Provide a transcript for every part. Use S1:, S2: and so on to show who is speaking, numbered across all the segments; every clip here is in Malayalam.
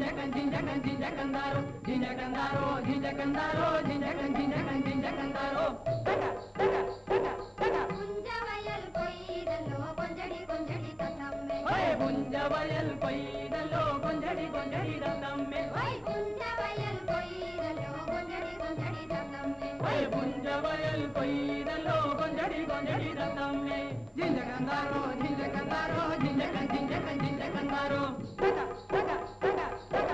S1: ജിഞ്ചകൻ ജിഞ്ചകൻ ജിഞ്ചകന്താരോ ജിഞ്ചകന്താരോ ജിഞ്ചകന്താരോ ജിഞ്ചകൻ ജിഞ്ചകൻ ജിഞ്ചകന്താരോ തക തക തക തക
S2: കുഞ്ചവയൽ കൊയ്തല്ലോ കൊഞ്ചടി കൊഞ്ചടി തത്തമ്മേ
S1: ഹേ പുഞ്ചവയൽ കൊയ്തല്ലോ കൊഞ്ചടി കൊഞ്ചടി തത്തമ്മേ
S2: വൈ കുഞ്ചവയൽ കൊയ്തല്ലോ കൊഞ്ചടി കൊഞ്ചടി തത്തമ്മേ
S1: ഹേ പുഞ്ചവയൽ കൊയ്തല്ലോ കൊഞ്ചടി കൊഞ്ചടി തത്തമ്മേ ജിഞ്ചകന്താരോ ജിഞ്ചകന്താരോ ജിഞ്ചകൻ ജിഞ്ചകൻ ജിഞ്ചകന്താരോ തക തക തക തക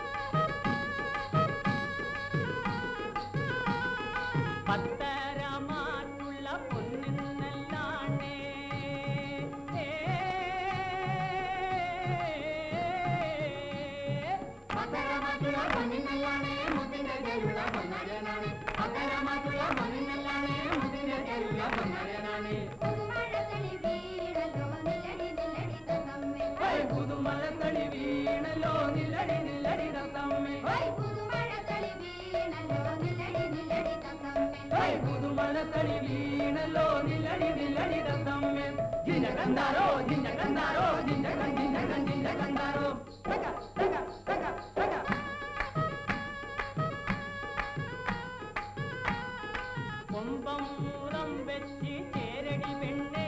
S1: പത്തരമാറ്റുള്ള പൊന്നിന്നല്ലാണ്ടേ
S2: പത്തരമാറ്റുള്ള പൊന്നിനല്ലാണേ മുത്തിന്റെ തേരുള്ള പൊന്നരനാണ് പത്തരമാറ്റുള്ള പൊന്നിനല്ലാണേ മുത്തിന്റെ തേരുള്ള പൊന്നരനാണ് പുതുമഴത്തളി വീടല്ലോ നില്ലടി നില്ലടി തത്തമ്മേ
S1: ഹേ പുതുമഴത്തളി വീണല്ലോ നില്ലടി നില്ലടി തത്തമ്മേ
S2: വൈ പുതുമഴത്തളി വീണല്ലോ നില്ലടി നില്ലടി തത്തമ്മേ
S1: ഹേ പുതുമഴത്തളി വീണല്ലോ നില്ലടി നില്ലടി തത്തമ്മേ ജിഞ്ചകന്താരോ ജിഞ്ചകന്താരോ ജിഞ്ചകൻ ജിഞ്ചകൻ ജിഞ്ചകന്താരോ തക തക തക തക കൊമ്പം മൂലം വെച്ച് ചേരടി പെണ്ണേ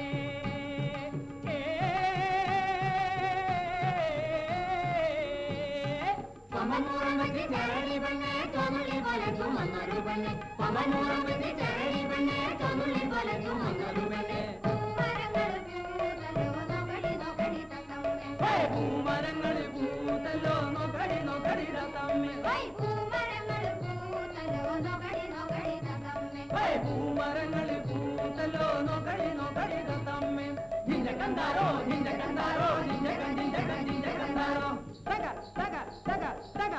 S2: പമമൂറം വെച്ച് ചരടി പെണ്ണെ ചൊന്നുള്ളി പോലെ ചുമന്നൊരു പെണ്ണെ പമമൂറം വെച്ച് ചരടി പെണ്ണെ ചൊന്നുള്ളി പോലെ ചുമന്നൊരു പെണ്ണെ പൂമരങ്ങൾ പൂതല്ലോ നോക്കടി നോക്കടി തത്തമ്മേ
S1: ഹേ പൂമരങ്ങൾ പൂത്തല്ലോ നോക്കടി നോക്കടി തത്തമ്മേ
S2: വൈ പൂമരങ്ങൾ പൂതല്ലോ നോക്കടി നോക്കടി തത്തമ്മേ
S1: ഹേ പൂമരങ്ങൾ പൂത്തല്ലോ നോക്കടി നോക്കടി തത്തമ്മേ ജിഞ്ചകന്താരോ ജിഞ്ചകന്താരോ ജിഞ്ചകൻ ജിഞ്ചകൻ ജിഞ്ചകന്താരോ തക തക തക തക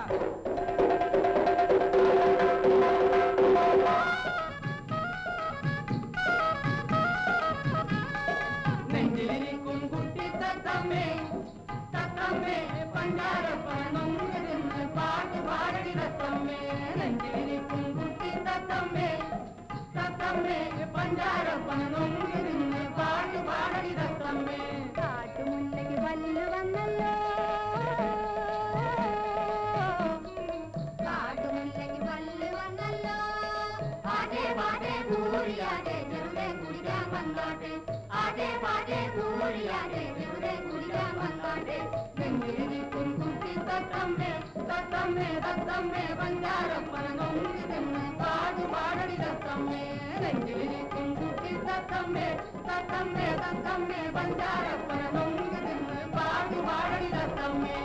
S1: നെഞ്ചിലിരിക്കും കുട്ടി തത്തമ്മേ തത്തമ്മേ പണ്ടാരപ്പണൊന്ന് പാട്ട് പാടടി തത്തമ്മേ നെഞ്ചിലിരിക്കും കുട്ടി തത്തമ്മേ തത്തമ്മേ പണ്ടാരപ്പണൊന്ന് പാട്ട് പാടടി തത്തമ്മേ
S2: കാട്ടുമുല്ലയ്ക്ക് പല്ല് വന്നല്ലോ കാട്ടുമുല്ലയ്ക്ക് പല്ല് വന്നല്ലോ ആട്ടെ പാട്ടെ കൂടിയാട്ടെ ചെറുതെ കുടിക്കാൻ വന്നാട്ടെ ആട്ടെ പാട്ടെ കൂടിയാട്ടെ ചെറുതെ കുടിക്കാൻ വന്നാട്ടെ
S1: നെഞ്ചിലിരിക്കും കുട്ടി തത്തമ്മേ തത്തമ്മേ തത്തമ്മേ പഞ്ചാരപ്പണൊന്ന് പാട്ട് പാടടി തത്തമ്മേ നെഞ്ചിലിരിക്കും കുട്ടി തത്തമ്മേ തത്തമ്മേ തത്തമ്മേ പഞ്ചാരപ്പണൊന്ന് പാട്ട് പാടടി തത്തമ്മേ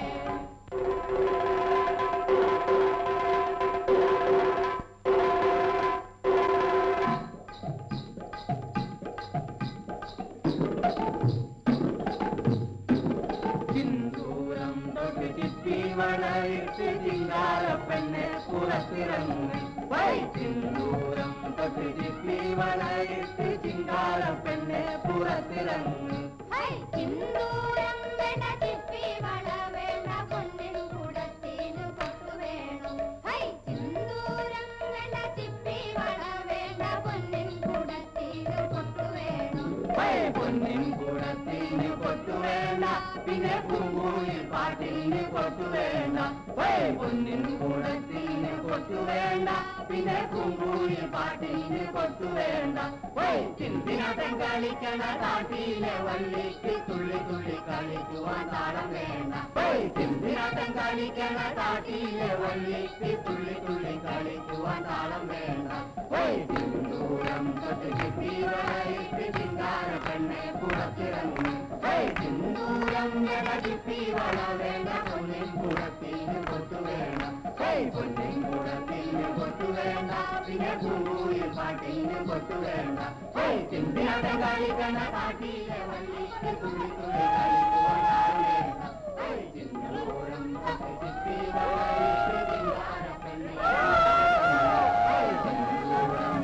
S1: സിന്ദൂരം തൊട്ട് ചിപ്പി വളയിട്ട് ചിങ്കാരപ്പെണ്ണെ പുറത്തിറങ്ങി വൈ സിന്ദൂരം തൊട്ട് ചിപ്പി വളയിട്ട് ചിങ്കാരപ്പെണ്ണെ പുറത്തിറങ്ങി
S2: ഹൈ ചിന്തൂരം വേണ്ട ചിപ്പി വള വേണ്ട പൊന്നിനു കൂടത്തിനു കൊട്ടു വേണം ഹൈ ചിന്തൂരം വേണ്ട ചിപ്പി വള വേണ്ട പൊന്നിനു കൂടത്തിനു കൊട്ടു വേണം
S1: വൈ പൊന്നിൻ കൂടത്തിന് കൊട്ടു വേണ്ട പിന്നെ പൂങ്കൂയിൽ പാട്ടിന് കൊട്ടു വേണ്ട വൈ പൊന്നിൻ കൂടത്തിന് കൊട്ടു വേണ്ട പിന്നെ പൂങ്കൂയിൽ പാട്ടിന് കൊട്ടു വേണ്ട വൈ ചിന്തിനാട്ടം കളിക്കണ കാട്ടിലെ വള്ളിക്ക് തുള്ളി തുള്ളി കളിക്കുവാൻ താളം വേണ്ട വൈ ചിന്തിനാട്ടം കളിക്കണ കാട്ടിലെ വള്ളിക്ക് തുള്ളി തുള്ളി കളിക്കുവാൻ താളം വേണ്ട വൈ സിന്ദൂരം തൊട്ട് ചിപ്പി വളയിട്ട് ചിങ്കാര പെണ്ണെ പുറത്തിറങ്ങി വൈ സിന്ദൂരം വേണ്ട ചിപ്പി വള വേണ്ട പൊന്നിൻ കുടത്തിന് കൊട്ടു വേണ്ട വൈ പൊന്നിൻ കുടത്തിന് കൊട്ടു വേണ്ട പിന്നെ പൂങ്കൂയിൽ പാട്ടിന് കൊട്ടു വേണ്ട വൈ ചിന്തിനാട്ടം കളിക്കണ കാട്ടിലെ വള്ളിക്ക് തുള്ളി തുള്ളി കളിക്കുവാൻ താളം വേണ്ട വൈ സിന്ദൂരം തൊട്ട് ചിപ്പി വളയിട്ട് ചിങ്കാര പെണ്ണെ വൈ സിന്ദൂരം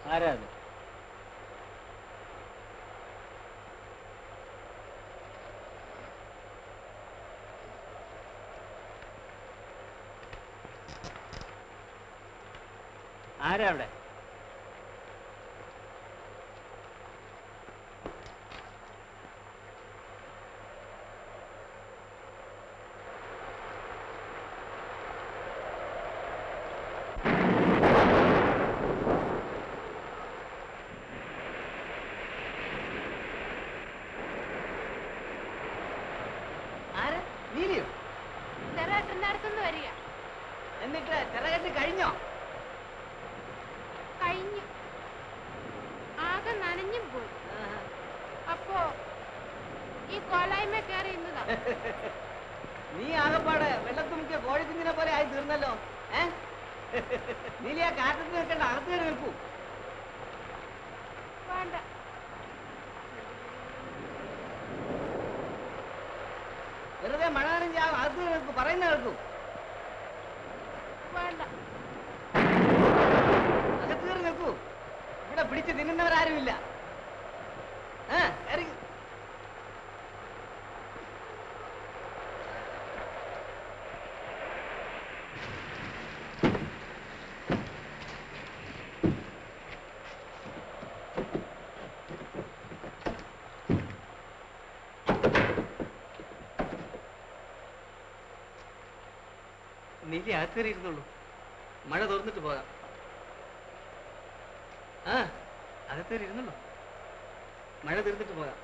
S3: ആരാ അത് ആരാ അവിടെ
S1: ആര് നീലിയോ
S2: ചെറുകെട്ടിന്റെ അടുത്തുനിന്ന് വരിക
S1: എന്നിട്ട് ചിറകെട്ട് കഴിഞ്ഞോ
S2: കഴിഞ്ഞു ആകെ നനഞ്ഞും പോയി അപ്പോ ഈ കോലായ്മ കയറി ഇന്നതാ
S1: നീ ആകപ്പാട് വെള്ളത്തിൽ മുക്കിയ കോഴിക്കുഞ്ഞിനെ പോലെ ആയി തീർന്നല്ലോ ഏ നീലി ആ കാറ്റത്ത് നിൽക്കേണ്ട അകത്ത് കയറി നിൽക്കൂ
S2: വേണ്ട
S1: വെറുതെ മഴ നനഞ്ഞ് ആ അകത്ത് കയറി നിൽക്കൂ പറയുന്ന കേൾക്കൂ
S2: വേണ്ട
S1: അകത്ത് കയറി നിൽക്കൂ ഇവിടെ പിടിച്ച് തിന്നുന്നവരാരുമില്ല ആ കയറി നീലി അകത്ത് കയറി ഇരുന്നുള്ളൂ മഴ തുറന്നിട്ട് പോകാം ആ അകത്ത് കയറി ഇരുന്നുള്ളൂ മഴ തീർന്നിട്ട് പോകാം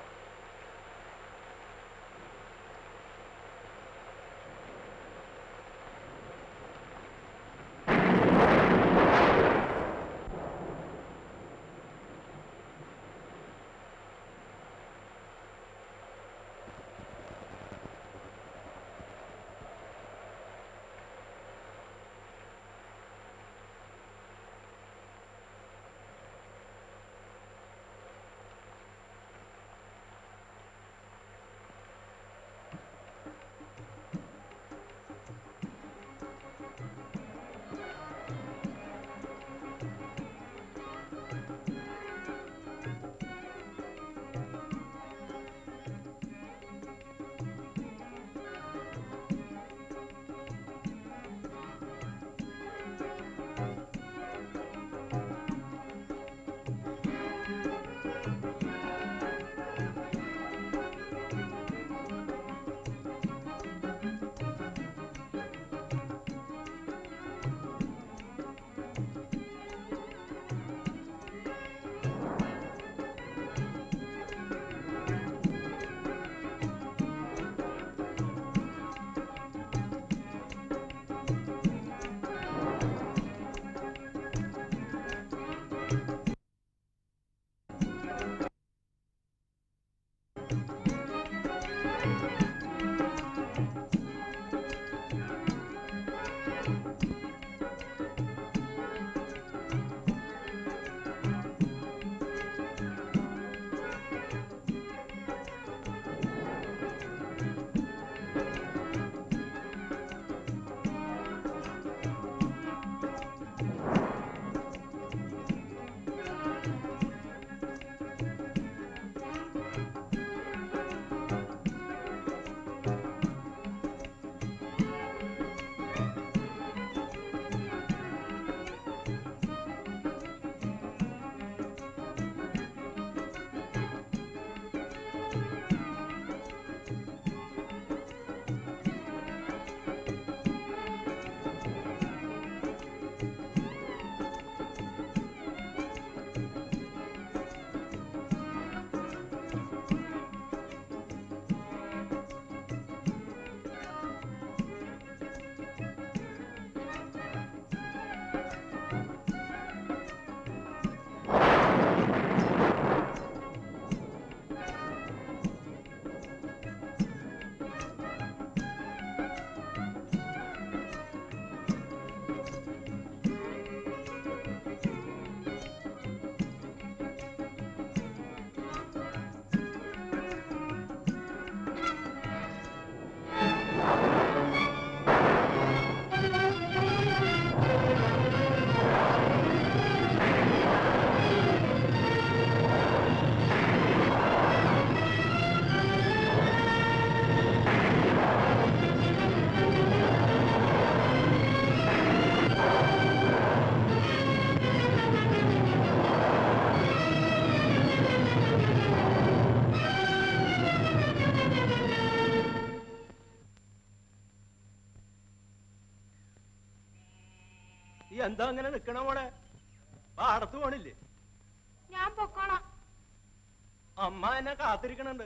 S3: എന്താ അങ്ങനെ നിക്കണ മോളെ പാടത്ത് പോണില്ലേ
S2: ഞാൻ പൊക്കോളാം
S3: അമ്മ എന്നെ കാത്തിരിക്കണുണ്ട്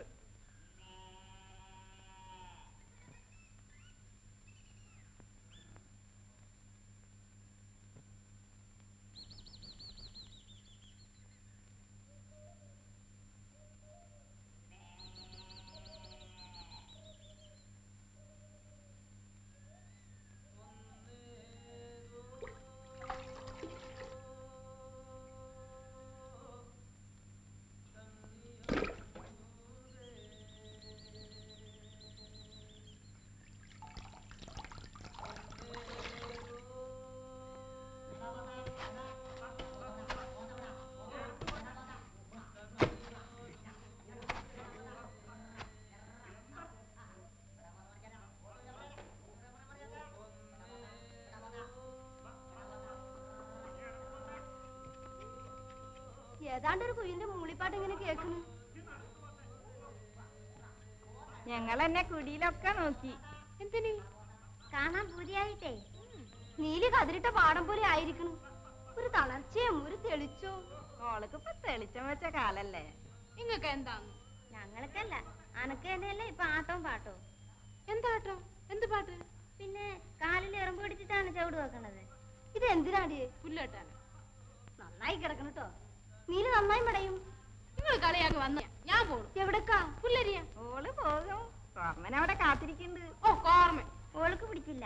S2: ഏതാണ്ട് ഒരു കുയിലിന്റെ മൂളിപ്പാട്ട് ഇങ്ങനെ കേൾക്കുന്നു
S4: ഞങ്ങൾ എന്നെ കുടിയിലൊക്കെ നോക്കി
S2: എന്തിന്
S4: കാണാൻ പൂതിയായിട്ടേ
S2: നീലി കതിരിട്ട പാടം പോലെ ആയിരിക്കുന്നു ഒരു തളർച്ചയും ഒരു തെളിച്ചോ
S4: ഓൾക്ക് ഇപ്പൊ തെളിച്ചം വെച്ച കാലല്ലേ
S2: ഇങ്ങക്ക് എന്താന്ന്
S4: ഞങ്ങൾക്കല്ല അനക്ക് തന്നെയല്ലേ ഇപ്പൊ ആട്ടവും പാട്ടവും
S2: എന്താട്ടോ എന്ത് പാട്ട്
S4: പിന്നെ കാലിൽ എറുമ്പ് പിടിച്ചിട്ടാണ് ചവിട് വെക്കണത്
S2: ഇത് എന്തിനാടി
S4: പുല്ലേട്ടാണ്
S2: നന്നായി കിടക്കണം കേട്ടോ നീല് നന്നായി മടയും
S5: നിങ്ങൾ കളിയാക്കി വന്ന ഞാൻ പോണു
S2: എവിടക്കാ
S5: പുല്ലരിയ
S4: ഓള് പോകും സ്വർണ്ണൻ അവിടെ കാത്തിരിക്കുന്നുണ്ട്
S5: ഓ കോർമ
S4: ഓൾക്ക് പിടിച്ചില്ല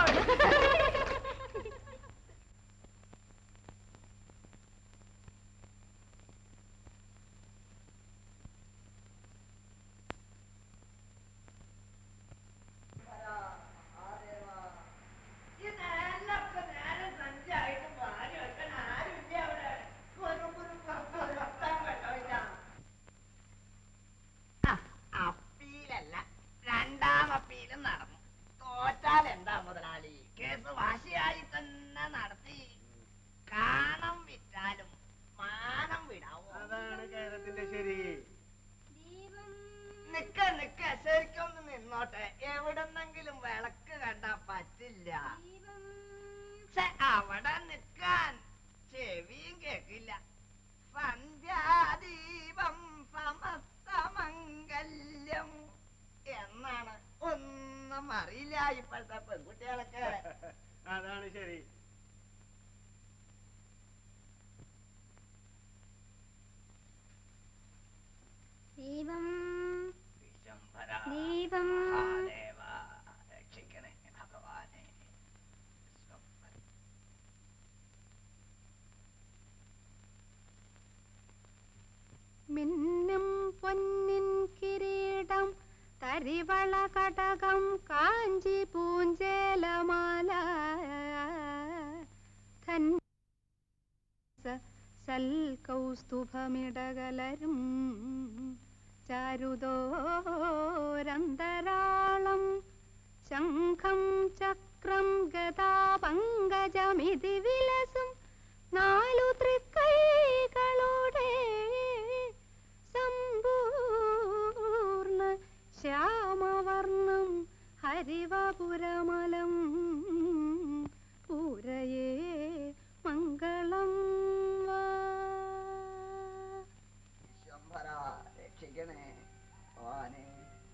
S1: അപ്പീലല്ല രണ്ടാം അപ്പീലും നടന്നു തോറ്റാൽ എന്താ മുതലാളി കേസ് വാശിയായി തന്നെ നടത്തി കാണം വിറ്റാലും മാനം വിടാവോ
S3: അതാണ് കേരളത്തിന്റെ ശരി
S1: നിക്ക നിക്ക ശരിക്കൊന്ന് നിന്നോട്ടെ എവിടെന്നെങ്കിലും വിളക്ക് കണ്ടാ പറ്റില്ല ഛെ, അവിടെ നിക്കാൻ ചെവിയും കേക്കില്ല സന്ധ്യാദീപം സമസ്തമംഗല്യം എന്നാണ് ഒന്നും അറിയില്ല ഇപ്പോഴത്തെ പെൺകുട്ടികളൊക്കെ
S3: അതാണ് ശരി
S4: ദീപം
S1: വിശംഭര
S4: ദീപം
S1: മഹാദേവ രക്ഷിക്കണേ ഭഗവാനെ വിശ്വംഭര
S2: മിന്നും പൊന്നിൻ കിരീടം തരിവള കടകം കാഞ്ചി പൂഞ്ചേലമാല ധൻ സൽകൗസ്തുഭമിടകലരും ചാരുദോരന്തരാളം ശംഖം ചക്രം ഗതാപങ്കജമിതി വിലസും നാലു തൃക്കൈകളോടെ സമ്പൂർണ്ണ ശ്യാമവർണം ഹരിവപുരമലം പൂരയേ മംഗളം വാ
S1: വിശ്വംഭര രക്ഷിക്കണേ ഭഗവാനെ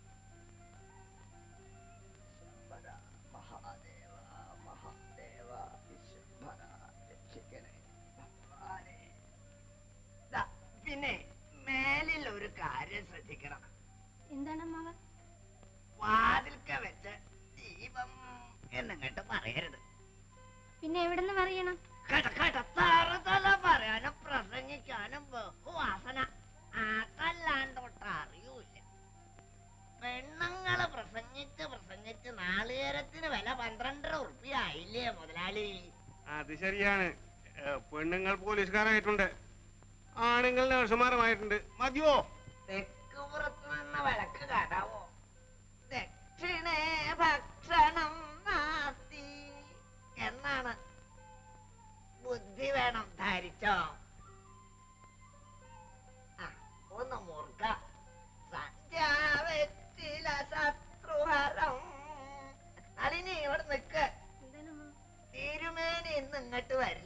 S1: വിശ്വംഭര മഹാദേവ മഹാദേവ വിശ്വംഭര രക്ഷിക്കണേ ഭഗവാനെ ദാ, പിന്നെ മേലിൽ ഒരു കാര്യം ശ്രദ്ധിക്കണം
S2: എന്താണ് അമ്മാവ
S1: വാതിൽക്ക വെച്ച് ദീപം എന്നിങ്ങോട്ട് പറയരുത്
S2: പിന്നെ എവിടെ നിന്ന് അറിയണം
S1: കേട്ട കേട്ട തറുതല പറയാനും പ്രസംഗിക്കാനും ബഹുവാസന അതല്ലാണ്ടോട്ട് അറിയൂല പെണ്ണുങ്ങള് പ്രസംഗിച്ച് പ്രസംഗിച്ച് നാളികേരത്തിന് വില പന്ത്രണ്ടര ഉറുപ്പിയ ആയില്ലേ മുതലാളി
S6: അത് ശരിയാണ് ഏ, പെണ്ണുങ്ങൾ പോലീസുകാരായിട്ടുണ്ട് ആണുങ്ങൾ നഴ്സുമാരുമായിട്ടുണ്ട് മതിയോ
S1: തെക്ക് പുറത്ത് നിന്ന് വിളക്ക് കാണാവോ ദക്ഷിണേ ഭക്ഷണം നാസ്തി എന്നാണ് ബുദ്ധി വേണം ധരിച്ചോ ആ, ഒന്ന് മുറുക്ക സത്യാവെറ്റില ശത്രുഹരം നളിനി ഇവിടെ നിക്ക് തിരുമേനി ഇന്ന് ഇങ്ങോട്ട് വരും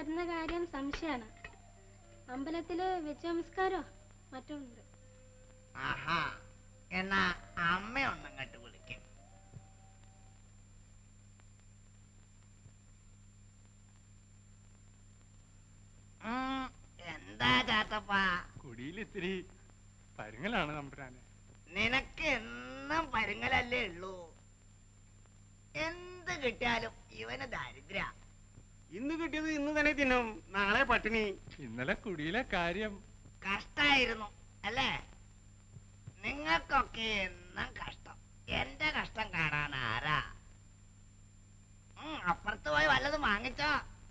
S2: വരുന്ന കാര്യം സംശയമാണ് അമ്പലത്തില് വെച്ച നമസ്കാരോ മറ്റോ ഉണ്ട്
S1: ആഹാ എന്നാ അമ്മയൊന്നും അങ്ങോട്ട് വിളിക്കും എന്താ ചാത്തപ്പാ
S7: കുടിയിൽ ഇത്തിരി പരുങ്ങലാണ് തമ്പുരാനെ
S1: നിനക്ക് എന്നും പരുങ്ങലല്ലേ ഉള്ളൂ എന്ത് കിട്ടിയാലും ഇവന് ദരിദ്ര
S6: ഇന്ന് കിട്ടിയത് ഇന്ന് തന്നെ തിന്നും നാളെ പട്ടിണി
S7: ഇന്നലെ കുടിയിലെ കാര്യം
S1: കഷ്ടായിരുന്നു അല്ലേ നിങ്ങൾക്കൊക്കെ എന്നും കഷ്ടം എന്റെ കഷ്ടം കാണാൻ ആരാ ഉം, അപ്പുറത്ത് പോയി വല്ലതും വാങ്ങിച്ചോ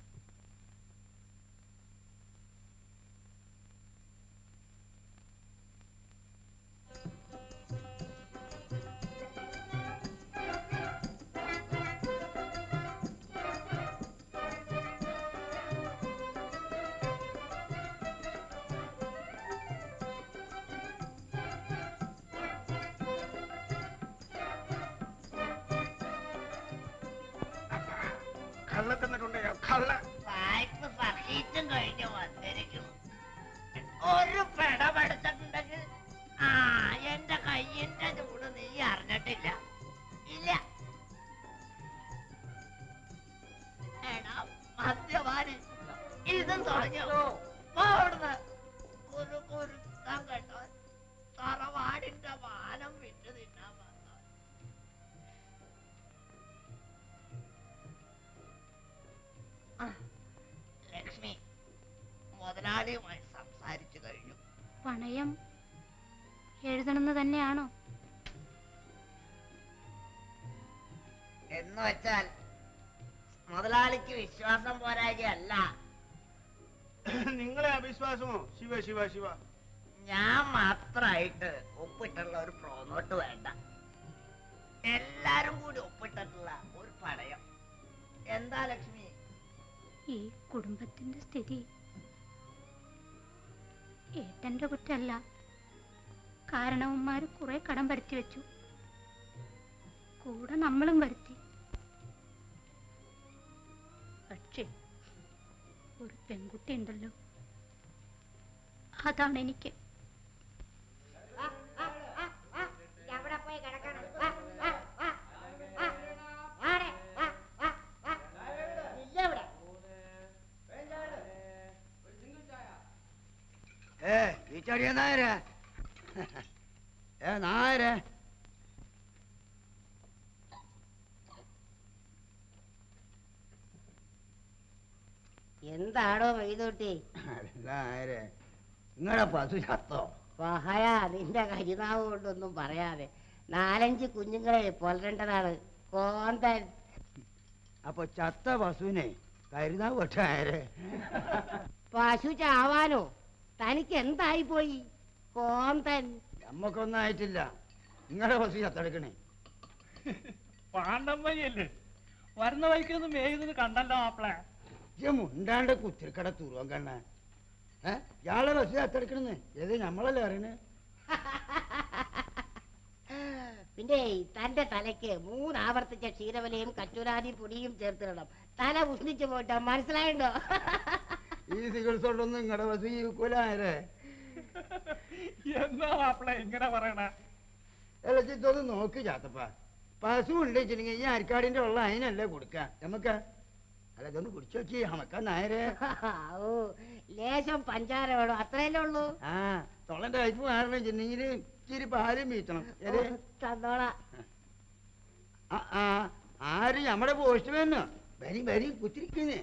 S6: കള്ള തിന്നിട്ടുണ്ട് കള്ള
S1: വായ്പ സഹിച്ചും കഴിഞ്ഞ് വന്നിരിക്കുന്നു ഒരു പെടമെടുത്തിട്ടുണ്ടെങ്കിൽ ആ എന്റെ കയ്യിന്റെ ചൂട് നീ അറിഞ്ഞിട്ടില്ല ഇല്ല എടാ മദ്യപാനി ഇതും തുടങ്ങിയോ പോ അവിടുന്ന് കുരു കുരുത്താൻ കേട്ടോ തറവാടിന്റെ മാനം വിറ്റ് തിന്നാൻ വന്നവൻ ലക്ഷ്മി മുതലാളിയുമായി സംസാരിച്ചു കഴിഞ്ഞു
S2: പണയം എഴുതണമെന്ന് തന്നെയാണോ
S1: എന്ന് വെച്ചാൽ മുതലാളിക്ക് വിശ്വാസം പോരായല്ല
S6: നിങ്ങളെ അവിശ്വാസമോ ശിവ ശിവ ശിവ
S1: ഞാൻ മാത്രമായിട്ട് ഒപ്പിട്ടുള്ള ഒരു പ്രോനോട്ട് വേണ്ട എല്ലാരും കൂടി ഒപ്പിട്ടിട്ടുള്ള ഒരു പടയം എന്താ ലക്ഷ്മി
S2: ഈ കുടുംബത്തിന്റെ സ്ഥിതി ഏട്ടന്റെ കുറ്റല്ല കാരണവന്മാര് കുറെ കടം വരുത്തി വെച്ചു കൂടെ നമ്മളും വരുത്തി പക്ഷേ ഒരു പെൺകുട്ടി ഉണ്ടല്ലോ അതാണ് എനിക്ക്
S4: എവിടെ പോയി കിടക്കണം വാ, വാ, വാ, വാ. വാടെ, വാ, വാ, വാ. ഇല്ല ഇവിടെ.
S1: ഏ ഈ ചെടിയ നായരെ ഏ നായരെ
S8: എന്താടോ വൈതോട്ടി
S1: നായരെ നിങ്ങളുടെ പശു ചത്തോ
S8: പഹയ നിന്റെ കരിനാവ് കൊണ്ടൊന്നും പറയാതെ നാലഞ്ച് കുഞ്ഞുങ്ങളെ പൊലരേണ്ടതാണ് കോന്തൻ
S1: അപ്പൊ ചത്ത പശുവിനെ കരുതാ വെട്ടായരെ
S8: പശു ചാവാനോ തനിക്ക് എന്തായി പോയി കോന്തൻ
S1: നമ്മക്കൊന്നും ആയിട്ടില്ല നിങ്ങളുടെ പശു ചത്തെടുക്കണേ
S3: പാണ്ടമ്മയല്ലേ വരുന്ന വഴിക്കൊന്നും മേയുന്നത് കണ്ടല്ലോ മാപ്പിള
S1: ഇജ്ജ് മുണ്ടാണ്ട് കുത്തിരിക്കട തുറുവൻ കണ്ണ ഏ ഇയാളെ ബസ് ചത്തെടുക്കണെന്ന് ഏത് നമ്മളല്ലേ അറിയണേ
S8: പിന്നെ തന്റെ തലയ്ക്ക് മൂന്നാവർത്തിച്ച ക്ഷീരവലയും കച്ചൂരാതി പൊടിയും ചേർത്തിടണം തല ഉഷ്ണിച്ചു പോട്ടെ മനസ്സിലായിണ്ടോ
S1: ഈ ചികിത്സ കൊണ്ടൊന്നും നിങ്ങളുടെ ബസ് ജീവിക്കൂലായരെ
S3: എന്താ മാപ്പിള ഇങ്ങനെ പറയണ
S1: അല്ല ചിത്തൊന്ന് നോക്ക് ചാത്തപ്പ പശു ഉണ്ടെച്ചിട്ടുണ്ടെങ്കിൽ ഈ അരിക്കാടിന്റെ ഉള്ള അതിനല്ലേ കൊടുക്ക നമുക്ക് അല്ല ഇതൊന്ന് കുടിച്ചു നോക്കി ഹമക്ക നായരെ
S8: ഓ ലേശം പഞ്ചാര വേണം അത്രയല്ലേ ഉള്ളൂ
S1: ആ തൊള്ളന്റെ കയ്പ് മാറണം വെച്ചിട്ടുണ്ടെങ്കിൽ ഇച്ചിരി പാലും വീത്തണം ഏത്?
S8: തന്നോളാ
S1: ആ, ആ, ആര് നമ്മുടെ പോസ്റ്റ്മാനോ വരി വരി കുത്തിരിക്കുന്നേ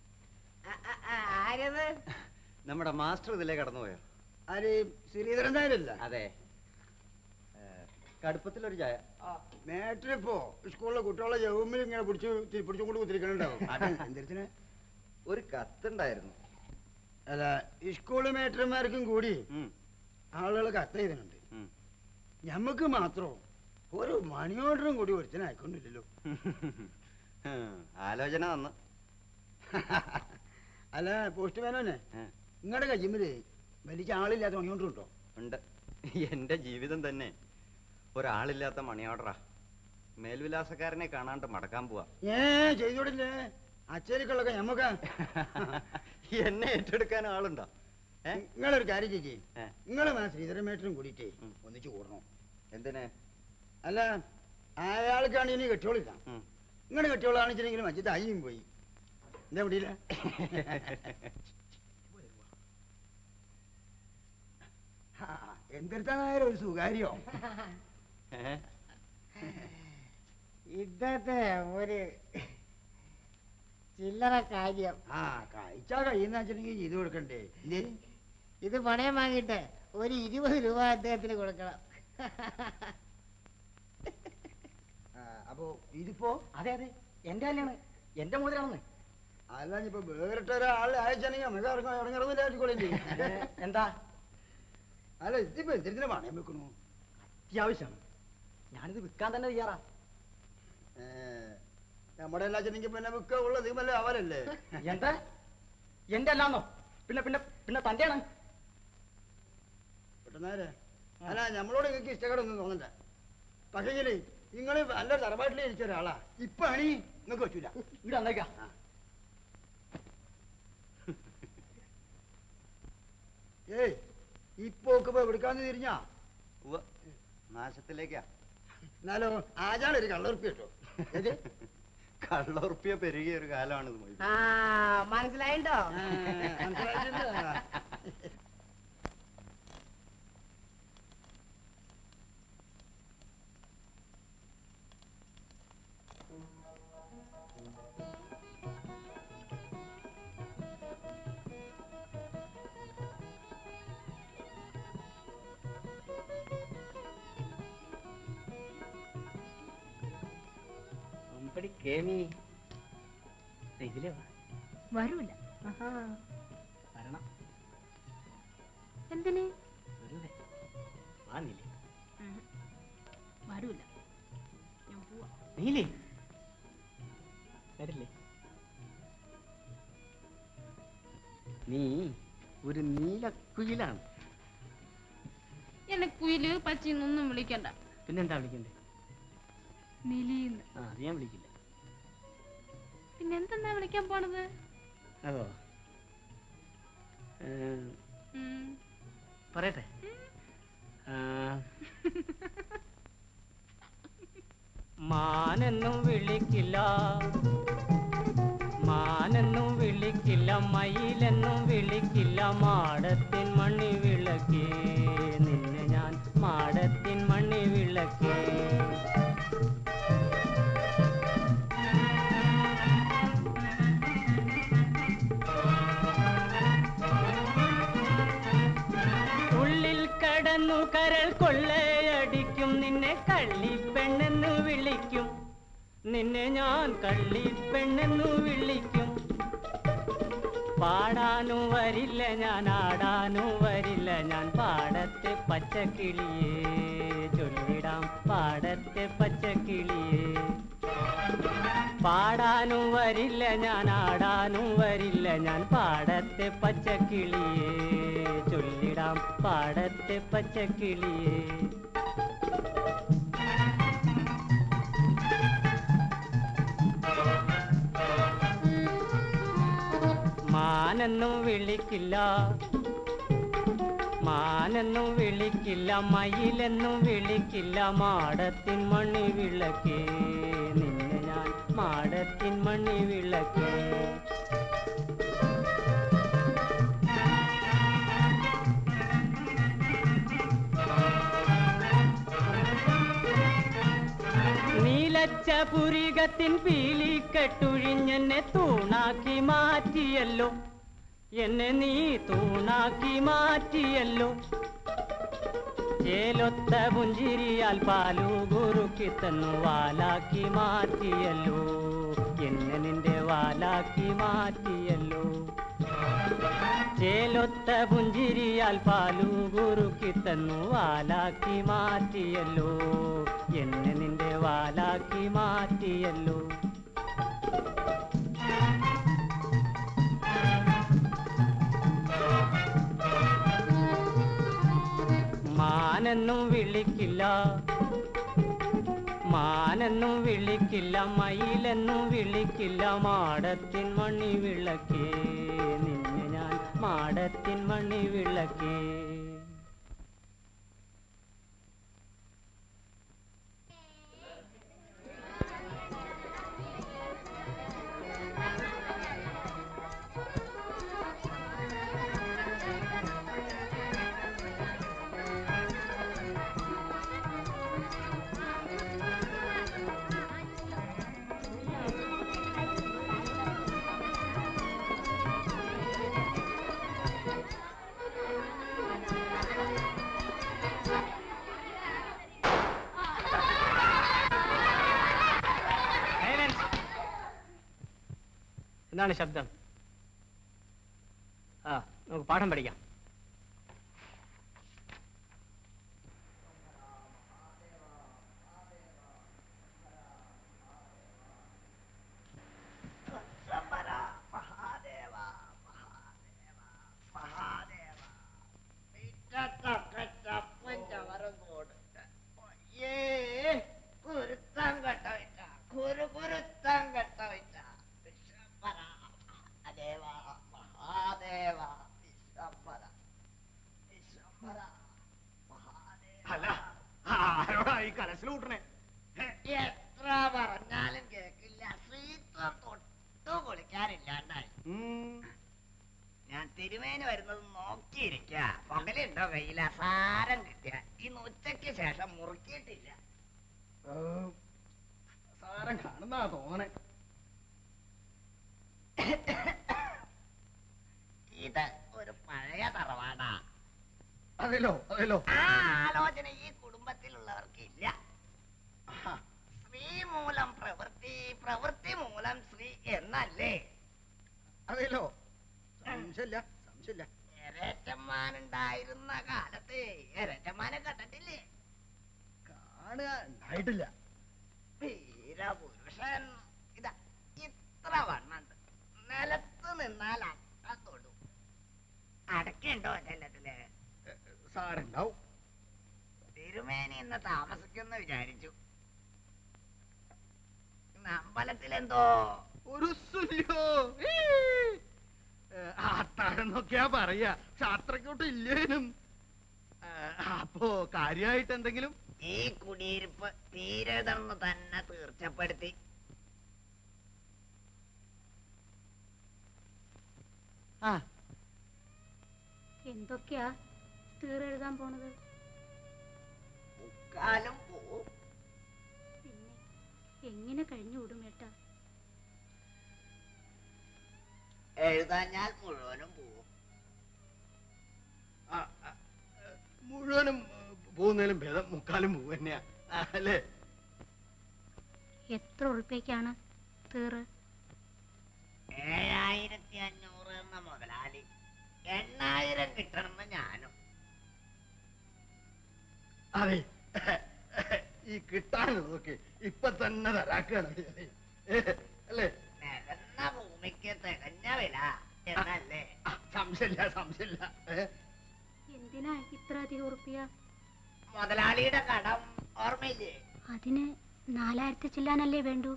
S8: ആരത്
S9: നമ്മുടെ മാസ്റ്റർ ഇതിലേ കടന്നുപോയോ
S1: ആര് ശ്രീധരൻ നായരല്ല
S9: അതെ കടുപ്പത്തിലൊരു ചായ
S1: മേട്ടറിപ്പോ സ്കൂളിലെ കുട്ടികളെ ജവുമ്മിൽ ഇങ്ങനെ പിടിച്ചു പിടിച്ചും കൊണ്ട് കുത്തിരിക്കണുണ്ടാവും എന്തിനു
S9: ഒരു കത്തുണ്ടായിരുന്നു
S1: അല്ല ഈ സ്കൂള് മേട്ടർമാർക്കും കൂടി
S9: ഉം,
S1: ആളുകൾ കത്ത് ചെയ്തിട്ടുണ്ട്
S9: ഉം.
S1: ഞമ്മക്ക് മാത്രം ഒരു മണി ഓർഡറും കൂടി ഒരുത്തനെ അയക്കൊണ്ടില്ലല്ലോ
S9: ഉം, ആലോചന വന്നു
S1: അല്ല പോസ്റ്റ്മാനോനെ
S9: ഏ,
S1: നിങ്ങളുടെ കയ്യുമ്മില് വലിയ ആളില്ലാത്ത മണി ഓർഡർ ഉണ്ടോ
S9: ഉണ്ട് എന്റെ ജീവിതം തന്നെ ഒരാളില്ലാത്ത മണി ഓർഡറാ മേൽവിലാസക്കാരനെ കാണാണ്ട് മടക്കാൻ പോവാ
S1: ഏ ചെയ്തോടില്ലേ
S10: അച്ചേരിക്കുള്ളൊക്കെ ഞമ്മക്ക്
S9: എന്നെ ഏറ്റെടുക്കാൻ ആളുണ്ടോ ഏ?
S10: നിങ്ങളൊരു കാര്യം ചേച്ചി
S9: ഏ.
S10: നിങ്ങള് ആ ശ്രീധരമേട്ടനും കൂടിയിട്ടേ ഒന്നിച്ചു കൂടണം
S9: എന്തിന്
S10: അല്ല അയാൾക്കാണ് ഇനി കെട്ടിയോളില്ല
S9: ഉം.
S10: നിങ്ങൾ കെട്ടിയോളാണെന്നുവെച്ചിട്ടുണ്ടെങ്കിൽ മറ്റേ അയ്യും പോയി എന്താ പിടിയില്ല എന്തെടുത്താനായാലും ഒരു സുകാര്യോ
S9: ഏ?
S8: ഇന്നത്തെ ഒരു ചില്ലറ കാര്യം
S10: ആ കഴിച്ചാ കഴിയുന്ന വെച്ചിട്ടുണ്ടെങ്കിൽ ചെയ്തു കൊടുക്കണ്ടേ ഇല്ലേ
S8: ഇത് പണയം വാങ്ങിയിട്ട് ഒരു ഇരുപത് രൂപ അദ്ദേഹത്തിന് കൊടുക്കണം
S10: ആ, അപ്പൊ ഇതിപ്പോ
S11: അതെ അതെ എന്റെ കല്യാണ് എന്റെ മുതലാണെന്ന്
S10: അല്ല ഇപ്പൊ വേറിട്ട ഒരാളെ അയച്ചാണെങ്കിൽ നമുക്ക് ഇറങ്ങാൻ ഇറങ്ങിറങ്ങില്ലാറ്റിക്കൊള്ളില്ലേ
S11: എന്താ
S10: അല്ല ഇതിപ്പോ എന്തിനാ പണയം വെക്കണു
S11: അത്യാവശ്യമാണ് ഞാനിത് വിൽക്കാൻ തന്നെ തയ്യാറാ
S10: ഏ, നമ്മുടെ എല്ലാ ചെന്നെങ്കിൽ പിന്നെ വിൽക്ക ഉള്ളത് ഇതല്ലേ അവരല്ലേ
S11: എന്താ എന്റെ അല്ലാന്നോ പിന്നെ പിന്നെ പിന്നെ തന്റെയാണ്
S10: പെട്ടെന്നേരെ അല്ല നമ്മളോട് നിങ്ങൾക്ക് ഇഷ്ടക്കേടൊന്നും തോന്നണ്ട പക്ഷേങ്കില് നിങ്ങൾ നല്ല തറവാട്ടിൽ ഇരിച്ച ഒരാളാ ഇപ്പൊ അണി നിങ്ങൾക്ക് പറ്റൂല
S11: ഇവിടെ വന്നേക്കാ
S10: ഏയ് ഇപ്പൊ ഒക്കെ എവിടുക്കാന്ന് തിരിഞ്ഞാ
S9: ഉവ്വ. നാശത്തിലേക്കാ
S10: എന്നാലോ ആചാളൊരു കള്ളുറുപ്പി കേട്ടോ ഏത്
S9: കള്ളുറുപ്പിയ പെരുകിയ ഒരു കാലമാണിത് മൊയ്തു
S8: ആ മനസ്സിലായിട്ടോ
S10: ആ, മനസ്സിലായിട്ടുണ്ട്.
S11: അമ്പടി കേമി ഇതിലേ വാ
S5: വരൂല
S11: വരണം
S5: എന്തിന്
S11: വെറുതെ വാ നീലി
S5: ഉം. വരൂല ഞാൻ പോവാ
S11: നീലി വരില്ലേ നീ ഒരു നീലക്കുയിലാണ്
S5: എന്നെ കുയില് പച്ചിന്നൊന്നും വിളിക്കണ്ട
S11: പിന്നെന്താ വിളിക്കണ്ടേ
S5: നിലീന്ന്
S11: ആ അത് ഞാൻ വിളിക്കില്ല
S5: പിന്നെ എന്തെന്നാ വിളിക്കാൻ പോണത്
S11: അതോ ഏ,
S5: ഉം.
S11: പറയട്ടെ ആ, മാനെന്നും വിളിക്കില്ല മാനെന്നും വിളിക്കില്ല മയിലെന്നും വിളിക്കില്ല മാടത്തിൻ മണ്ണി വിളക്കേ നിന്നെ ഞാൻ മാടത്തിൻ മണ്ണി വിളക്കേ ഉള്ളിൽ കടന്നു കരൾ കൊള്ളയടിക്കും നിന്നെ കള്ളിപ്പെണ്ണെന്ന് വിളിക്കും നിന്നെ ഞാൻ കള്ളിപ്പെണ്ണെന്നു വിളിക്കും പാടാനും വരില്ല ഞാൻ ആടാനും വരില്ല ഞാൻ പാടത്തെ പച്ചക്കിളിയേ ചൊല്ലിടാം പാടത്തെ പച്ചക്കിളിയേ പാടാനും വരില്ല ഞാൻ ആടാനും വരില്ല ഞാൻ പാടത്തെ പച്ചക്കിളിയേ ചൊല്ലിടാം പാടത്തെ പച്ചക്കിളിയേ മാനെന്നും വിളിക്കില്ല മാനെന്നും വിളിക്കില്ല മയിലെന്നും വിളിക്കില്ല മാടത്തിൻ മണി വിളക്കേ നിന്നെ ഞാൻ മാടത്തിൻ മണി വിളക്കേ നീലച്ച പുരികത്തിൻ പീലിക്കെട്ടുഴിഞ്ഞെന്നെ തൂണാക്കി മാറ്റിയല്ലോ എന്നെ നീ തൂണാക്കി മാറ്റിയല്ലോ ചേലൊത്ത പുഞ്ചിരിയാൽ പാലു കുറുക്കി തന്നു വാലാക്കി മാറ്റിയല്ലോ എന്നെ നിന്റെ വാലാക്കി മാറ്റിയല്ലോ ചേലൊത്ത പുഞ്ചിരിയാൽ പാലു കുറുക്കി തന്നു വാലാക്കി മാറ്റിയല്ലോ എന്നെ നിന്റെ വാലാക്കി മാറ്റിയല്ലോ മാനെന്നും വിളിക്കില്ല
S12: മാനെന്നും വിളിക്കില്ല മയിലെന്നും വിളിക്കില്ല മാടത്തിൻ മണി വിളക്കേ നിന്നെ ഞാൻ മാടത്തിൻ മണി വിളക്കേ
S11: എന്താണ് ശബ്ദം ആ നമുക്ക് പാഠം പഠിക്കാം
S8: കുരുത്തം കെട്ടോയിട്ട കുരു കുരുത്തം കെട്ടോയിട്ട വിശ്വംഭര ദേവ മഹാദേവ വിശ്വംഭര വിശ്വംഭര
S6: അല്ല ആരോടാ ഈ കലശൽ കൂട്ടണേ
S8: എത്ര പറഞ്ഞാലും കേക്കില്ല ശ്രീത്വം തൊട്ടു കുളിക്കാനില്ലാണ്ടായി ഞാൻ തിരുമേനി വരുന്നത് നോക്കിയിരിക്ക പകലുണ്ടോ കയ്യിൽ അസാരം കിട്ടിയ ഇന്ന് ഉച്ചയ്ക്ക് ശേഷം മുറുക്കിയിട്ടില്ല
S10: സാരം കാണുന്നാ തോന്നണേ
S8: ഇത് ഒരു പഴയ തറവാടാ
S10: അതെല്ലോ അതെല്ലോ
S8: ആ ആലോചന ഈ കുടുംബത്തിലുള്ളവർക്ക് ഇല്ല സ്ത്രീ മൂലം പ്രവൃത്തി പ്രവൃത്തി മൂലം സ്ത്രീ എന്നല്ലേ
S10: അതെല്ലോ സംശയമില്ല സംശയമില്ല
S8: എരേറ്റമ്മാനുണ്ടായിരുന്ന കാലത്ത് എരേറ്റമ്മാനെ കണ്ടിട്ടില്ലേ
S10: കാണുക ഉണ്ടായിട്ടില്ല
S8: വീരപുരുഷൻ ഇതാ ഇത്ര വണ്ണുണ്ട് നിലത്ത് നിന്നാൽ അട്ട തൊടും അടക്കുണ്ടോ ചെല്ലത്തില്
S10: സാരുണ്ടാവും
S8: തിരുമേനി ഇന്ന് താമസിക്കുന്ന വിചാരിച്ചു ഇന്ന് അമ്പലത്തിലെന്തോ
S10: ഒരു സുല്യോ അത്താഴെന്നൊക്കെയാ പറയാ ശാസ്ത്രക്കോട്ട് ഇല്ലേനും ഏ, അപ്പോ കാര്യമായിട്ട് എന്തെങ്കിലും
S8: ഈ കുടിയിരിപ്പ് തീരതെന്ന് തന്നെ തീർച്ചപ്പെടുത്തി
S10: ആ
S5: എന്തൊക്കെയാ തീരെഴുതാൻ പോണത്
S8: കാലം പോവും
S5: പിന്നെ എങ്ങനെ കഴിഞ്ഞുകൂടും ഏട്ടാ
S8: എഴുതാഞ്ഞാൽ മുഴുവനും പോവും
S10: ആ, ആ, ഏ, മുഴുവനും ഏ, പോകുന്നതിലും ഭേദം മുക്കാലും പോകും തന്നെയാ ആ, അല്ലേ
S5: എത്ര ഉൾപ്പേക്കാണ് തീറ്
S8: ഏഴായിരത്തി അഞ്ഞൂറ് എന്ന മുതലാളി എണ്ണായിരം കിട്ടണമെന്ന് ഞാനും
S10: അതെ ഈ കിട്ടാനുള്ളതൊക്കെ ഇപ്പൊ തന്നെ തരാക്കാണ് അല്ലേ
S8: നിരന്ന ഭൂമിക്ക് തികഞ്ഞ വില എന്നല്ലേ
S10: സംശയമില്ല സംശയമില്ല ഏ?
S5: എന്തിനാ ഇത്ര അധികം ഉറപ്പിയ
S8: മുതലാളിയുടെ കടം ഓർമ്മയില്ലേ
S5: അതിന് നാലായിരത്തി ചില്ലാനല്ലേ വേണ്ടു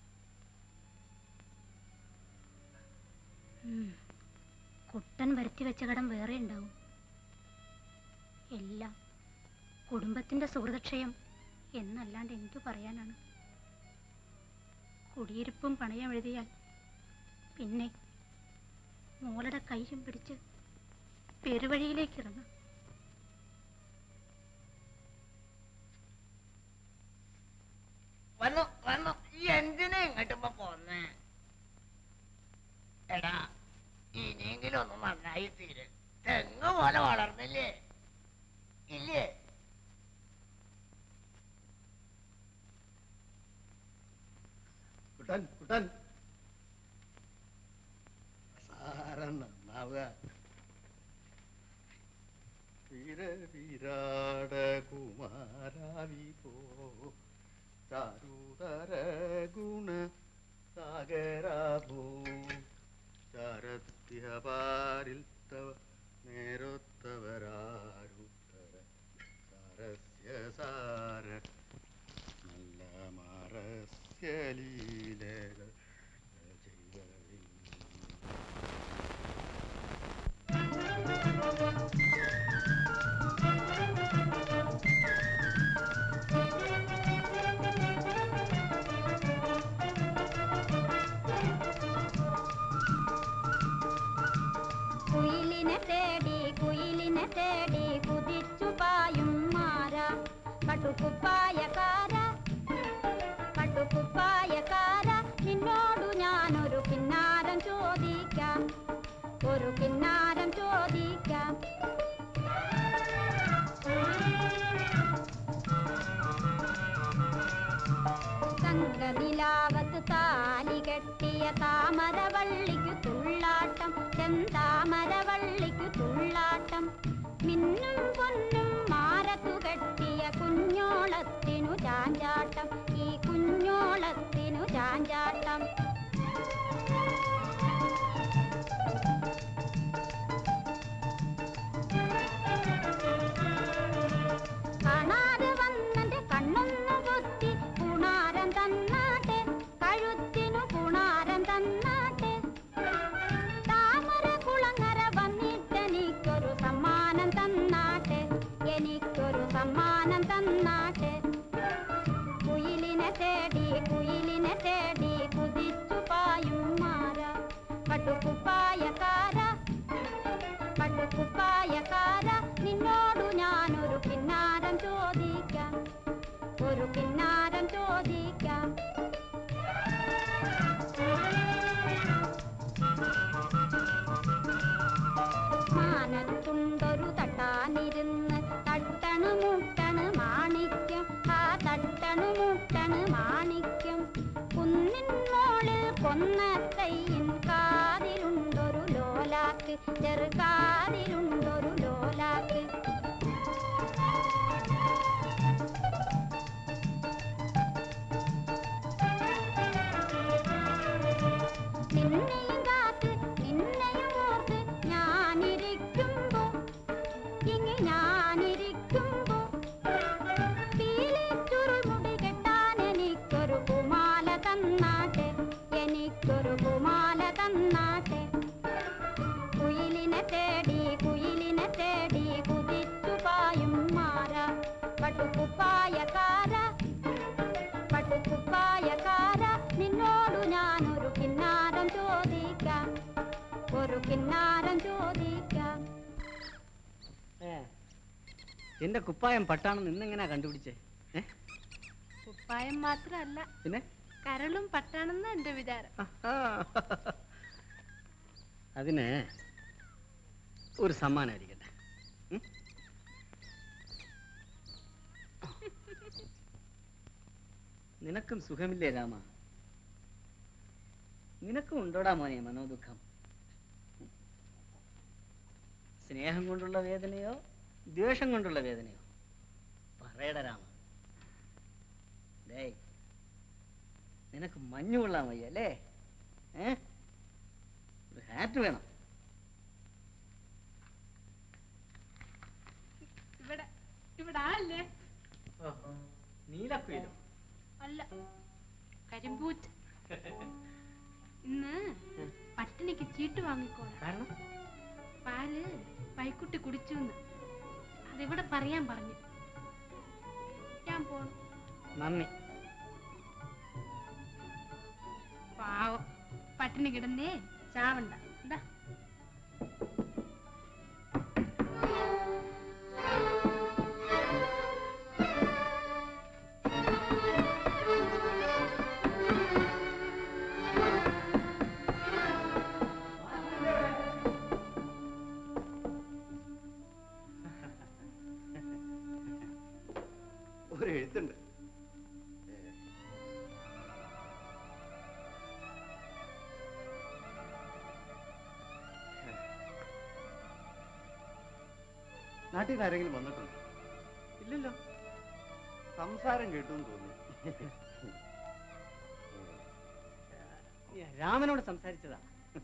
S5: ഉം. കുട്ടൻ വരുത്തി വെച്ച കടം വേറെ ഉണ്ടാവും എല്ലാം കുടുംബത്തിന്റെ സുഹൃതക്ഷയം എന്നല്ലാണ്ട് എന്തു പറയാനാണ് കുടിയിരിപ്പും പണയം എഴുതിയാൽ പിന്നെ മോളുടെ കൈയും പിടിച്ച് പെരുവഴിയിലേക്ക് ഇറങ്ങാം
S8: വന്നു വന്നു ഈ എന്തിനാ ഇങ്ങോട്ട് ഇപ്പൊ പോന്നേ എടാ ഇനിയെങ്കിലും ഒന്ന് നന്നായി തീര് തെങ്ങ് പോലെ വളർന്നില്ലേ ഇല്ലേ
S10: കുട്ടൻ കുട്ടൻ സാരം നന്നാവുക വീര വിരാട കുമാരാവി പോ ചാരുതര ഗുണ സാഗരാഭൂ ചാരത്യപാരിൽ തവ നേരൊത്തവരാരുത്തര സാരസ്യ സാര നല്ല
S9: നിത്യലീലകൾ ചെയ്വഴിൻ.
S2: കുയിലിനെ തേടി കുയിലിനെ തേടി കുതിച്ചു പായും മാര കട്ടുകുപ്പായക്കാര കട്ടുകുപ്പായക്കാര നിന്നോടു ഞാനൊരു കിന്നാരം ചോദിക്കാം ഒരു കിന്നാരം ചോദിക്കാം സംഘനിലാവത്ത് താലി കെട്ടിയ താമരവള്ളിക്കു തുള്ളാട്ടം ചെന്താമരവള്ളിക്കു തുള്ളാട്ടം മിന്നും പൊന്നും മാരത്തു കെട്ടിയ കുഞ്ഞോളത്തിനു ചാഞ്ചാട്ടം ഈ കുഞ്ഞോളത്തിനു ചാഞ്ചാട്ടം കാണാതെ വന്നെന്റെ കണ്ണൊന്നു കുത്തി പുണാരം തന്നാട്ടെ കഴുത്തിനു പുണാരം തന്നാട്ടെ താമര കുളങ്ങര വന്നിട്ടെനിക്കൊരു സമ്മാനം തന്നാട്ടെ എനിക്കൊരു സമ്മാനം തന്നാട്ടെ കുയിലിനെ തേടി കുയിലിനെ തേടി കുതിച്ചു പായും മാര പട്ടുക്കുപ്പായക്കാര പട്ടുക്കുപ്പായക്കാര നിന്നോടു ഞാനൊരു കിന്നാരം ചോദിക്കാം ഒരു കിന്നാരം ചോദിക്കാം മാനത്തുണ്ടൊരു തട്ടാനിരുന്ന് തട്ടണു മുട്ടണ് മാണിക്യം ആ തട്ടണു മുട്ടണ് മാണിക്യം കുന്നിൻ മോളിൽ കൊന്നത്തയ്യൻ കാതിലുണ്ടൊരു ലോലാക്ക് ചെറുകാതിലുണ്ടൊരു ലോലാക്ക് നിന്നെയും കാത്ത് നിന്നെയും ഓർത്ത് ഞാനിരിക്കുമ്പോ ഇങ്ങി ഞാനിരിക്കുമ്പോ പീലി ചുരുൾമുടി കെട്ടാൻ എനിക്കൊരു കുമാല തന്നാട്ടെ എനിക്കൊരു കുമാല തന്നാട്ടെ കുയിലിനെ തേടി കുയിലിനെ തേടി കുതിച്ചു പായും മാര പട്ടുക്കുപ്പായക്കാര പട്ടുക്കുപ്പായക്കാര നിന്നോടു ഞാനൊരു കിന്നാരം ചോദിക്കാം ഒരു കിന്നാരം ചോദിക്കാം
S12: ഏ എന്റെ കുപ്പായം പട്ടാണെന്ന് ഇന്നെങ്ങനെയാ കണ്ടുപിടിച്ചേ ഏ
S13: കുപ്പായം മാത്രമല്ല
S12: പിന്നെ
S13: കരളും പട്ടാണെന്ന് എന്റെ വിചാരം
S12: അതിന് ഒരു സമ്മാനം ഇരിക്കട്ടെ ഉം? നിനക്കും സുഖമില്ലേ രാമ നിനക്കും ഉണ്ടോടാ മോനെ മനോദുഃഖം ഉം? സ്നേഹം കൊണ്ടുള്ള വേദനയോ ദ്വേഷം കൊണ്ടുള്ള വേദനയോ പറയടാ രാമ ഡേയ് നിനക്ക് മഞ്ഞു കൊള്ളാൻ വയ്യ അല്ലേ ഏ ഒരു ഹാറ്റ് വേണം
S13: ഇവിടെ ഇവിടെ ആല്ലേ
S12: നീലക്കുയിലോ
S13: അല്ല കരിമ്പൂച്ച ഇന്ന് പട്ടിണിക്ക് ചീട്ട് വാങ്ങിക്കോളാം
S12: കാരണം
S13: പാല് പൈക്കുട്ടി കുടിച്ചു അതിവിടെ പറയാൻ പറഞ്ഞു ഞാൻ പോണു
S12: നന്ദി
S13: പാവം പട്ടിണി കിടന്നേ ചാവണ്ട എന്താ
S9: ഒരു എഴുത്തുണ്ട് നാട്ടിൽ നിന്ന് ആരെങ്കിലും വന്നിട്ടുണ്ടോ
S12: ഇല്ലല്ലോ
S9: സംസാരം കേട്ടു എന്ന് തോന്നി
S12: രാമനോട് സംസാരിച്ചതാ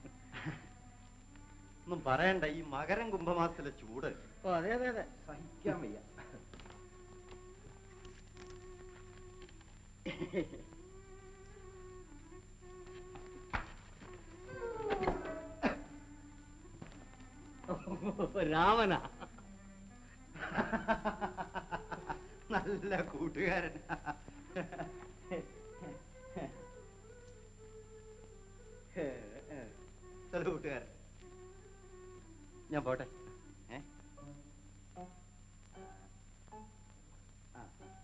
S9: ഒന്നും പറയണ്ട ഈ മകരം കുംഭമാസത്തിലെ ചൂട്
S12: ഓ അതെ അതെ അതെ
S9: സഹിക്കാൻ വയ്യ രാമനാ നല്ല കൂട്ടുകാരൻ നല്ല കൂട്ടുകാരൻ ഞാൻ പോട്ടെ ഏ ആ.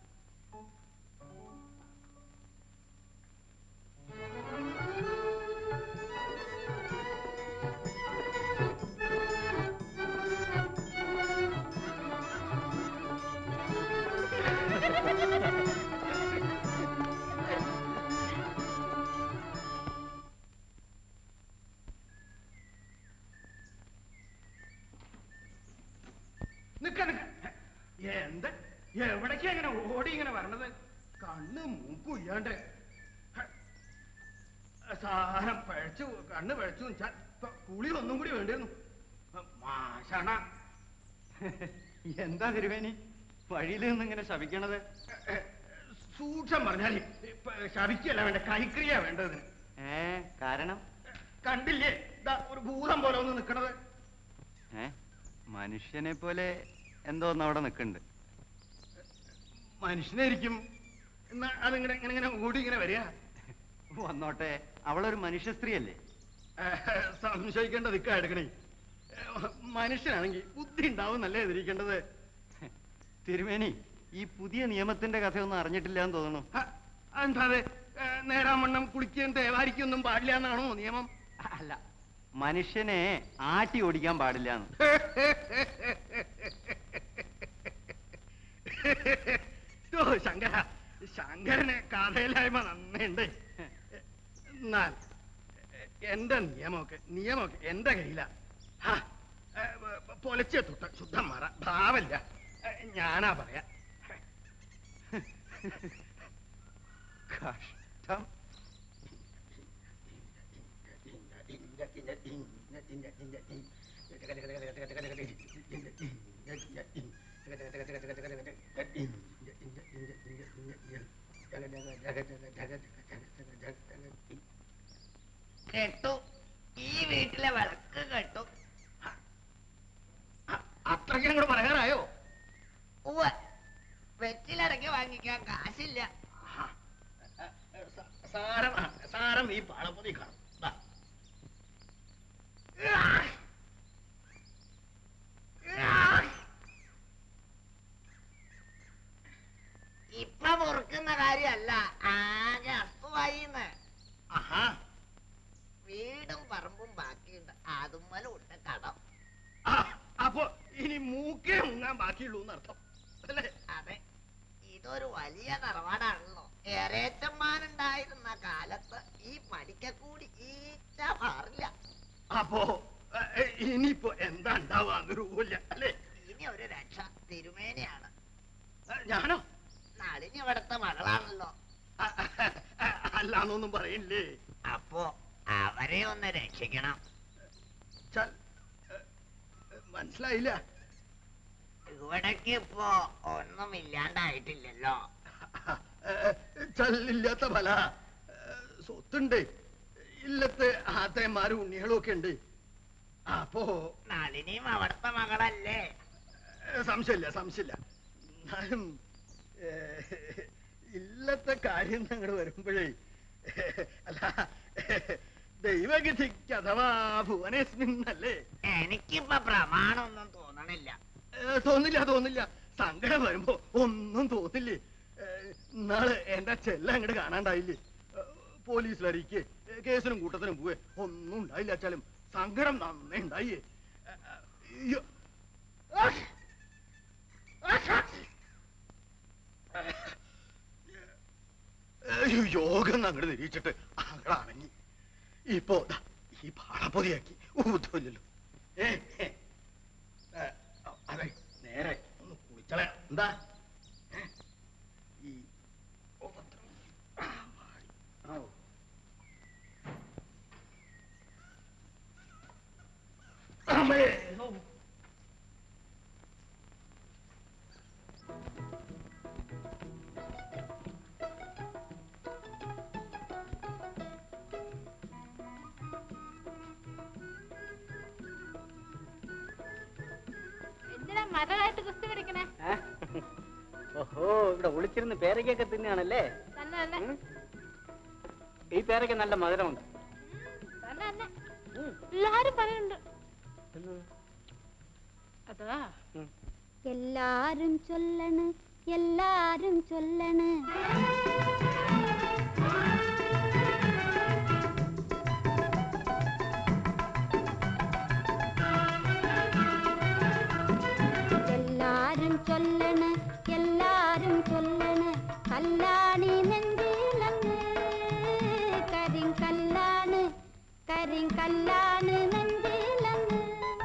S10: നിക്ക നിക്ക എന്ത് എവിടേക്കാ ഇങ്ങനെ ഓടി ഇങ്ങനെ വരണത് കണ്ണ് മൂക്കും ഇല്ലാണ്ട് സാരം പഴച്ചു കണ്ണ് പഴച്ചു വെച്ചാൽ ഇപ്പൊ കുളി ഒന്നും കൂടി വേണ്ടിയിരുന്നു മാഷണ
S9: എന്താ തിരുവേനി വഴിയിൽ നിന്ന് ഇങ്ങനെ ശപിക്കണത്
S10: സൂക്ഷം പറഞ്ഞാൽ ശവിക്കല്ല വേണ്ട കൈക്രിയ വേണ്ടതിന്
S9: ഏ കാരണം
S10: കണ്ടില്ലേ ദാ ഒരു ഭൂതം പോലെ ഒന്ന് നിക്കണത്
S9: ഏ മനുഷ്യനെ പോലെ എന്തോ ഒന്ന് അവിടെ നിൽക്കുന്നുണ്ട്
S10: മനുഷ്യനായിരിക്കും എന്നാ അതിങ്ങനെ ഇങ്ങനെ ഇങ്ങനെ ഓടി ഇങ്ങനെ വരിക
S9: വന്നോട്ടെ അവളൊരു മനുഷ്യ സ്ത്രീയല്ലേ
S10: ഏഹ്, സംശയിക്കേണ്ട ദിക്കാ എടുക്കണേ ഏഹ്, മനുഷ്യനാണെങ്കിൽ ബുദ്ധി ഉണ്ടാവും നല്ലേ എതിരിക്കേണ്ടത്
S9: തിരുമേനി ഈ പുതിയ നിയമത്തിന്റെ കഥയൊന്നും അറിഞ്ഞിട്ടില്ല എന്ന് തോന്നുന്നു
S10: എന്താ നേരാമണ്ണം കുളിക്കുകയും തേവാരിക്കൊന്നും പാടില്ല എന്നാണോ നിയമം
S9: അല്ല മനുഷ്യനെ ആട്ടി ഓടിക്കാൻ പാടില്ല എന്ന്
S10: ഓ ശങ്കര ശങ്കരന് കഥയില്ലായ്മ നന്നുണ്ട് എന്നാൽ എന്റെ നിയമമൊക്കെ നിയമമൊക്കെ എന്റെ കയ്യിലാ ഹാ, ഏ, പൊലച്ചെ തൊട്ട ശുദ്ധം മറ ഭാവല്ല ഏ, ഞാനാ പറയാ
S9: കഷ്ടം
S8: കേട്ടു ഈ വീട്ടിലെ വിളക്ക് കേട്ടു
S10: അത്രയ്ക്ക് അങ്ങോട്ട് പറയാറായോ
S8: ഉവ്വ് വെച്ചിലടക്കി വാങ്ങിക്കാൻ കാശില്ല
S10: സാരം ആ, സാരം ഈ പാളപ്പൊതി കാണും ദാ.
S8: ഇപ്പൊ മുറുക്കുന്ന കാര്യല്ല ആകെ അസുവായിന്ന്
S10: ആഹാ
S8: വീടും പറമ്പും ബാക്കിയുണ്ട് അതുമ്മലും ഉണ്ട് കടം
S10: ആ, അപ്പൊ ഇനി മൂക്കേ മുങ്ങാൻ ബാക്കിയുള്ളൂ എന്നർത്ഥം അല്ലേ
S8: അതെ ഇതൊരു വലിയ തറവാടാണല്ലോ എറേച്ചന്മാരുണ്ടായിരുന്ന കാലത്ത് ഈ പടിക്കക്കൂടി ഈച്ച മാറില്ല
S10: അപ്പോ ഏ, ഏ, ഇനിയിപ്പോ എന്താ ഉണ്ടാവാന്ന് രൂപമില്ല അല്ലേ
S8: ഇനി ഒരു രക്ഷ തിരുമേനയാണ്
S10: ഏ, ഞാനോ
S8: നളിനി ഇവിടുത്തെ മകളാണല്ലോ
S10: അല്ലാന്നൊന്നും പറയില്ലേ
S8: അപ്പോ അവരെ ഒന്ന് രക്ഷിക്കണം
S10: ചൽ, ഏ, ഏ, മനസ്സിലായില്ല
S8: ഇവിടേക്ക് ഇപ്പോ ഒന്നും ഇല്ലാണ്ടായിട്ടില്ലല്ലോ
S10: ചല്ലില്ലാത്ത ഫല സ്വത്തുണ്ട് ഇല്ലത്തെ ആത്തയന്മാരും ഉണ്ണികളും ഒക്കെ ഉണ്ട് അപ്പോ
S8: നളിനിയും അവിടുത്തെ മകളല്ലേ
S10: ഏ, സംശയമില്ല സംശയമില്ല എന്നാലും ഏ, ഇല്ലത്തെ കാര്യം അങ്ങോട്ട് വരുമ്പോഴേ അല്ല ദൈവഗതിക്ക് അഥവാ ഭുവനേസ്മിൻ അല്ലേ
S8: എനിക്കിപ്പോ പ്രമാണമൊന്നും തോന്നണില്ല
S10: ഏ, തോന്നില്ല തോന്നില്ല സങ്കടം വരുമ്പോ ഒന്നും തോന്നില്ലേ ഏ, ഇന്നാള് എന്റെ ചെല്ല അങ്ങോട്ട് കാണാണ്ടായില്ലേ ഏ, പോലീസിൽ അറിയിക്കേ ഏ, കേസിനും കൂട്ടത്തിനും പോവേ ഒന്നും ഉണ്ടായില്ല വെച്ചാലും സങ്കടം നന്നേ ഉണ്ടായേ ഏ, ഏ, അയ്യോ. ആഷ്. ആഷ്, ആഷ്. ഏ, യോഗം അങ്ങോട്ട് നിരീക്ഷിച്ചിട്ട് അങ്ങടാണെങ്കിൽ ഇപ്പോ ദാ ഈ പാളപ്പൊതിയാക്കി ഊതുമില്ലല്ലോ ഏ ഏ. ഏ, അതെ നേരെ ഒന്ന് കുളിച്ചളയാ എന്താ ഏ? ഈ ഉപദ്രവം. ആ, മാറി. ഔ. അമ്മേ. ഔ.
S13: ആരായിട്ട് കുസ്തി പിടിക്കണേ
S11: ഓഹോ ഇവിടെ ഒളിച്ചിരുന്ന് പേരയ്ക്കൊക്കെ തിന്നാണല്ലേ
S13: തന്നെ തന്നെ
S11: ഈ പേരയ്ക്ക് നല്ല മധുരമുണ്ട്
S13: തന്നെ തന്നെ എല്ലാരും പറയുന്നുണ്ട് അതാ
S5: എല്ലാരും ചൊല്ലണ് എല്ലാരും ചൊല്ലണ് എല്ലാരും ചൊല്ലണ് എല്ലാരും ചൊല്ലണ് കല്ലാണി നെഞ്ചിലങ്ങ് കരിങ്കല്ലാണ് കരിങ്കല്ലാണ് നെഞ്ചിലങ്ങ്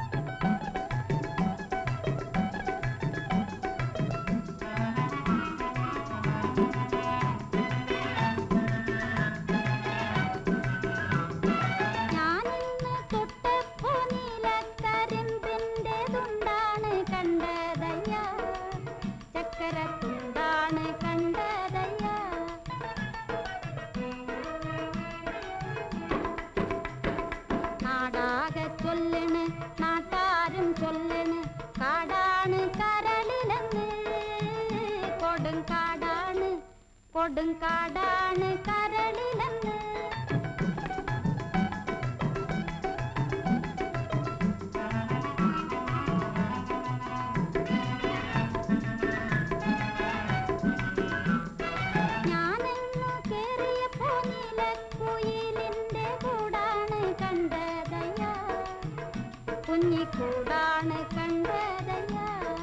S5: ഞാനിന്ന് തൊട്ടപ്പോ നീലക്കരിമ്പിൻ്റെതുണ്ടാണ് കണ്ടതയ്യ ചക്കരത്തുണ്ടാണ് കണ്ടതയ്യ നാടാകെ ചൊല്ലണ് നാട്ടാരും ചൊല്ലണ് കാടാണ് കരളിലെന്ന് കൊടുങ്കാടാണ് കൊടുങ്കാടാണ് കരളിലെന്ന് ഞാനെങ്ങു കേറിയപ്പോ നീലക്കുയിലിന്റെ കൂടാണ് കണ്ടതയ്യ കുഞ്ഞിക്കൂടാണ് കണ്ടതയ്യ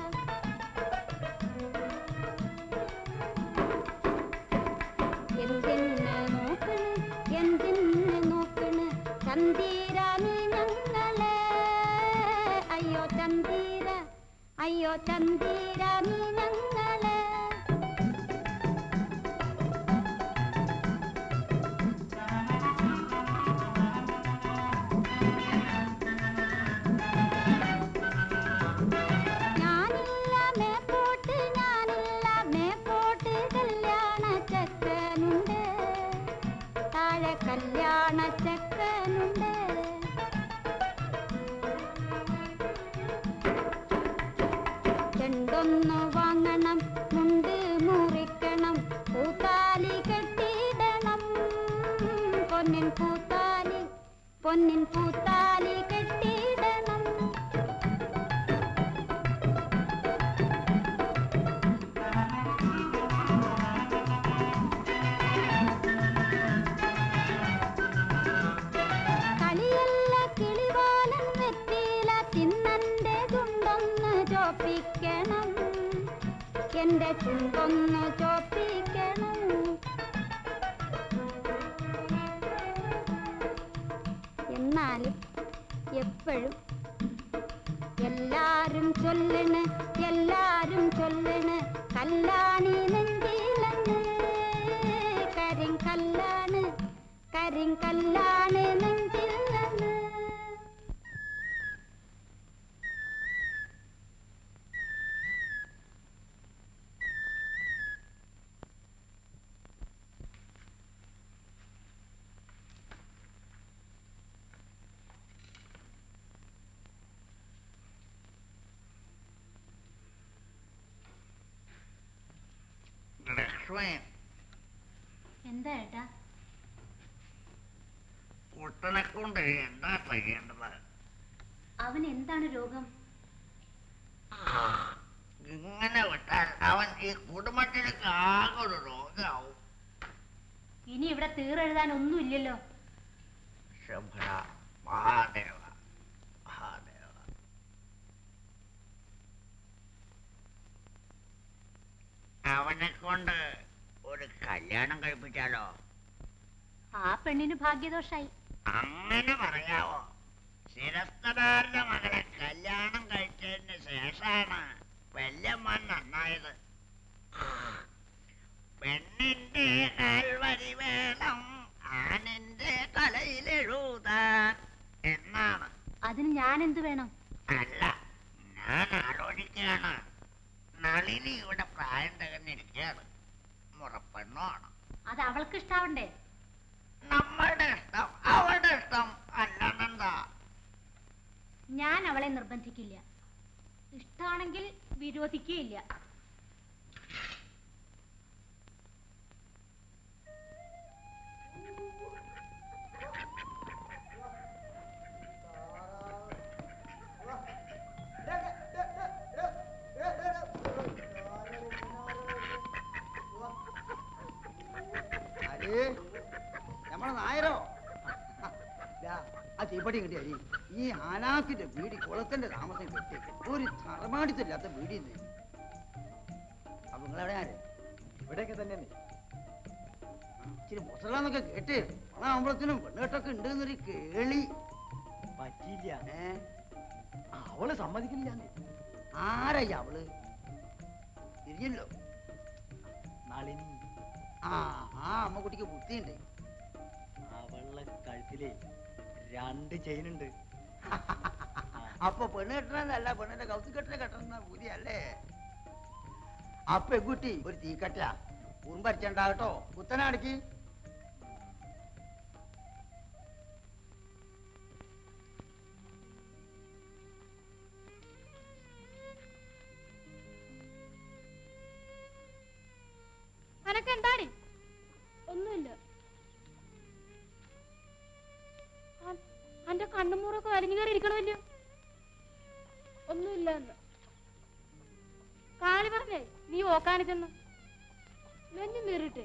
S5: എന്തിന് നോക്കണ് എന്തിന് നോക്കണ് ചന്തീരാനി ഞങ്ങളെ അയ്യോ ചന്തീര അയ്യോ ചന്തീരാനി ഞങ്ങളെ ഞാനില്ല മേപ്പോട്ട് ഞാനില്ല മേപ്പോട്ട് കല്യാണ ചക്കനുണ്ട് താഴെ കല്യാണ ചക്കനുണ്ട് ചെണ്ടൊന്നു വാങ്ങണം മുണ്ട് മുറിക്കണം പൂത്താലി കെട്ടിയിടണം പൊന്നിൻ പൂത്താലി പൊന്നിൻ പൂത്താലി കെട്ടിയിടണം കളിയല്ല കിളിവാലൻ വെറ്റില തിന്നന്റെ ചുണ്ടൊന്ന് ചോപ്പിക്കണം എന്റെ ചുണ്ടൊന്ന് ചോപ്പിക്കണം എന്നാലും എപ്പോഴും എല്ലാരും ചൊല്ലണ് എല്ലാരും ചൊല്ലണ് കല്ലാണി നെഞ്ചിലങ്ങ് കരിങ്കല്ലാണ് കരിങ്കല്ലാണ് നെഞ്ചിലങ്ങ്
S14: ലക്ഷ്മി
S5: എന്താ ഏട്ടാ
S14: കുട്ടനെ കൊണ്ട് എന്താ ചെയ്യേണ്ടത്
S5: അവൻ എന്താണ് രോഗം
S14: ഇങ്ങനെ വിട്ടാൽ അവൻ ഈ കുടുംബത്തിലേക്ക് ആകെ ഒരു രോഗാവും
S5: ഇനി ഇവിടെ തീറെഴുതാൻ ഒന്നുമില്ലല്ലോ
S14: ശുഭ്ര മഹാദേവ മഹാദേവ അവനെ കൊണ്ട് ഒരു കല്യാണം കഴിപ്പിച്ചാലോ
S5: ആ പെണ്ണിന് ഭാഗ്യദോഷായി
S14: അങ്ങനെ പറയാവോ ശിരസ്തനാരുടെ മകളെ കല്യാണം കഴിച്ചതിന് ശേഷമാണ് വല്യമ്മൻ നന്നായത് പെണ്ണിന്റെ കാൽവരി വേണം ആണിന്റെ തലയിലെഴുതാൻ എന്നാണ്
S5: അതിന് ഞാൻ എന്ത് വേണം
S14: അല്ല ഞാൻ ആലോചിക്കുകയാണ് നളിനി ഇവിടെ പ്രായം തികഞ്ഞിരിക്കുകയാണ് മുറപ്പെണ്ണാണ്
S5: അത് അവൾക്ക് ഇഷ്ടാവണ്ടേ
S14: നമ്മളുടെ ഇഷ്ടം അവളുടെ ഇഷ്ടം അല്ലാണെന്താ
S5: ഞാൻ അവളെ നിർബന്ധിക്കില്ല ഇഷ്ടാണെങ്കിൽ വിരോധിക്കുകയില്ല
S15: അരേ നമ്മളെ നായരോ ദാ, ആ തീപ്പടി കിട്ടിയ ഈ ആനാക്കിന്റെ വീടി കുളത്തിന്റെ താമസം കിട്ടി ഒരു തറമാടിത്തില്ലാത്ത വീടി ഇത് അപ്പൊ നിങ്ങളെവിടെ ആര്
S11: ഇവിടെയൊക്കെ തന്നെ
S15: ഇച്ചിരി മുസലാന്നൊക്കെ കേട്ട് പണാകുമ്പളത്തിനും പെണ്ണുകെട്ടൊക്കെ ഉണ്ട് എന്നൊരു കേളി
S11: പറ്റിയില്ല
S15: ഏ
S11: അവള് സമ്മതിക്കില്ല
S15: ആരായി അവള് തിരിഞ്ഞല്ലോ
S11: നളിനി
S15: ആ ആ അമ്മക്കുട്ടിക്ക് ബുദ്ധിയുണ്ട്
S11: അവളുടെ കഴുത്തിലേ രണ്ട് ചെയിനുണ്ട്
S15: അപ്പൊ പെണ്ണ് കെട്ടണല്ല പെണ്ണിന്റെ കൗത്തി കെട്ടണ കെട്ടണ ബുദ്ധിയല്ലേ ആ പെൺകുട്ടി ഒരു തീക്കട്ട ഉറുമ്പടിച്ചുണ്ടാകട്ടോ കുത്തനടിക്ക്
S13: അനക്ക് എന്താടി ഒന്നുമില്ല അൻ- അന്റെ കണ്ണുമൂറൊക്കെ വലിഞ്ഞു കയറി ഇരിക്കണമല്ലോ ഒന്നുമില്ല എന്ന് കാളി പറഞ്ഞേ നീ ഓക്കാനിച്ചെന്ന് നെഞ്ഞു നീറിട്ടെ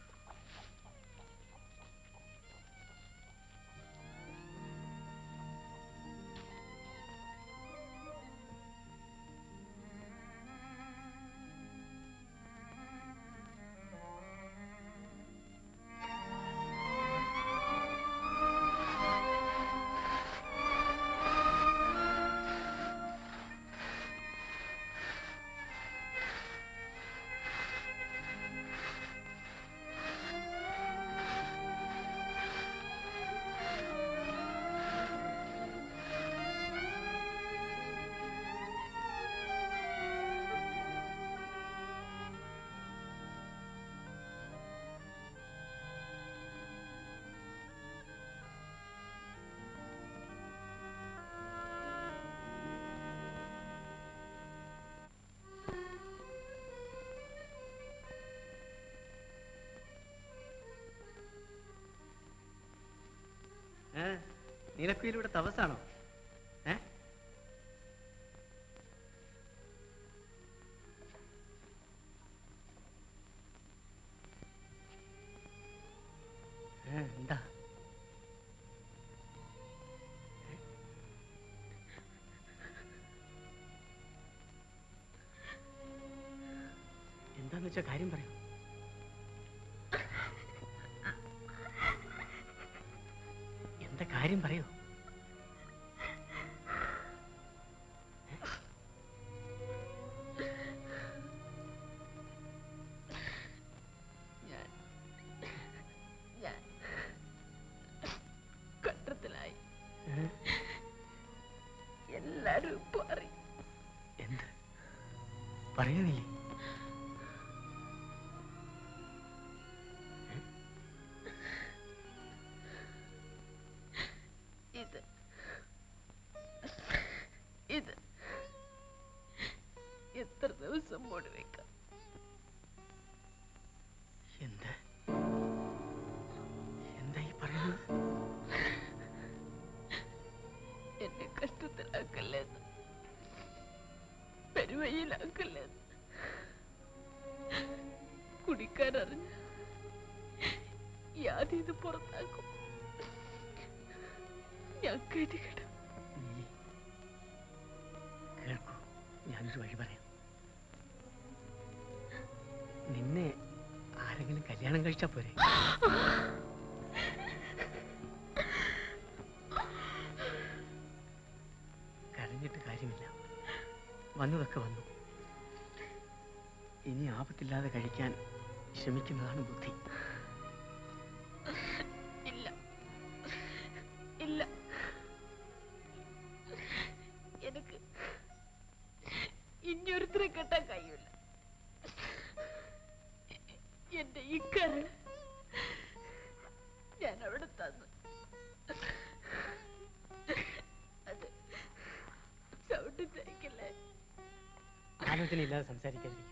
S11: ഏ നീലക്കുയിലൂടെ തപസാണോ ഏ ഏ, എന്താ എന്താന്ന് വെച്ചാ കാര്യം പറയൂ എന്താ കാര്യം പറയൂ
S16: ഞാൻ ഞാൻ കട്ടത്തിലായി എല്ലാരും ഇപ്പൊ അറിയും
S11: എന്ത് പറയുന്നില്ലേ
S16: ഇത് ഇത് എത്ര ദിവസം മൂടി വെക്കാം
S11: എന്ത് എന്താ ഈ പറയുന്നത്
S16: എന്നെ കഷ്ടത്തിലാക്കല്ലെന്ന് പെരുവഴിയിലാക്കല്ലെന്ന് കുടിക്കാനറിഞ്ഞ യാതി ഇത് പുറത്താക്കും ഞാൻ കേട്ടിക്കട്ടെ
S11: നീലി കേൾക്കൂ ഞാനൊരു വഴി പറയാം നിന്നെ ആരെങ്കിലും കല്യാണം കഴിച്ചാ പോരെ കരഞ്ഞിട്ട് കാര്യമില്ല വന്നതൊക്കെ വന്നു ഇനി ആപത്തില്ലാതെ കഴിക്കാൻ ശ്രമിക്കുന്നതാണ് ബുദ്ധി
S16: ഇല്ല ഇല്ല എനിക്ക് ഇനിയൊരുത്തരെ കെട്ടാൻ കഴിയൂല എന്റെ ഈ കരൾ ഞാൻ അവിടെ തന്നു അത് ചവിട്ടി തയ്ക്കല്ലേ
S17: ആലോചന ഇല്ലാതെ സംസാരിക്കാതിരിക്കും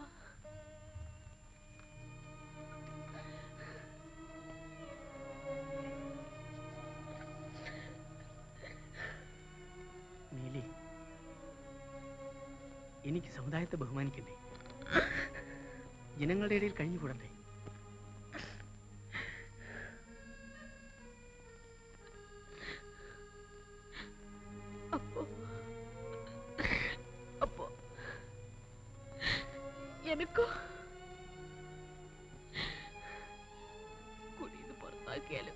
S17: നീലി എനിക്ക് സമുദായത്തെ ബഹുമാനിക്കണ്ടേ ജനങ്ങളുടെ ഇടയിൽ കഴിഞ്ഞുകൂടണ്ടേ
S16: അപ്പോ അപ്പോ എനക്കോ കുടിന്ന് പുറത്താക്കിയാലും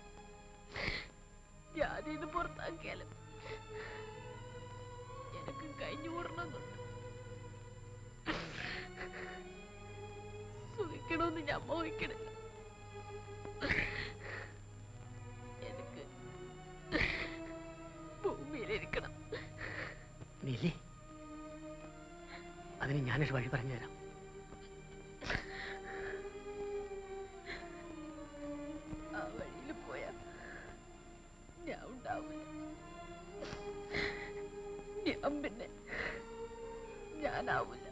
S16: ജാതിന്ന് പുറത്താക്കിയാലും എനക്ക് കഴിഞ്ഞു കൂടണമെന്നുണ്ട് സുഖിക്കണമെന്ന് ഞാൻ മോഹിക്കണില്ല എനിക്ക് ഭൂമിയിലിരിക്കണം
S17: നീലി അതിന് ഞാനൊരു വഴി പറഞ്ഞുതരാം
S16: ആ വഴിയിൽ പോയാ ഞാൻ ഉണ്ടാവില്ല ഞാൻ പിന്നെ ഞാനാവില്ല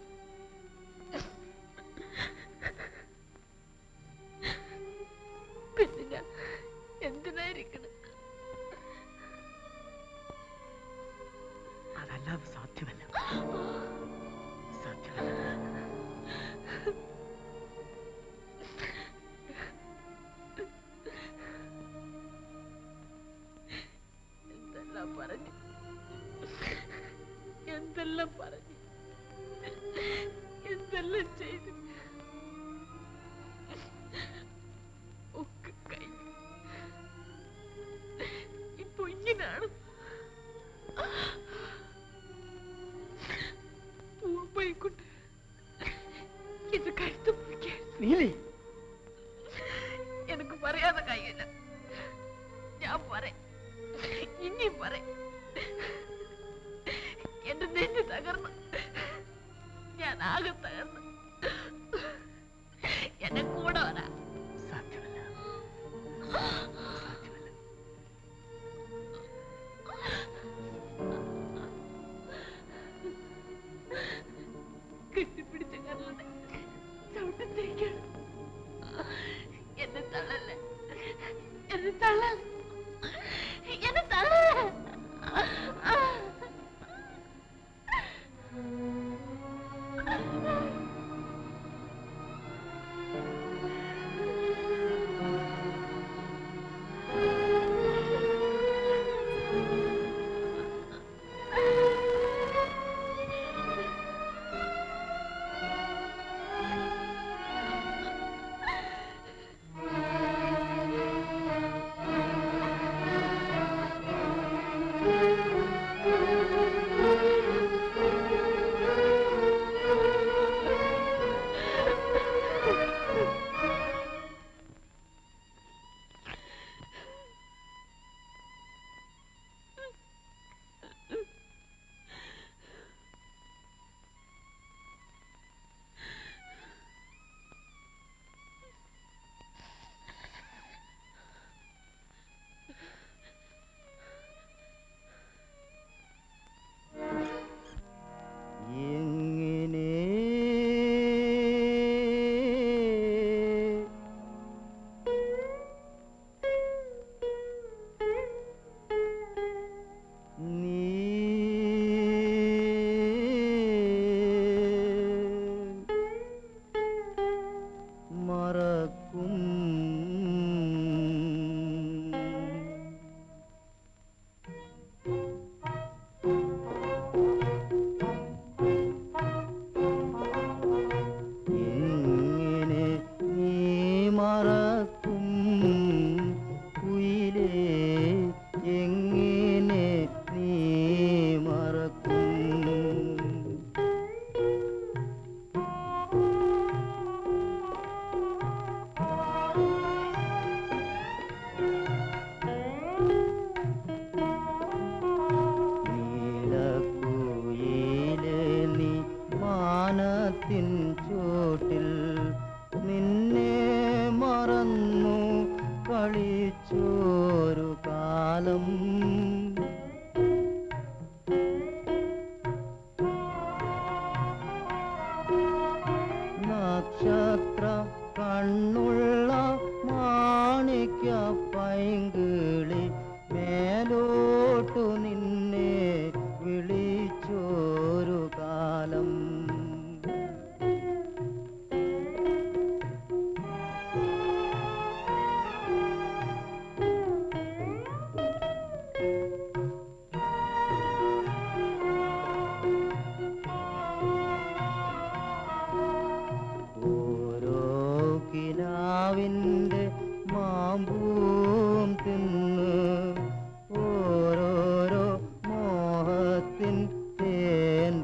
S16: പിന്നെ ഞാൻ എന്തിനായിരിക്കണം
S17: അതല്ലാതെ സാധ്യമല്ല സാധ്യമല്ല
S16: എന്തെല്ലാം പറഞ്ഞു എന്തെല്ലാം പറഞ്ഞു എന്തെല്ലാം ചെയ്തു ഒക്കെ കഴിഞ്ഞു ഇപ്പൊ ഇങ്ങനാണ് പോയിക്കൊണ്ട് ഇത് കഴുത്ത് പിടിക്കാൻ
S17: നീലി
S16: എനിക്ക് പറയാതെ കഴിയില്ല ഞാൻ പറയാം ഇനിയും പറയാം എന്റെ നെഞ്ഞ് തകർന്നു ഞാൻ ആകെ തകർന്നു എന്നെ കൂടെ വരാ
S17: സാധ്യമല്ല
S16: കെട്ടിപ്പിടിച്ച കരളുടെ ചവിട്ടി തേക്കാണ്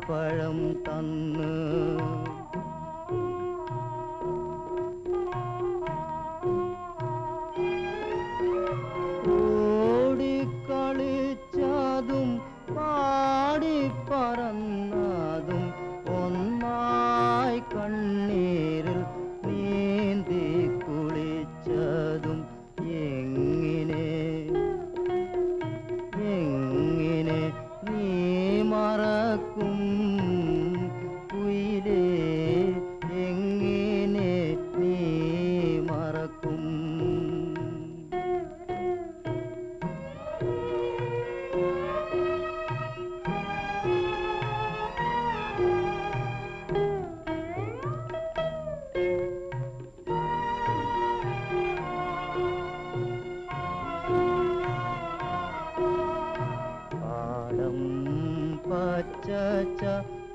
S18: പഴം തന്ന് ഓടിക്കളിച്ചതും പാടിപ്പറന്നതും ഒന്നായി കണ്ണീരിൽ നീന്തി കുളിച്ചതും എങ്ങനെ എങ്ങനെ നീ മറക്കും കുയിലേ എങ്ങനെ നീ മറക്കും പാടം പച്ചച്ച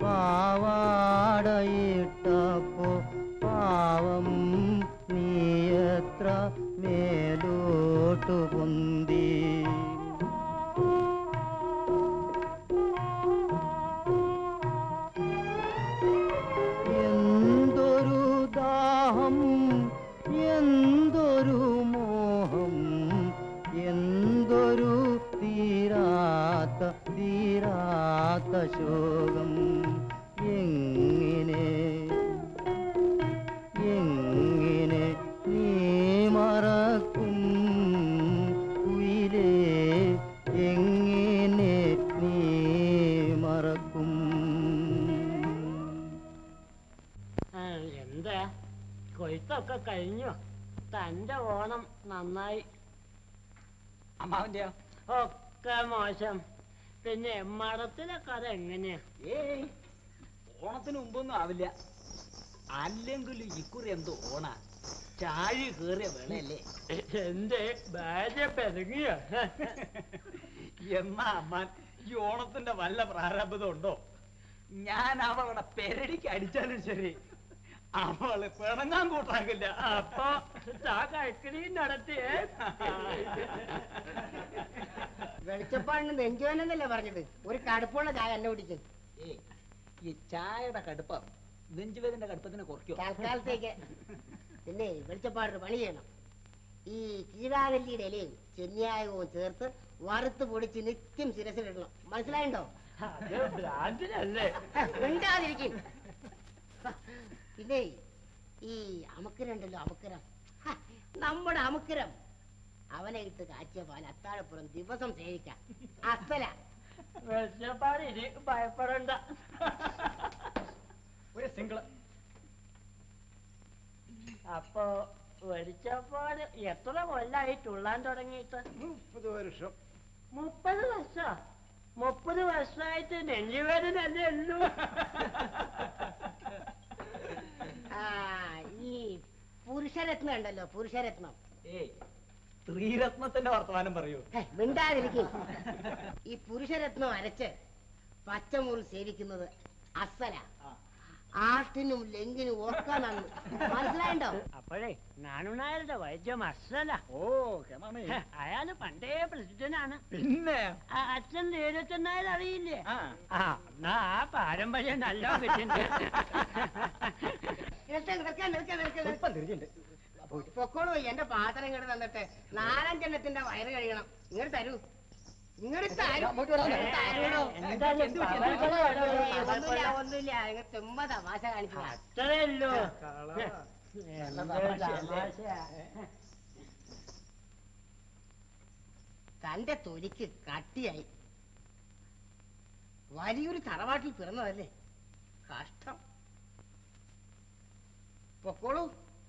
S18: പാവാടയിട്ടപ്പോ പാവം നീയത്ര മേലോട്ടു പൊന്തി എന്തൊരു ദാഹം എന്തൊരു മോഹം എന്തൊരു തീരാത്ത തീരാത്ത ശോകം എങ്ങനെ എങ്ങനെ നീ മറക്കും കുയിലേ എങ്ങനെ നീ മറക്കും
S19: ആ, എന്താ കൊയ്ത്തൊക്കെ കഴിഞ്ഞു തന്റെ ഓണം നന്നായി
S11: അമ്മാവന്റെയോ
S19: ഒക്കെ മോശം പിന്നെ മഠത്തിലെ കഥ എങ്ങനെയാ
S11: ഏയ് ഓണത്തിന് മുമ്പൊന്നും ആവില്ല അല്ലെങ്കിലും ഇക്കുറി എന്തോ ഓണ ചാഴി കേറിയ വേളയല്ലേ
S19: എന്റെ ബാജ പെരുങ്ങിയ
S11: എന്നാ അമ്മാൻ ഈ ഓണത്തിന്റെ വല്ല പ്രാരംഭതം ഉണ്ടോ ഞാൻ അവളുടെ പെരടിക്ക് അടിച്ചാലും ശരി അവള് പിണങ്ങാൻ കൂട്ടാക്കില്ല
S19: അപ്പൊ താ കഴിക്കണീ നടത്തിയേ
S8: വെളിച്ചപ്പാടിന് നെഞ്ചുവേനെന്നല്ലേ പറഞ്ഞത് ഒരു കടുപ്പുള്ള ചായ എന്നെ കുടിക്കും
S11: ഏയ് ഈ ചായയുടെ കടുപ്പം നെഞ്ചുവേദന്റെ കടുപ്പത്തിന് കുറയ്ക്കും
S8: തൽക്കാലത്തേക്ക് പിന്നെ വെളിച്ചപ്പാടിന് പണി ചെയ്യണം ഈ കീഴാനെല്ലിയുടെ ഇലയും ചെന്നിയായവും ചേർത്ത് വറുത്ത് പൊടിച്ച് നിത്യം ശിരസിലിടണം മനസ്സിലായിണ്ടോ
S19: അത് ഭ്രാന്തിനല്ലേ
S8: മിണ്ടാതിരിക്കും പിന്നെ ഈ അമുക്കരുണ്ടല്ലോ അമുക്കരം ഹ, നമ്മുടെ അമുക്കരം അവനെ ഇട്ട് കാച്ചിയ പാൽ അത്താഴപ്പുറം ദിവസം സേവിക്കാം അസല
S19: വെച്ചപ്പാട് ഇനി ഭയപ്പെടണ്ട
S11: ഒരു സിംഗിള്
S19: അപ്പൊ വെളിച്ചപ്പാട് എത്ര കൊല്ലായി തുള്ളാൻ തുടങ്ങിയിട്ട്
S11: മുപ്പത് വർഷം
S19: മുപ്പത് വർഷോ മുപ്പത് വർഷമായിട്ട് നെല്ലുവേദന അല്ലേ ഉള്ളൂ
S8: ആ ഈ പുരുഷരത്നം ഉണ്ടല്ലോ പുരുഷരത്നം
S11: ഏയ് സ്ത്രീരത്നത്തിന്റെ വർത്തമാനം പറയൂ
S8: ഹേ, മിണ്ടാതിരിക്കും ഈ പുരുഷരത്നം അരച്ച് പച്ചമുറി സേവിക്കുന്നത് അസല ആട്ടിനും ലെങ്കിനും ഒക്കെ നന്ന് മനസ്സിലായിണ്ടോ
S19: അപ്പോഴേ നാണുനായരുടെ വൈദ്യം അസല
S11: ഓ കേമാമേ
S19: അയാള് പണ്ടേ പ്രസിദ്ധനാണ്
S11: പിന്നെ
S19: ആ, അച്ഛൻ ദേവച്ചൻ നായർ അറിയില്ലേ
S11: ആ
S19: ആ എന്നാ ആ പാരമ്പര്യം നല്ല കിട്ടുന്നുണ്ട്
S8: നിർത്ത്, നിർത്ത്, നിർത്ത്, നിർത്ത്, നിർത്ത്.
S11: ഇപ്പം തിരിഞ്ഞിട്ടുണ്ട്
S8: പൊക്കോളൂ എന്റെ പാത്രം ഇങ്ങോട്ട് തന്നിട്ട് നാലഞ്ചെണ്ണത്തിന്റെ വയറ് കഴിയണം ഇങ്ങോട്ട് തരൂ ഇങ്ങോട്ട് തരൂ
S11: അങ്ങോട്ട് വരാം.
S8: തരൂടോ.
S19: എന്താ ഇത്
S8: എന്ത് പറ്റി?
S19: പവഴക്കൊല വേണോ?
S8: ഏയ്, ഒന്നുമില്ല ഒന്നുമില്ല നിങ്ങൾ ചുമ്മാ തമാശ കാണിക്കുക
S19: അത്രേ ഉള്ളൂ
S8: തന്റെ തൊലിക്ക് കട്ടിയായി വലിയൊരു തറവാട്ടിൽ പിറന്നതല്ലേ കഷ്ടം പൊക്കോളൂ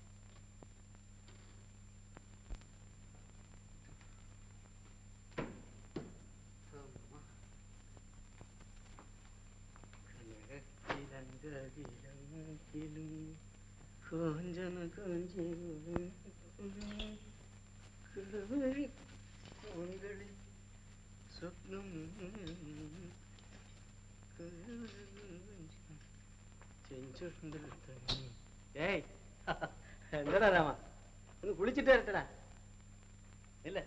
S18: സ്വപ്നം
S12: ഏയ് എന്താടാ രാമ ഒന്ന് കുളിച്ചിട്ട് വരട്ടടാ ഇല്ല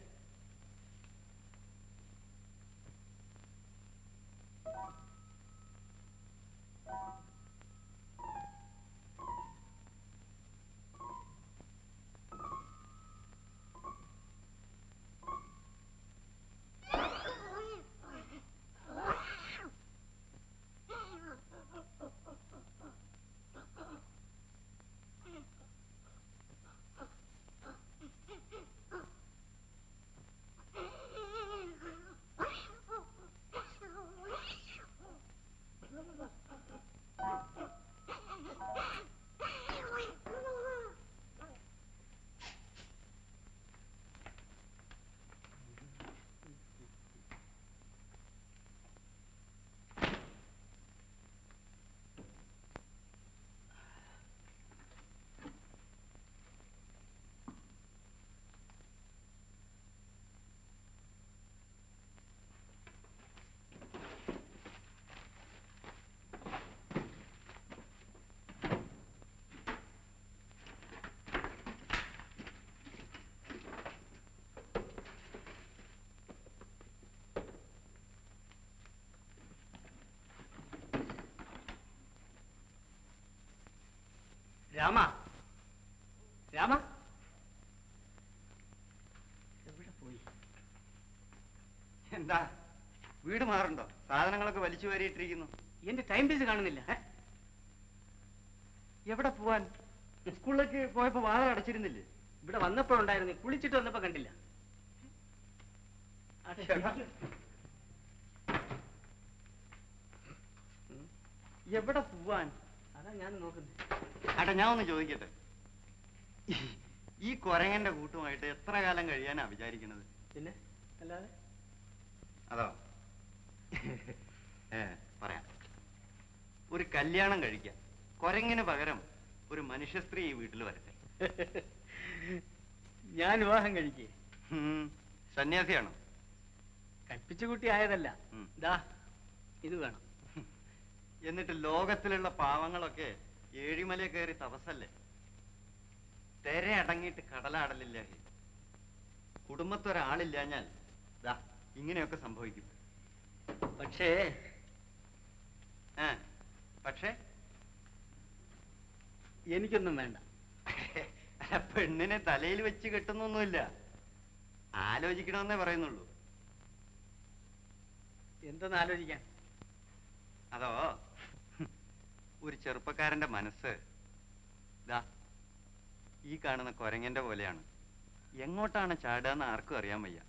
S11: രാമ രാമ എവിടെ പോയി
S9: എന്താ വീട് മാറുണ്ടോ സാധനങ്ങളൊക്കെ വലിച്ചു വാരിയിട്ടിരിക്കുന്നു
S11: എന്റെ ടൈം പീസ് കാണുന്നില്ല ഏ?
S9: എവിടെ പോവാൻ സ്കൂളിലേക്ക് പോയപ്പോ വാതിൽ അടച്ചിരുന്നില്ലേ
S11: ഇവിടെ വന്നപ്പോഴുണ്ടായിരുന്നു കുളിച്ചിട്ട് വന്നപ്പോ കണ്ടില്ല ആ,
S9: ചേട്ടാ. എവിടെ പോവാൻ
S11: അതാ ഞാൻ നോക്കുന്നത്
S9: അട്ടെ ഞാൻ ഒന്ന് ചോദിക്കട്ടെ ഈ- ഈ കൊരങ്ങന്റെ കൂട്ടുമായിട്ട് എത്ര കാലം കഴിയാനാ വിചാരിക്കണത്
S11: പിന്നെ അല്ലാതെ
S9: അതോ ഏ പറയാം ഒരു കല്യാണം കഴിക്കാം കൊരങ്ങിന് പകരം ഒരു മനുഷ്യ സ്ത്രീ ഈ വീട്ടിൽ വരട്ടെ
S11: ഞാൻ വിവാഹം കഴിക്കേ
S9: ഉം, സന്യാസിയാണോ
S11: കൽപ്പിച്ചു കുട്ടി ആയതല്ല
S9: ഉം.
S11: ദാ ഇത് വേണം
S9: എന്നിട്ട് ലോകത്തിലുള്ള പാവങ്ങളൊക്കെ ഏഴിമല കയറി തപസല്ലേ തെര അടങ്ങിയിട്ട് കടലാടലില്ല ഹേ. കുടുംബത്തൊരാളില്ലാഞ്ഞാൽ ദാ ഇങ്ങനെയൊക്കെ സംഭവിക്കും
S11: പക്ഷേ
S9: ആ പക്ഷേ
S11: എനിക്കൊന്നും വേണ്ട
S9: അല്ല, പെണ്ണിനെ തലയിൽ വെച്ച് കെട്ടുന്നൊന്നുമില്ല ആലോചിക്കണമെന്നേ പറയുന്നുള്ളൂ
S11: എന്തെന്ന് ആലോചിക്കാൻ
S9: അതോ ഒരു ചെറുപ്പക്കാരന്റെ മനസ്സ് ദാ ഈ കാണുന്ന കൊരങ്ങന്റെ പോലെയാണ് എങ്ങോട്ടാണ് ചാടുകയെന്ന് ആർക്കും അറിയാൻ വയ്യ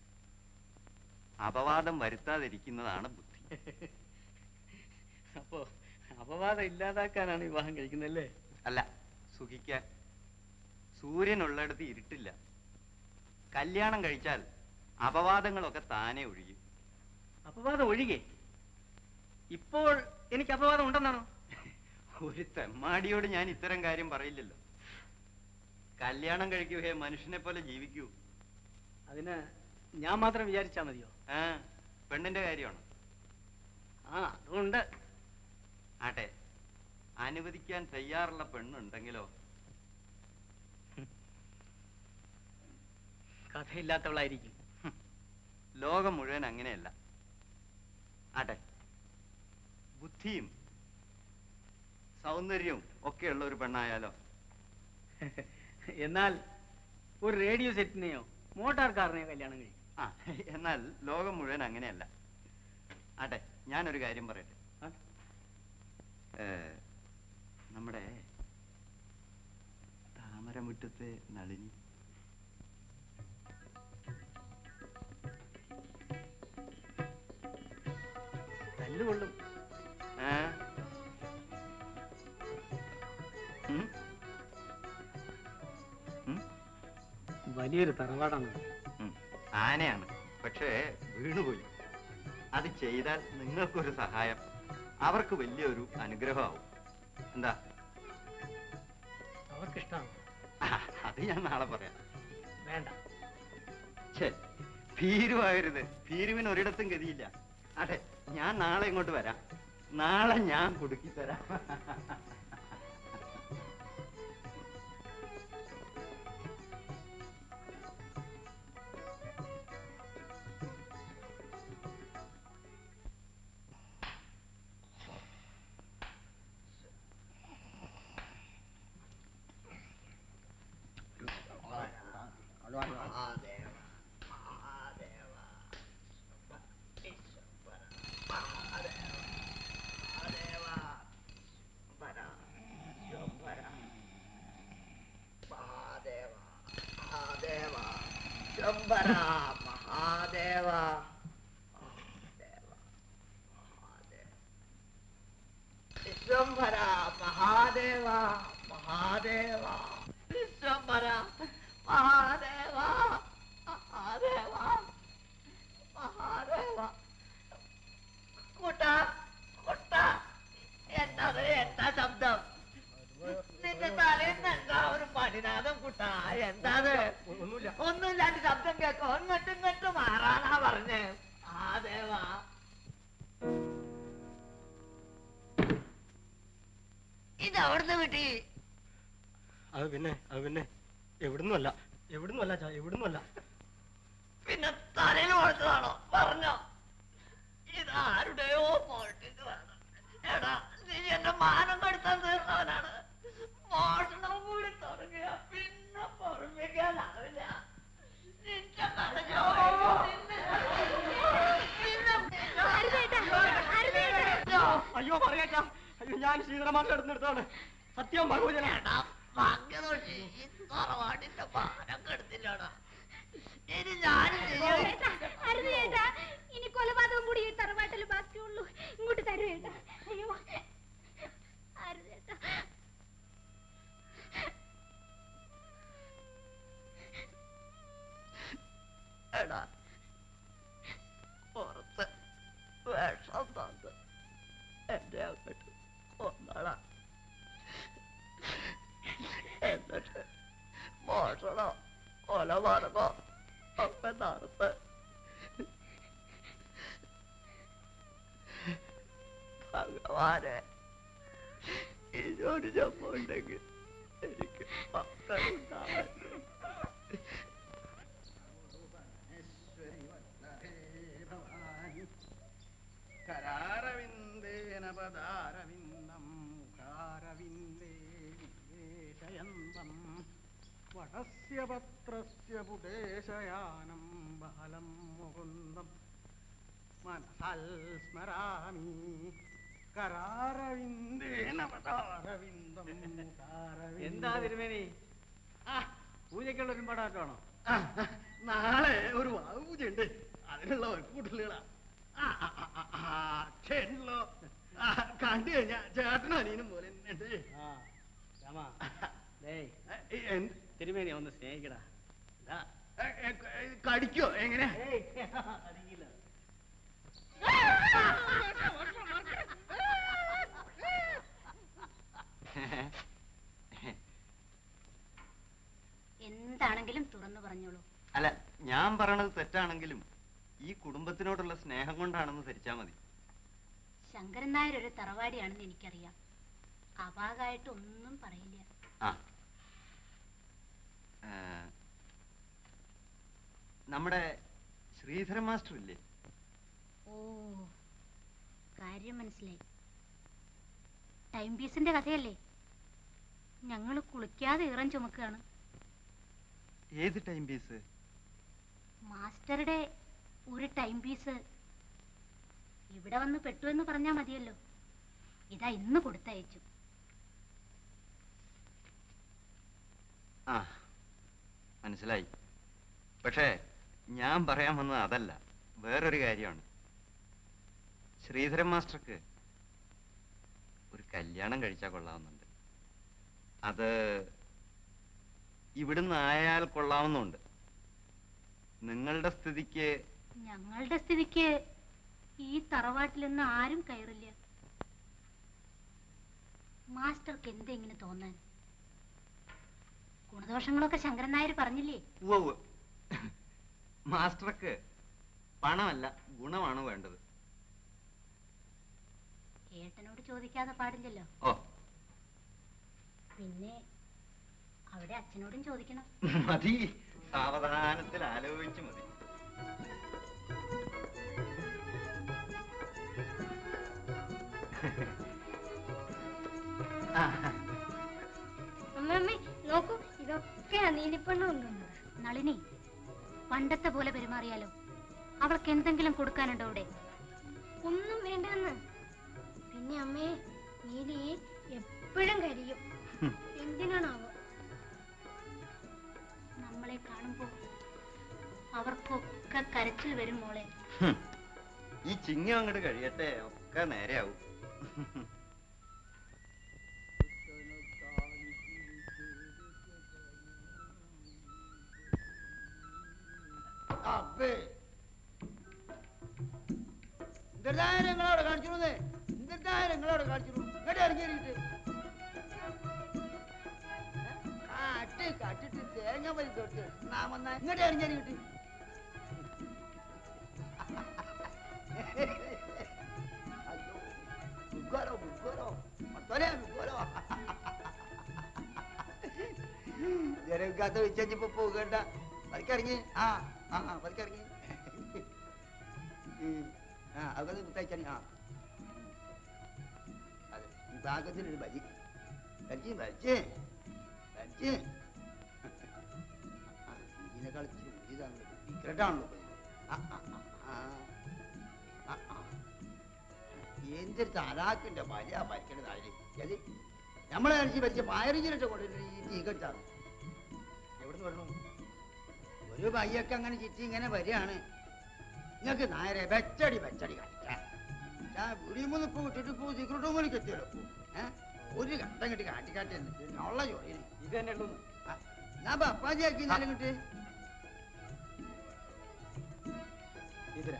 S9: അപവാദം വരുത്താതിരിക്കുന്നതാണ് ബുദ്ധി
S11: അപ്പോ അപവാദം ഇല്ലാതാക്കാനാണ് വിവാഹം കഴിക്കുന്നല്ലേ
S9: അല്ല സുഖിക്കാൻ സൂര്യനുള്ളിടത്ത് ഇരുട്ടില്ല കല്യാണം കഴിച്ചാൽ അപവാദങ്ങളൊക്കെ താനെ ഒഴുകി
S11: അപവാദം ഒഴികെ ഇപ്പോൾ എനിക്ക് അപവാദം ഉണ്ടെന്നാണോ
S9: ഒരു തെമ്മാടിയോട് ഞാൻ ഇത്തരം കാര്യം പറയില്ലല്ലോ കല്യാണം കഴിക്കുകയെ മനുഷ്യനെ പോലെ ജീവിക്കൂ
S11: അതിന് ഞാൻ മാത്രം വിചാരിച്ചാ മതിയോ
S9: ആ പെണ്ണിന്റെ കാര്യമാണ്
S11: ആ അതുകൊണ്ട്
S9: ആട്ടെ അനുവദിക്കാൻ തയ്യാറുള്ള പെണ്ണുണ്ടെങ്കിലോ
S11: കഥയില്ലാത്തവളായിരിക്കും
S9: ലോകം മുഴുവൻ അങ്ങനെയല്ല ആട്ടെ ബുദ്ധിയും സൗന്ദര്യവും ഒക്കെയുള്ള ഒരു പെണ്ണായാലോ
S11: എന്നാൽ ഒരു റേഡിയോ സെറ്റിനെയോ മോട്ടാർ കാറിനെയോ കല്യാണം കഴിക്കും
S9: ആ എന്നാൽ ലോകം മുഴുവൻ അങ്ങനെയല്ല ആട്ടെ ഞാനൊരു കാര്യം പറയട്ടെ
S11: ആ.
S9: ഏ, നമ്മുടെ താമരമുറ്റത്തെ നളിനി
S11: തല്ലുകൊള്ളും
S9: ഏ? ഉം? ഉം?
S11: വലിയൊരു തറവാടാണ്
S9: ഉം. ആനയാണ് പക്ഷേ വീണുപോയി അത് ചെയ്താൽ നിങ്ങൾക്കൊരു സഹായം അവർക്ക് വലിയൊരു അനുഗ്രഹമാവും എന്താ
S11: അവർക്കിഷ്ടമാണ്
S9: ആ, അത് ഞാൻ നാളെ പറയാം
S11: വേണ്ട
S9: ഛേ ഭീരുവാകരുത് ഭീരുവിന് ഒരിടത്തും ഗതിയില്ല അതെ ഞാൻ നാളെ ഇങ്ങോട്ട് വരാം നാളെ ഞാൻ കുടുക്കി തരാം
S14: ആ വിശ്വംഭര മഹാദേവ മഹാദേവ വിശ്വംഭര മഹാദേവ മഹാദേവ മഹാദേവ കുട്ട കുട്ട എന്നത് എന്താ ശബ്ദം നിന്റെ തലയിൽ എന്താ ഒരു പടിനാഥം കുട്ട എന്താത്
S10: ഒന്നുമില്ല
S14: ഒന്നുമില്ലാണ്ട് ശബ്ദം കേൾക്കോ ഇങ്ങോട്ടും ഇങ്ങോട്ടും മാറാനാ പറഞ്ഞേ മഹാദേവ ഇത് അവിടുന്ന് കിട്ടി
S10: അത് പിന്നെ അത് പിന്നെ എവിടുന്നുമല്ല എവിടുന്നുമല്ല ചാ എവിടുന്നുമല്ല
S14: പിന്നെ തലയിൽ കൊടുത്തതാണോ പറഞ്ഞോ ഇത് ആരുടെയോ പോട്ടിട്ട് വേണം എടാ നീ എന്റെ മാനം കെടുത്താൻ തീർന്നവനാണ് മോഷണം കൂടി തുടങ്ങിയ പിന്നെ പൊറപ്പിക്കാനാവില്ല നിന്റെ കടഞ്ഞോ
S10: അയ്യോ പറയാച്ചാ അയ്യോ ഞാൻ ശ്രീധരമാരുടെ അടുത്ത് എടുത്താണ് സത്യം ഭഗവജന
S14: ഭാഗ്യദോഷി ഈ തറവാടിന്റെ മാനം കെടുത്തില്ലടാ ഇനി ഞാനും ചെയ്യും
S5: അരുത് ചേട്ടാ ഇനി കൊലപാതകം കൂടി ഈ തറവാട്ടിൽ ബാക്കിയുള്ളൂ ഇങ്ങോട്ട് തരൂ ചേട്ടാ അയ്യോ അരുത് ചേട്ടാ
S14: എടാ പുറത്ത് വിഷം തന്ന് എന്റെ അങ്ങോട്ട് കൊന്നട എന്നിട്ട് മോഷണോ കൊലപാതകോ ഒക്കെ നടത്ത് ഭഗവാനെ ഇതൊരു ജപ്പുണ്ടെങ്കിൽ എനിക്ക് മക്കളുണ്ടാവട്ടെ
S10: കരാരവിന്ദേന പദാരവിന്ദം മുഖാരവിന്ദേ നിവേശയന്തം വടസ്യ പത്രസ്യ പുടേശയാനം ബാലം മുകുന്ദം മനസൽ സ്മരാമി കരാരവിന്ദേന പദാരവിന്ദം മുഖാരവിന്ദേ
S11: എന്താ തിരുമേനി പൂജയ്ക്കുള്ള ഒരു പടാറ്റാണോ
S10: നാളെ ഒരു വാവുപൂജയുണ്ട് അതിനുള്ള വർക്കൂട്ടലുകളാ ആ, ആ, ആ, ആ, ആ, ചേട്ടനല്ലോ ആ, കണ്ടു കഴിഞ്ഞാ ചേട്ടനും അനിയനും പോലെ തന്നെയുണ്ട്
S11: ആ രാമാ ഡേയ്
S10: ഏ, എന്ത്?
S11: തിരുമേനി ഒന്ന് സ്നേഹിക്കടാ
S10: ആ, ഏ, ഏ, ഏ, കടിക്കോ എങ്ങനെ
S11: അറിയില്ല
S5: എന്താണെങ്കിലും തുറന്നു പറഞ്ഞോളൂ
S9: അല്ല ഞാൻ പറയണത് തെറ്റാണെങ്കിലും ഈ കുടുംബത്തിനോടുള്ള സ്നേഹം കൊണ്ടാണെന്ന് ധരിച്ചാ മതി
S5: ശങ്കരൻ നായർ ഒരു തറവാടിയാണെന്ന് എനിക്കറിയാം അപാകമായിട്ട് ഒന്നും പറയില്ല
S9: ആ ആ, നമ്മുടെ ശ്രീധരൻ മാസ്റ്റർ ഇല്ലേ
S5: ഓ കാര്യം മനസ്സിലായി ടൈം പീസിന്റെ കഥയല്ലേ ഞങ്ങൾ കുളിക്കാതെ ഇറം ചുമക്കുകയാണ്
S9: ഏത് ടൈം പീസ്
S5: മാസ്റ്ററുടെ ഒരു ടൈം പീസ് ഇവിടെ വന്ന് പെട്ടു എന്ന് പറഞ്ഞാൽ മതിയല്ലോ ഇതാ ഇന്ന് കൊടുത്തയച്ചു
S9: ആ മനസ്സിലായി പക്ഷേ ഞാൻ പറയാൻ വന്നത് അതല്ല വേറൊരു കാര്യമാണ് ശ്രീധരൻ മാസ്റ്റർക്ക് ഒരു കല്യാണം കഴിച്ചാൽ കൊള്ളാവുന്നുണ്ട് അത് ഇവിടുന്ന് ആയാൽ കൊള്ളാവുന്നുണ്ട് നിങ്ങളുടെ സ്ഥിതിക്ക്
S5: ഞങ്ങളുടെ സ്ഥിതിക്ക് ഈ തറവാട്ടിൽ നിന്ന് ആരും കയറില്ല മാസ്റ്റർക്ക് എന്തെങ്ങനെ തോന്നാൻ ഗുണദോഷങ്ങളൊക്കെ ശങ്കരൻ നായർ പറഞ്ഞില്ലേ
S9: ഉവ്വ് ഉവ്വ്. മാസ്റ്റർക്ക് പണമല്ല ഗുണമാണ് വേണ്ടത്
S5: ഏട്ടനോട് ചോദിക്കാതെ പാടില്ലല്ലോ
S9: ഓ
S5: പിന്നെ അവിടെ അച്ഛനോടും ചോദിക്കണം
S9: മതി സാവധാനത്തിൽ ആലോചിച്ച് മതി ആ,
S5: അമ്മമ്മേ നോക്കൂ ഇതൊക്കെയാ നീലിപ്പെണ്ണ് കൊണ്ടുവന്നത് നളിനി പണ്ടത്തെ പോലെ പെരുമാറിയാലോ അവൾക്ക് എന്തെങ്കിലും കൊടുക്കാനുണ്ടോ ഇവിടെ ഒന്നും വേണ്ടെന്ന് പിന്നെ അമ്മേ നീലി എപ്പോഴും കരിയും എന്തിനാണാവോ നമ്മളെ കാണുമ്പോ അവർക്കൊക്കെ കരച്ചിൽ വരും മോളെ
S9: ഹും. ഈ ചിങ്ങം അങ്ങോട്ട് കഴിയട്ടെ ഒക്കെ നേരെയാവും
S15: അപ്പേ എന്തെല്ലാം നിങ്ങളവിടെ കാണിച്ചിരുന്നേ എന്തെല്ലാം നിങ്ങളവിടെ കാണിച്ചിരുന്നു ഇങ്ങോട്ട് ഇറങ്ങി ഇറങ്ങിട്ട് കാട്ട് കാട്ടിട്ട് തേങ്ങ വരി തൊട്ട് നാം വന്നാ ഇങ്ങോട്ട് ഇറങ്ങി ഇറങ്ങിട്ട് അയ്യോ മുഗ്ഗോലോ മുഗ്ഗോലോ മൊത്തനെ മുഗ്ഗോലോ ജനക്കാത്ത വിച്ചപ്പോ പോകണ്ട പതുക്കിറങ്ങി ആ ആ ആ പതുക്കിറങ്ങി ഉം. ആ അതൊക്കെ മുത്തയച്ചാണി ആ അതെ ഈ ഭാഗത്തിനൊരു ബലി വലിച്ച് വലിച്ച് വലിച്ച് ഇതിനേക്കാൾ ഇച്ചിരി ഉചിതാണല്ലോ സീക്രട്ടാണല്ലോ ഇപ്പൊ ഇത്. ആ ആ ആ ആ ആ ആ എന്തൊരു തലാക്കിന്റെ വലിയ ഭരിക്കേണ്ടത് അതിന് അത് നമ്മളെ കഴിച്ച് ഭരിച്ച പായറിഞ്ഞിട്ട് കൊണ്ടിട്ട് ഈ തീ കെട്ടാണ് എവിടുന്ന് വരണു ഒരു പയ്യൊക്കെ അങ്ങനെ ചുറ്റി ഇങ്ങനെ വരികയാണ് നിങ്ങൾക്ക് നേരെ വെച്ചടി വെച്ചടി കാണിക്കാം ഞാൻ വീടിയുമ്പോൾ ഇപ്പൊ വിട്ടിട്ട് പോ സിക്രട്ട് മണിക്ക് എത്തിയല്ലോ ഏ ഒരു ഘട്ടം കിട്ടി കാട്ടി കാട്ടി ഉള്ള ജോലി ഇത് തന്നെ ഉള്ളൂ ഞാൻ പപ്പാജി ആക്കി എന്നാലും കിട്ടി ഇതിരാ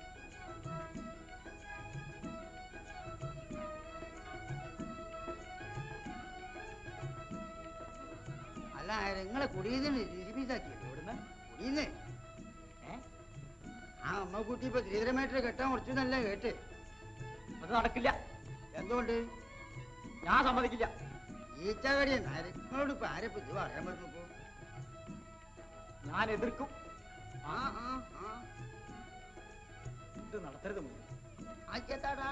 S15: അല്ല നിങ്ങളെ കുടിയതിന് രുചിപ്പീസാക്കി എവിടുന്ന് കുടിയുന്നേ ഏ ആ അമ്മ കുട്ടി ഇപ്പൊ ശ്രീധരമായിട്ട് കെട്ടാൻ കുറച്ചു നല്ല കേട്ട്
S11: അത് നടക്കില്ല
S15: എന്തുകൊണ്ട്
S11: ഞാൻ സമ്മതിക്കില്ല
S15: ഈച്ചകടി നിങ്ങളോട് ഇപ്പൊ ആരെ ഇത് പറയാൻ പറ്റുമ്പോ
S11: ഞാൻ എതിർക്കും
S15: ആ ആ ആ
S11: ഇത് നടത്തരുത് മോനെ.
S15: ആയിക്കത്താടാ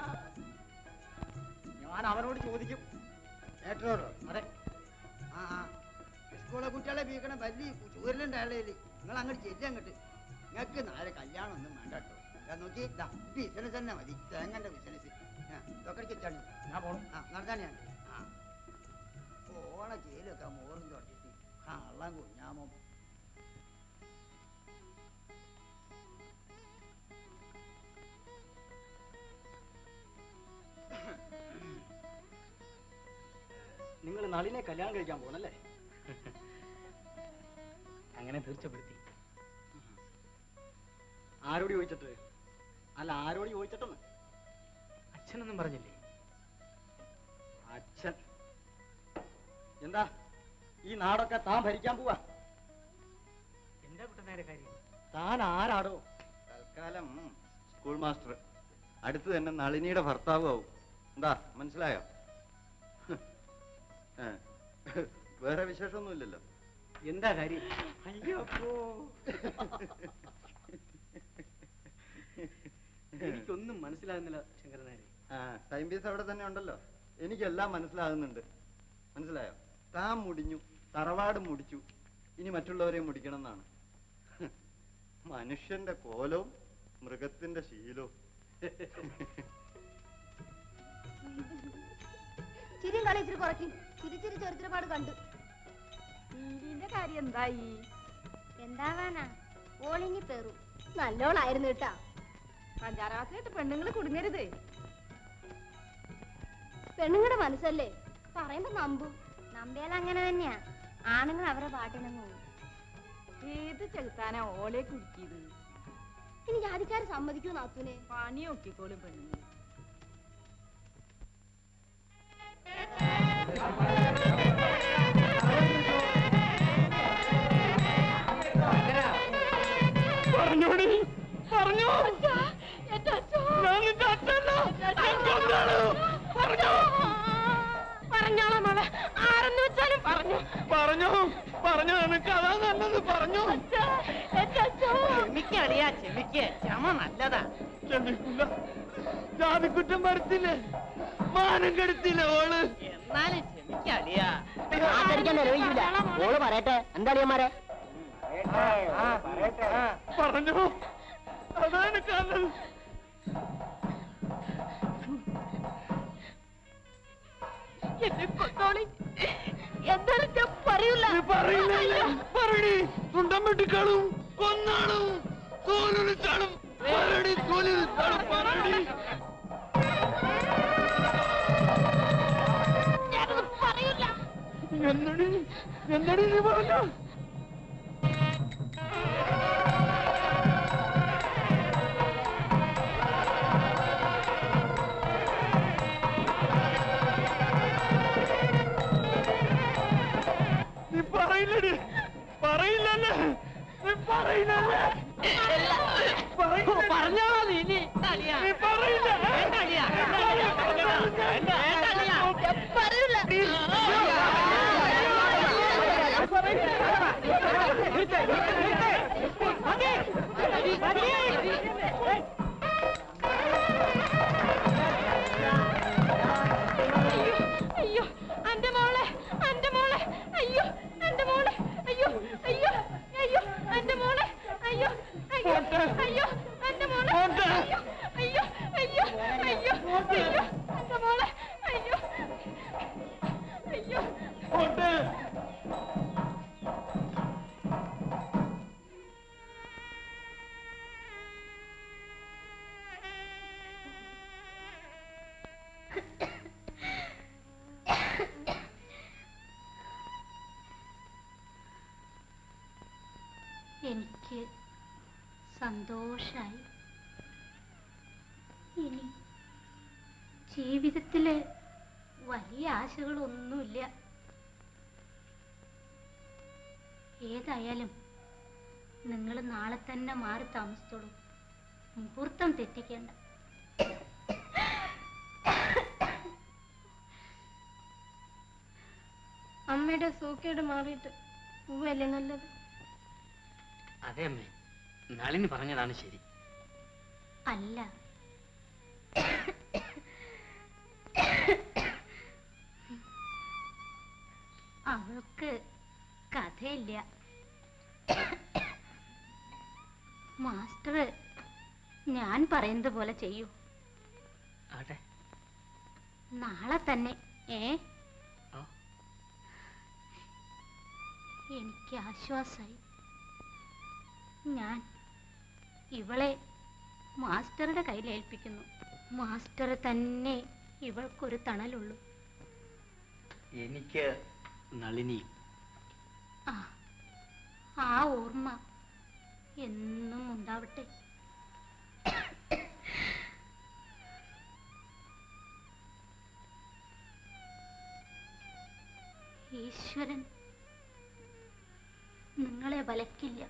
S11: ഞാൻ അവനോട് ചോദിക്കും
S15: ഏട്ടനോടോ
S11: അതെ
S15: ആ ആ സ്കൂളെ കുട്ടികളെ വീക്കണ വലിയ ചൂരലുണ്ട് അയാളെ നിങ്ങൾ അങ്ങോട്ട് ചെല്ലി അങ്ങോട്ട് നിങ്ങൾക്ക് നാളെ കല്യാണം ഒന്നും വേണ്ട കേട്ടോ ഞാൻ നോക്കി ബിസിനസ് തന്നെ മതി തേങ്ങന്റെ ബിസിനസ് ഇതൊക്കെ ചെറ്റാണ്
S11: ഞാൻ പോണം
S15: ആ നടത്താൻ ഞാൻ ആ ഓണ ചേലൊക്കെ മോറും തുടച്ചിട്ട് കള്ളം കുഞ്ഞാമോ
S11: നിങ്ങൾ നളിനെ കല്യാണം കഴിക്കാൻ പോകണല്ലേ
S17: അങ്ങനെ തീർച്ചപ്പെടുത്തി
S11: ആരോട് ചോദിച്ചിട്ട് അല്ല ആരോട് ചോദിച്ചിട്ടെന്ന്
S17: അച്ഛനൊന്നും പറഞ്ഞില്ലേ
S11: അച്ഛൻ എന്താ ഈ നാടൊക്കെ താൻ ഭരിക്കാൻ പോവാ
S17: എന്താ കുട്ടനാരെ കാര്യം
S11: താൻ ആരാടോ
S9: തൽക്കാലം സ്കൂൾ മാസ്റ്റർ അടുത്ത് തന്നെ നളിനിയുടെ ഭർത്താവും എന്താ മനസ്സിലായോ ഏ, വേറെ വിശേഷമൊന്നുമില്ലല്ലോ
S17: എന്താ കാര്യം
S11: അയ്യോ
S17: എനിക്കൊന്നും മനസ്സിലാകുന്നില്ല ശങ്കരനാരെ
S9: ആ ടൈം പീസ് അവിടെ തന്നെ ഉണ്ടല്ലോ എനിക്കെല്ലാം മനസ്സിലാകുന്നുണ്ട് മനസ്സിലായോ താൻ മുടിഞ്ഞു തറവാട് മുടിച്ചു ഇനി മറ്റുള്ളവരെ മുടിക്കണം എന്നാണ് മനുഷ്യന്റെ കോലവും മൃഗത്തിന്റെ ശീലവും
S5: ചിരിയും കളി ഇച്ചിരി കുറയ്ക്കും ചിരിച്ചിരി ചെറുത്തിരപാട് കണ്ടു
S16: ടിവിന്റെ കാര്യം എന്തായി
S5: എന്താവാനാ ഓളിങ്ങി പേറു നല്ലോളായിരുന്നു കേട്ടാ
S16: പഞ്ചാരാത്രിയായിട്ട് പെണ്ണുങ്ങൾ കുടുങ്ങരുത്
S5: പെണ്ണുങ്ങളുടെ മനസ്സല്ലേ പറയുമ്പോ നമ്പും നമ്പിയാൽ അങ്ങനെ തന്നെയാ ആണുങ്ങൾ അവരെ പാട്ടിനങ്ങ് പോകും
S16: ഏത് ചെലുത്താനാ ഓളെ കുടുക്കിയത്
S5: ഇനി ജാതിക്കാര് സമ്മതിക്കൂ നാത്തൂനെ
S16: പണി നോക്കിക്കോളും പെണ്ണുങ്ങൾ
S3: പറഞ്ഞോടി പറഞ്ഞോ ഞാൻ നിന്റെ അച്ഛനല്ല പറഞ്ഞോ
S16: പറഞ്ഞോളാം മോളെ ആരെന്ന് വെച്ചാലും പറഞ്ഞു
S3: പറഞ്ഞോ പറഞ്ഞു നിനക്ക് അതാ നല്ലത് പറഞ്ഞു
S19: ക്ഷമിക്കറിയാ ക്ഷമിക്ക് ക്ഷമ നല്ലതാ
S3: ക്ഷമിക്കില്ല ജാതിക്കുറ്റം വരത്തില്ലേ മാനം കെടുത്തില്ലേ ഓള്
S19: എന്നാലും ക്ഷമിക്കറിയാ
S18: ഓള് പറയട്ടെ എന്താ അളിയന്മാരെ
S3: പറഞ്ഞോ അതാ എനിക്ക് നല്ലത്
S16: എന്നെ കൊന്നോളി എന്തായാലും ഞാൻ പറയൂല
S3: നീ പറയില്ലല്ലേ പറയടി തുണ്ടം വെട്ടിക്കാളും കൊന്നാളും തോലുളിച്ചാളും പറയടി തോലുളിച്ചാളും പറയടി
S16: ഞാനത് പറയൂല
S3: എന്നടി എന്നടി നീ പറഞ്ഞ
S5: എനിക്ക് സന്തോഷായി ഇനി ജീവിതത്തില് വലിയ ആശകളൊന്നുമില്ല ഏതായാലും നിങ്ങൾ നാളെ തന്നെ മാറി താമസിച്ചോളൂ മുഹൂർത്തം തെറ്റിക്കേണ്ട
S13: അമ്മയുടെ സൂക്കേട് മാറിയിട്ട് പോവല്ലേ നല്ലത്
S17: അതെ അമ്മേ നളിനി പറഞ്ഞതാണ് ശരി
S5: അല്ല അവൾക്ക് കഥയില്ല മാസ്റ്റർ ഞാൻ പറയുന്നത് പോലെ ചെയ്യൂ
S17: ആട്ടെ
S5: നാളെ തന്നെ ഏ
S17: ആ.
S5: എനിക്ക് ആശ്വാസായി ഞാൻ ഇവളെ മാസ്റ്ററുടെ കയ്യിൽ ഏൽപ്പിക്കുന്നു മാസ്റ്റർ തന്നെ ഇവൾക്കൊരു തണലുള്ളൂ
S17: എനിക്ക് നളിനി
S5: ആ ആ ഓർമ്മ എന്നും ഉണ്ടാവട്ടെ ഈശ്വരൻ നിങ്ങളെ വലക്കില്ല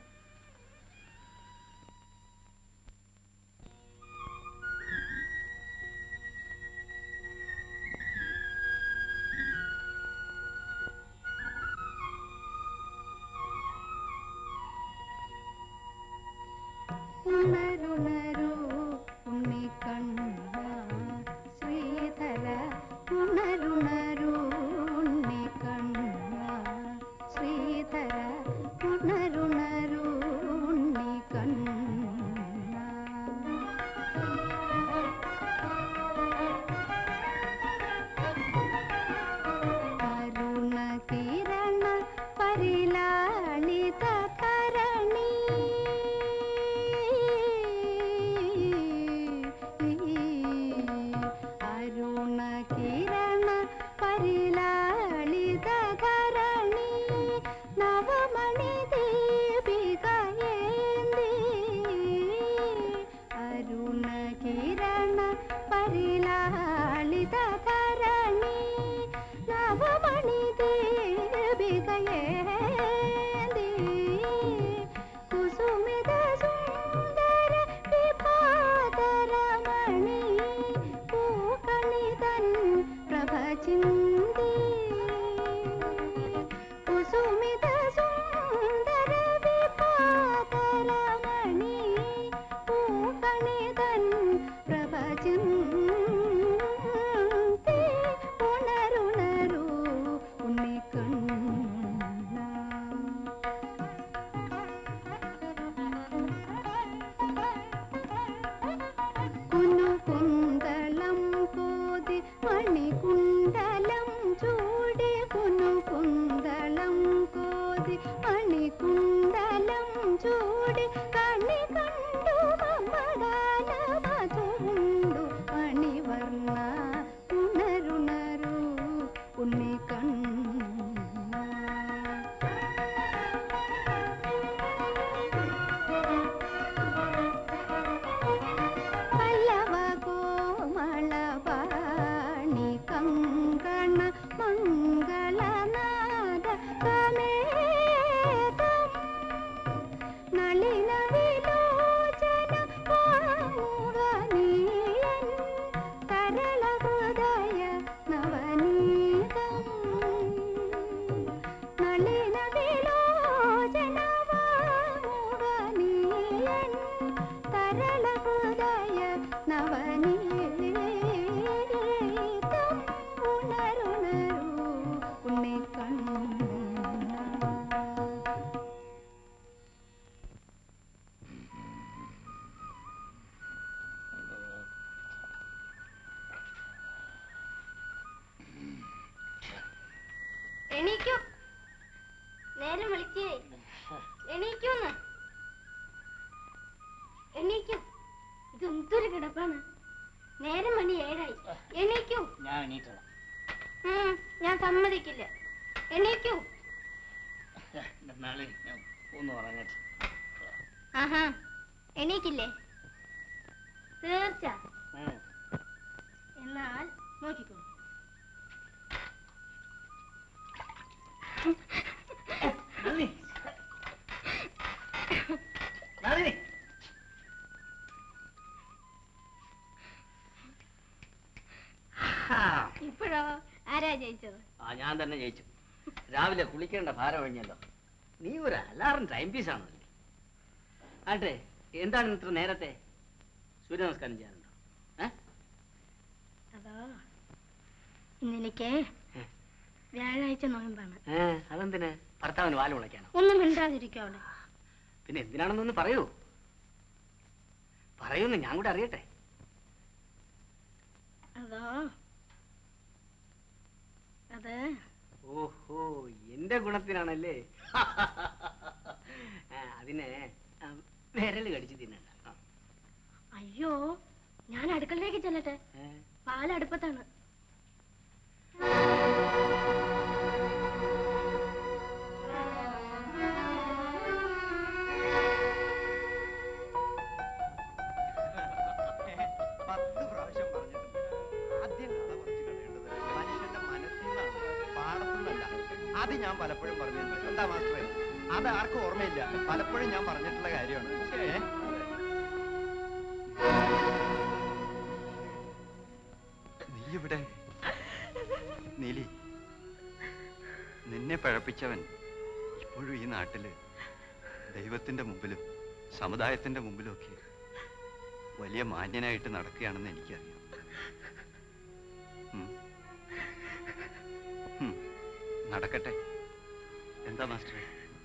S2: ഉണരുണരൂ ഉണ്ണിക്കണ്ണ ശ്രീധര ഉണരുണരൂ ഉണ്ണിക്കണ്ണ ശ്രീധര ഉണരുണരൂ ഉണ്ണിക്കണ്ണ അരുണകിരണ പരിലാളിത കരണി അരുണകിരണ പരിലാളിത കരണി നവമണി ദീപികയേന്തി അരുണകിരണ പരിലാളിത കരണി നവമണി ദീപികയേന്തി കുസുമിത സുന്ദര വിഭാതരമണി പൂക്കണിതൻ പ്രഭ ചിന്തി കുസുമിത സുന്ദര വിഭാതരമണി പൂക്കണിതൻ പ്രഭ ചിന്തി ഉണരുണരൂ ഉണ്ണിക്കണ്ണ കുനുകുന്തളം കോതി മണികുണ്ടലം ചൂടി കുനുകുന്തളം കോതി മണികുണ്ടലം ചൂടി കണി കണ്ടു മമ്മദാന മധുണ്ടു മണിവർണ്ണ ഉണരുണരു പല്ലവ കോമളപാണി കങ്കണ മംഗളനാദ സമേതം നളിന വിലോചന വാമുവനീയൻ തരള ഹൃദയ നവനീതം നളിന വിലോചന വാമുവനീയൻ തരള ഹൃദയ നവനീതം ഉണരുണരു ഉണ്ണിക്കണ്ണ
S5: എണീക്കൂ നേരം വിളിച്ചേ എണീക്കൂന്ന് എണീക്കൂ ഇത് എന്തൊരു കിടപ്പാണ് നേരം മണി ഏഴായി എണീക്കൂ
S12: ഞാൻ എണീറ്റണം
S5: ഉം, ഞാൻ സമ്മതിക്കില്ല എണീക്കൂ
S12: നാളെ ഞാൻ ഒന്ന് ഉറങ്ങട്ടെ
S5: ആഹാ എണീക്കില്ലേ തീർച്ച എന്നാൽ നോക്കിക്കോ
S12: നളിനി നളിനി
S5: ഇപ്പോഴോ ആരാ ജയിച്ചത്
S17: ആ ഞാൻ തന്നെ ജയിച്ചു രാവിലെ കുളിക്കേണ്ട ഭാരം ഒഴിഞ്ഞല്ലോ നീ ഒരു അലാറം ടൈം പീസ് ആണല്ലേ ആട്ടെ എന്താണ് ഇത്ര നേരത്തെ സൂര്യ നമസ്കാരം ചെയ്യാനുണ്ടോ
S5: അതോ ഇന്നെനിക്ക് വ്യാഴാഴ്ച നോയമ്പാണ്
S17: ഏ അതെന്തിന് ഭർത്താവിന് വാല് മുളയ്ക്കാനോ
S5: ഒന്നും മിണ്ടാതിരിക്കോ അവിടെ
S17: പിന്നെ എന്തിനാണെന്നൊന്ന് പറയൂ പറയൂന്ന് ഞാൻ കൂടെ അറിയട്ടെ
S5: അതോ അത്
S17: ഓഹോ എന്റെ ഗുണത്തിനാണല്ലേ ആ, അതിനെ ആ, വിരല് കടിച്ച് തിന്നണ്ട ആ.
S5: അയ്യോ ഞാൻ അടുക്കളയിലേക്ക് ചെല്ലട്ടെ
S17: ഏ?
S5: പാലടുപ്പത്താണ്
S9: പത്ത് പ്രാവശ്യം പറഞ്ഞിട്ടുണ്ട് ആദ്യം കഥ കുറച്ച് കളയേണ്ടത് മനുഷ്യന്റെ മനസ്സിൽ നിന്നാണ് പാടത്തുനിന്നല്ല അത് ഞാൻ പലപ്പോഴും പറഞ്ഞിട്ടുണ്ട് എന്താ മാസ്റ്ററെ അത് ആർക്കും ഓർമ്മയില്ല പലപ്പോഴും ഞാൻ പറഞ്ഞിട്ടുള്ള കാര്യമാണ് ഏ? നീ ഇവിടെ നീലി നിന്നെ പഴപ്പിച്ചവൻ ഇപ്പോഴും ഈ നാട്ടില് ദൈവത്തിന്റെ മുമ്പിലും സമുദായത്തിന്റെ മുമ്പിലും ഒക്കെ വലിയ മാന്യനായിട്ട് നടക്കുകയാണെന്ന് എനിക്കറിയാം ഉം. ഉം. നടക്കട്ടെ എന്താ മാസ്റ്റർ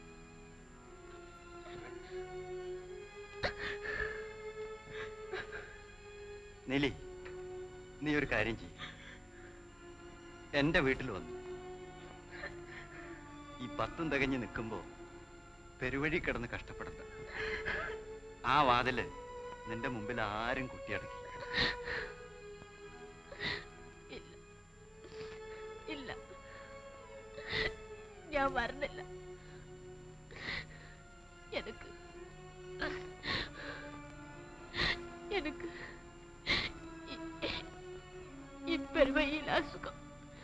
S9: നീലി നീ ഒരു കാര്യം ചെയ്യും എന്റെ വീട്ടിൽ വന്നു ഈ പത്തും തികഞ്ഞ് നിൽക്കുമ്പോ പെരുവഴി കിടന്ന് കഷ്ടപ്പെടണ്ട ആ വാതില് നിന്റെ മുമ്പിൽ ആരും കുട്ടിയടക്കി
S16: ഇല്ല ഞാൻ വരുന്നില്ല எனக்கு எனக்கு இ- இப்பெருமையில் அசுகம்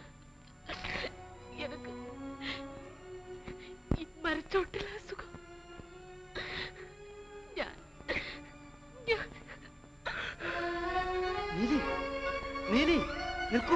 S16: எனக்கு ഇമ്മരച്ചോട്ടിൽ അസുഖം ഞാൻ ഞാൻ
S9: നീലി നീലി നിൽക്കൂ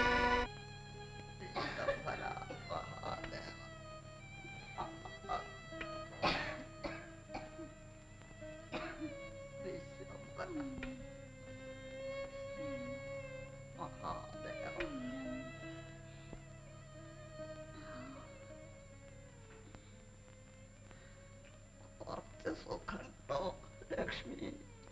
S15: കുറച്ച് സുഖമുണ്ടോ ലക്ഷ്മി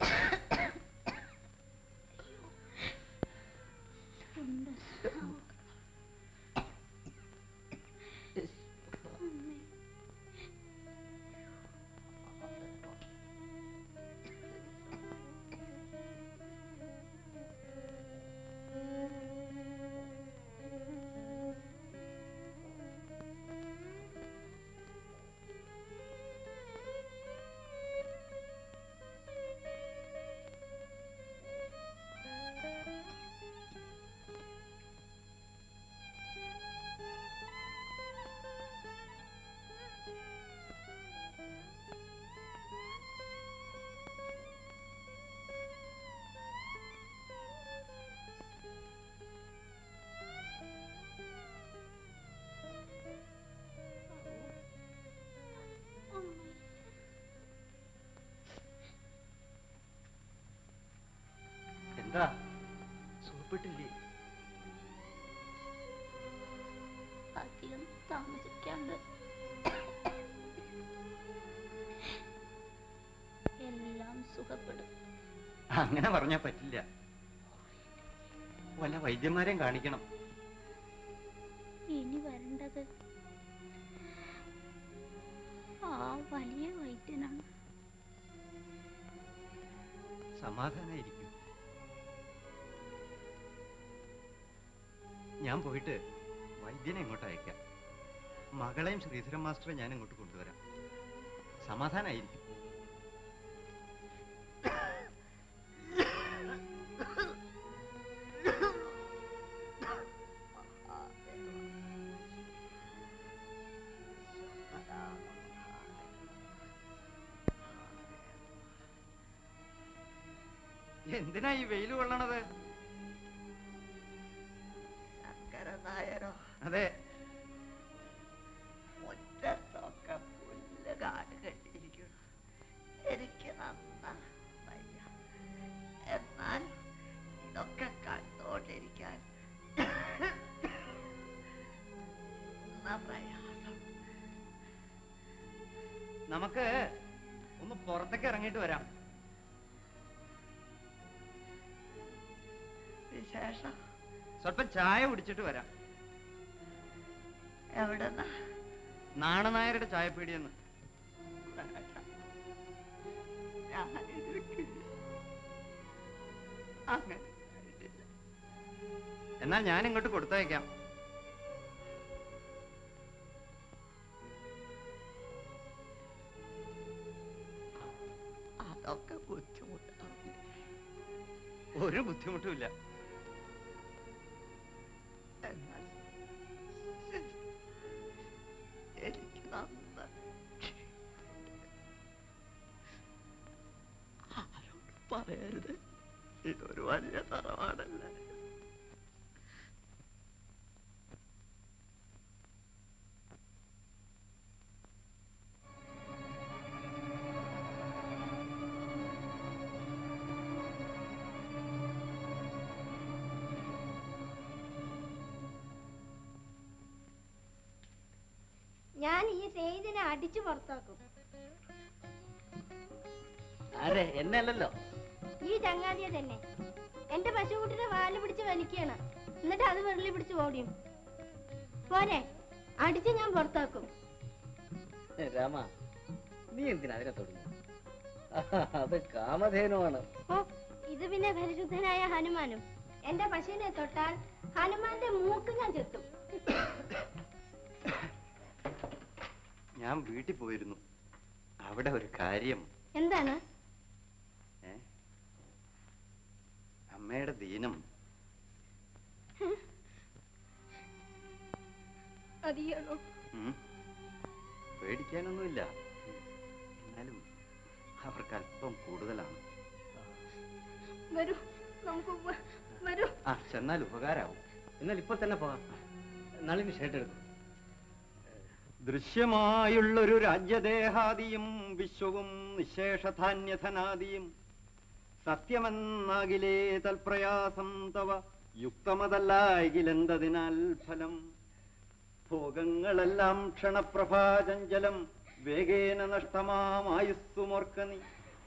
S9: എന്താ സുഖപ്പെട്ടില്ലേ
S5: അധികം താമസിക്കാണ്ട് എല്ലാം സുഖപ്പെടും
S9: അങ്ങനെ പറഞ്ഞാ പറ്റില്ല വല്ല വൈദ്യന്മാരെയും കാണിക്കണം
S5: ഇനി വരേണ്ടത് ആ വലിയ വൈദ്യനാണ്
S9: സമാധാനായിരിക്കും ഞാൻ പോയിട്ട് വൈദ്യനെ ഇങ്ങോട്ട് അയക്കാം മകളെയും ശ്രീധരൻ മാസ്റ്ററെ ഞാൻ ഇങ്ങോട്ട് കൊണ്ടുവരാം സമാധാനായിരിക്കും എന്തിനാ ഈ വെയിൽ കൊള്ളണത്
S14: ശങ്കരൻ നായരോ
S9: അതെ
S14: മുറ്റത്തൊക്കെ പുല്ല് കാട് കെട്ടിയിരിക്കുന്നു എനിക്ക് നന്നാ വയ്യ എന്നാൽ ഇതൊക്കെ കണ്ടോണ്ടിരിക്കാൻ എന്നാ പ്രയാസം
S9: നമുക്ക് ഒന്ന് പുറത്തേക്ക് ഇറങ്ങിയിട്ട് വരാം
S14: വിശേഷം
S9: സ്വല്പം ചായ കുടിച്ചിട്ട് വരാം
S14: എവിടെന്നാ
S9: നാണനായരുടെ ചായപ്പീടിയെന്ന്
S14: ഞാനിരിക്കില്ല അങ്ങനെ
S9: എന്നാൽ ഞാൻ ഇങ്ങോട്ട് കൊടുത്തയക്കാം
S14: അതൊക്കെ ബുദ്ധിമുട്ടാണ്
S9: ഒരു ബുദ്ധിമുട്ടുമില്ല
S14: എന്നാൽ ശരി. എനിക്ക് നന്നായി ആരോട് പറയരുത് ഇതൊരു വലിയ തറവാടല്ലേ
S5: ഞാൻ ഈ സെയ്തിനെ അടിച്ചു പുറത്താക്കും
S17: ആരെ എന്നെ അല്ലല്ലോ
S5: ഈ ചങ്ങാതിയെ തന്നെ എന്റെ പശുക്കുട്ടിനെ വാല് പിടിച്ച് വലിക്കുകയാണ് എന്നിട്ട് അത് വെള്ളി പിടിച്ച് ഓടിയും പോരെ അടിച്ച് ഞാൻ പുറത്താക്കും
S17: രാമ നീ എന്തിനാ അതിനെ തൊടുന്നു അത് കാമധേനുവാണ്
S5: ഓ ഇത് പിന്നെ പരിശുദ്ധനായ ഹനുമാനും എന്റെ പശുവിനെ തൊട്ടാൽ ഹനുമാന്റെ മൂക്ക് ഞാൻ ചെത്തും
S9: ഞാൻ വീട്ടിൽ പോയിരുന്നു അവിടെ ഒരു കാര്യം
S5: എന്താണ്
S9: ഏ? അമ്മയുടെ ദീനം
S5: അതിയാണോ
S9: ഉം. പേടിക്കാനൊന്നുമില്ല എന്നാലും അവർക്ക് അല്പം കൂടുതലാണ്
S5: വരൂ നമുക്ക് വ- വരൂ
S9: ആ ചെന്നാൽ ഉപകാരാവും
S17: എന്നാൽ ഇപ്പൊ തന്നെ പോകാം നളിന് ഷർട്ട് എടുക്കും
S9: ദൃശ്യമായുള്ളൊരു രാജ്യദേഹാദിയും വിശ്വവും നിശേഷധാന്യധനാദിയും സത്യമെന്നാകിലേ തൽപ്രയാസം തവ യുക്തമതല്ലായിലെന്തതിനാൽ ഫലം ഭോഗങ്ങളെല്ലാം ക്ഷണപ്രഭാചഞ്ചലം വേഗേന നഷ്ടമായുസ്സുമോർക്ക നീ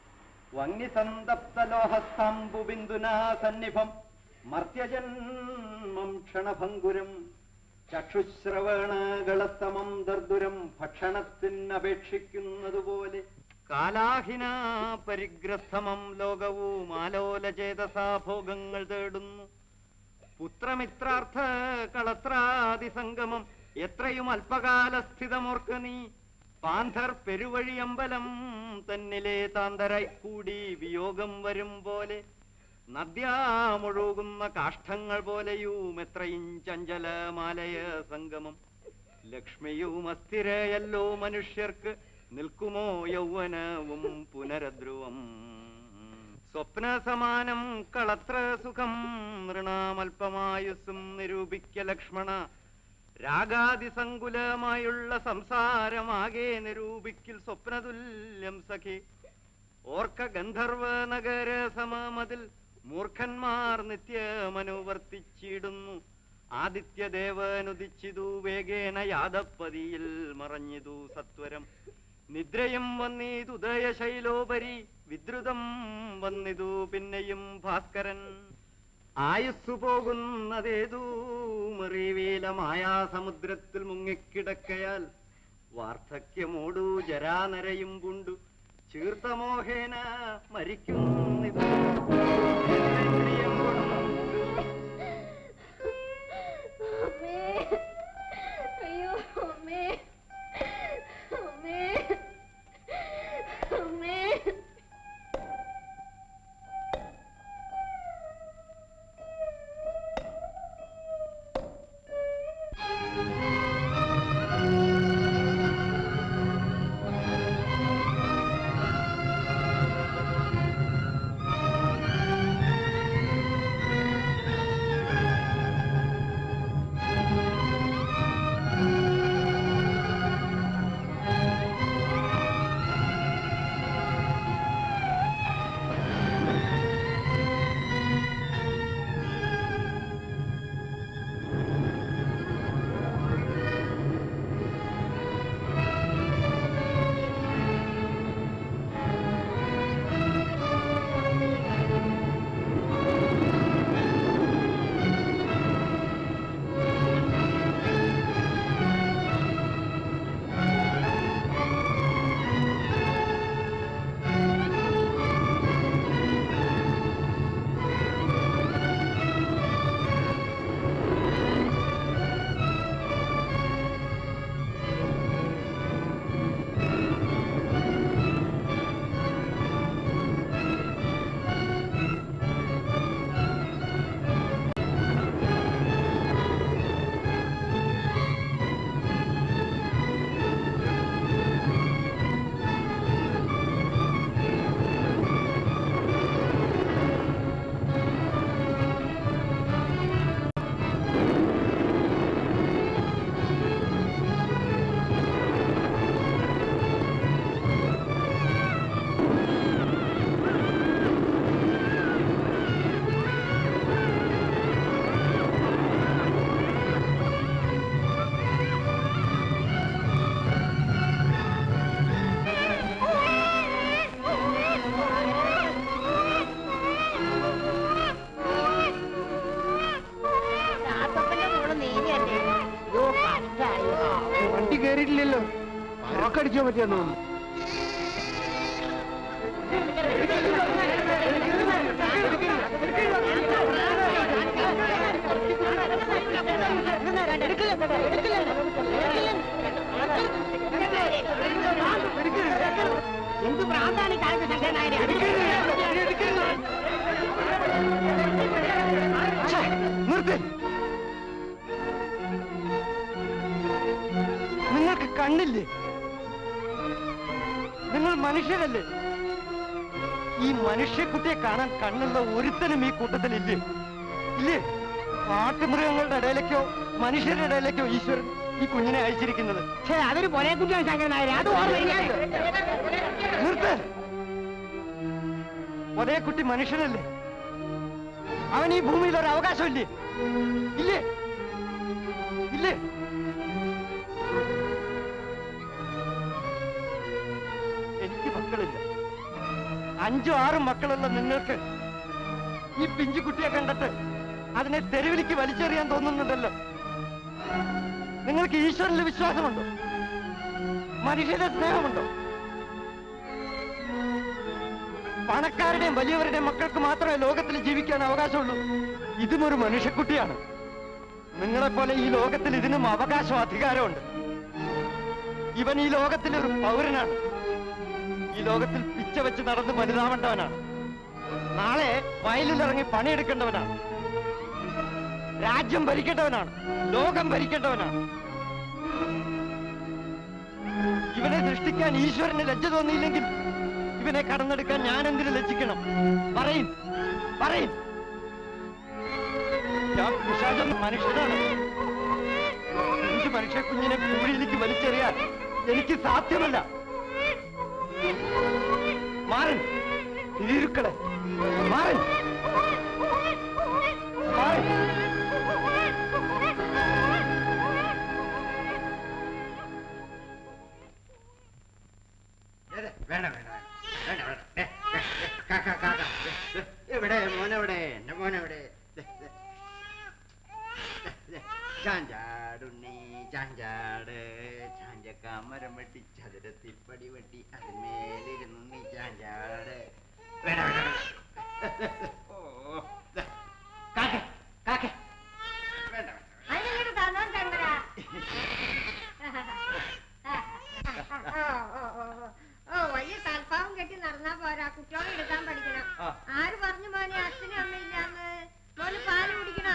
S9: വന്യസന്തപ്തലോഹസ്തംബുബിന്ദുനാ സന്നിഭം മർത്യജന്മം ക്ഷണഭങ്കുരം ചക്ഷുശ്രവണകളസ്തമം ദർദുരം ഭക്ഷണത്തിനപേക്ഷിക്കുന്നതുപോലെ കാലാഹിന പരിഗ്രസ്ഥമം ലോകവും ആലോലചേതസാ ഭോഗങ്ങൾ തേടുന്നു പുത്രമിത്രാർത്ഥ കളത്രാദിസംഗമം എത്രയും അല്പകാലസ്ഥിതമോർക്ക നീ പാന്ധർ പെരുവഴിയമ്പലം തന്നിലെ താന്തരായി കൂടി വിയോഗം വരും പോലെ നദ്യാമൊഴുകുന്ന കാഷ്ഠങ്ങൾ പോലെയും എത്രയും ചഞ്ചലമാലയ സംഗമം ലക്ഷ്മിയും അസ്ഥിരയല്ലോ മനുഷ്യർക്ക് നിൽക്കുമോ യൗവനവും പുനരധ്രുവം സ്വപ്ന സമാനം കളത്ര സുഖം നൃണാമൽപമായുസ്സും നിരൂപിക്ക ലക്ഷ്മണ രാഗാതിസങ്കുലമായുള്ള സംസാരമാകെ നിരൂപിക്കിൽ സ്വപ്നതുല്യം സഖി ഓർക്ക ഗന്ധർവ നഗര സമമതിൽ മൂർഖന്മാർ നിത്യമനുവർത്തിച്ചിടുന്നു ആദിത്യദേവനുദിച്ചിതു വേഗേന യാദപ്പതിയിൽ മറഞ്ഞിതു സത്വരം നിദ്രയും വന്നീതു ഉദയശൈലോപരി വിദ്രുതം വന്നിതു പിന്നെയും ഭാസ്കരൻ ആയുസ്സു പോകുന്നതേതൂ മെറിവീല മായാസമുദ്രത്തിൽ മുങ്ങിക്കിടക്കയാൽ വാർദ്ധക്യമോടു ജരാനരയും പുണ്ടു ചീർത്തമോഹേന മരിക്കുന്നിതു ജനനേന്ദ്രിയം കൊണ്ട്
S5: അമ്മേ അയ്യോ അമ്മേ അമ്മേ അമ്മേ
S1: ആ
S18: മൂക്കടിച്ചോ പറ്റിയെന്ന് തോന്നുന്നു
S8: എന്ത് ഭ്രാന്താണ് ഈ കാലത്ത് ശങ്കരനായരെ
S18: നിർത്തി നിങ്ങൾക്ക് കണ്ണില്ലേ നിങ്ങൾ മനുഷ്യരല്ലേ ഈ മനുഷ്യക്കുട്ടിയെ കാണാൻ കണ്ണുള്ള ഒരുത്തനും ഈ കൂട്ടത്തിലില്ലേ ഇല്ലേ കാട്ടുമൃഗങ്ങളുടെ ഇടയിലേക്കോ മനുഷ്യരുടെ ഇടയിലേക്കോ ഈശ്വരൻ ഈ കുഞ്ഞിനെ അയച്ചിരിക്കുന്നത്
S8: ഛേ അതൊരു പൊലയെ കുട്ടിയാണ് ശങ്കരനായരെ അത് ഓർമ്മ
S18: നിർത്ത് ഒരേ കുട്ടി മനുഷ്യനല്ലേ അവൻ ഈ ഭൂമിയിൽ ഒരു അവകാശമില്ലേ ഇല്ലേ ഇല്ലേ എനിക്ക് മക്കളില്ല അഞ്ചും ആറും മക്കളുള്ള നിങ്ങൾക്ക് ഈ പിഞ്ചുകുട്ടിയെ കണ്ടിട്ട് അതിനെ തെരുവിലേക്ക് വലിച്ചെറിയാൻ തോന്നുന്നുണ്ടല്ലോ നിങ്ങൾക്ക് ഈശ്വരനിൽ വിശ്വാസമുണ്ടോ മനുഷ്യന്റെ സ്നേഹമുണ്ടോ പണക്കാരുടെയും വലിയവരുടെയും മക്കൾക്ക് മാത്രമേ ലോകത്തിൽ ജീവിക്കാൻ അവകാശമുള്ളൂ ഇതും ഒരു മനുഷ്യക്കുട്ടിയാണ് നിങ്ങളെപ്പോലെ ഈ ലോകത്തിൽ ഇതിനും അവകാശവും അധികാരമുണ്ട് ഇവൻ ഈ ലോകത്തിലെ ഒരു പൗരനാണ് ഈ ലോകത്തിൽ പിച്ച വെച്ച് നടന്ന് വലുതാവേണ്ടവനാണ് നാളെ വയലിലിറങ്ങി പണിയെടുക്കേണ്ടവനാണ് രാജ്യം ഭരിക്കേണ്ടവനാണ് ലോകം ഭരിക്കേണ്ടവനാണ് ഇവനെ സൃഷ്ടിക്കാൻ ഈശ്വരന് ലജ്ജ തോന്നിയില്ലെങ്കിൽ ഇവനെ കടന്നെടുക്കാൻ ഞാൻ എന്തിനു ലജ്ജിക്കണം പറയും പറയും ഞാൻ പിശാചം മനുഷ്യനാണ് എനിക്ക് മനുഷ്യ കുഞ്ഞിനെ കൂടിയിലേക്ക് വലിച്ചെറിയാൻ എനിക്ക് സാധ്യമല്ല മാറൻ തിരിരുക്കളെ മാറൻ മാറൻ
S15: വേണ്ട വേണ്ട വേണ്ട വേണ്ട ദേ, ദേ, ദേ, കാക്ക, കാക്ക, ദേ, ദേ, എവിടെ മോനെവിടെ എന്റെ മോനെവിടെ ദേ, ദേ. ദേ, ദേ, ചാഞ്ചാടുണ്ണി ചാഞ്ചാട് ചാഞ്ചക്കാമരം വെട്ടി ചതുരത്തിൽ പടി വെട്ടി അതിന്മേലിരുന്നു നീ ചാഞ്ചാട് വേണ്ട വേണ്ട വേണ്ട. ഓ ദേ, കാക്ക കാക്ക വേണ്ട വേണ്ട
S4: അതിനിങ്ങോട്ട് തന്നോ ചന്ദ്ര ഓ, ഓ, ഓ, ഓ. ഓ വലിയ തൽപ്പാവും കെട്ടി നടന്നാ പോരാ കുട്ടികളെ എടുക്കാൻ പഠിക്കണം
S11: ആ.
S4: ആര് പറഞ്ഞു മോനെ അച്ഛനും അമ്മയില്ലാന്ന് മോന് പാല് കുടിക്കണ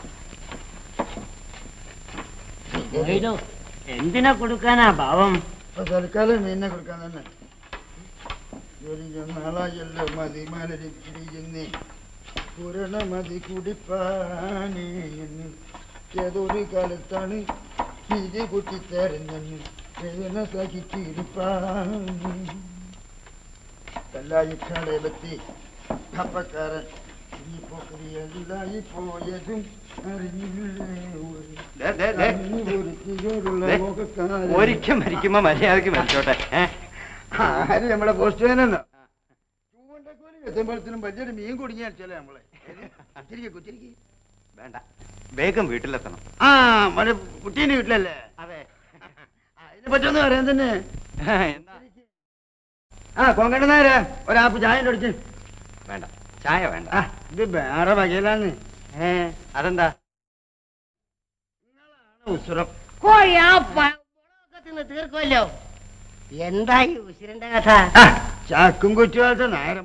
S20: എന്തിനാ കൊടുക്കാനാ ഭാവം
S15: അപ്പൊ തൽക്കാലം മീനെ കൊടുക്കാൻ തന്നെ ഒരു നാളായല്ലോ മതി മലരി പിരിയുന്നേ പുരണ മതി കുടിപ്പാനേ എന്ന് ഏതൊരു കാലത്താണ് പിരി പൊട്ടിത്തേരുന്നെന്ന് വേദന സഹിച്ചിരിപ്പാനേ കല്ലായി കടയിലെത്തി കപ്പക്കാരൻ ഈ പൊക്കറിയല്ലായി പോയതും അറിഞ്ഞില്ലേ ഒരു
S18: ദേ, ദേ, ദേ.
S15: ഒരു തീരുള്ള
S18: ദേ,
S15: മുഖക്കാരൻ.
S18: ഒരിക്കൽ മരിക്കുമ്പോ മര്യാദക്ക് മരിച്ചോട്ടെ ഏ?
S15: ആര് നമ്മളെ പോസ്റ്റ് വേനല്ലോ എത്തുമ്പോഴത്തേനും വലിയൊരു മീൻ കുടുങ്ങി അടിച്ചല്ലേ നമ്മളെ കുത്തിരിക്കെ കുത്തിരിക്കെ
S18: വേണ്ട വേഗം വീട്ടിലെത്തണം
S15: ആ മറ്റേ കുട്ടീന്റെ വീട്ടിലല്ലേ
S18: അതെ
S15: ഇതിനെ പറ്റൊന്നും അറിയാൻ തന്നെ ആ കൊങ്കണ്ട നേരെ ഒരാപ്പ് ചായ അടിച്ച്
S18: വേണ്ട ചായ വേണ്ട
S15: ആ ഇത് വേറെ വകയിലാന്ന്
S18: ഏ അതെന്താ
S15: ഉസുരം
S8: കോഴി ആ പഴമൊക്കെ തിന്ന് തീർക്കുമല്ലോ എന്തായി ഉശിരന്റെ കഥ
S15: ചാക്കും കുറ്റുപോലത്തെ നേരം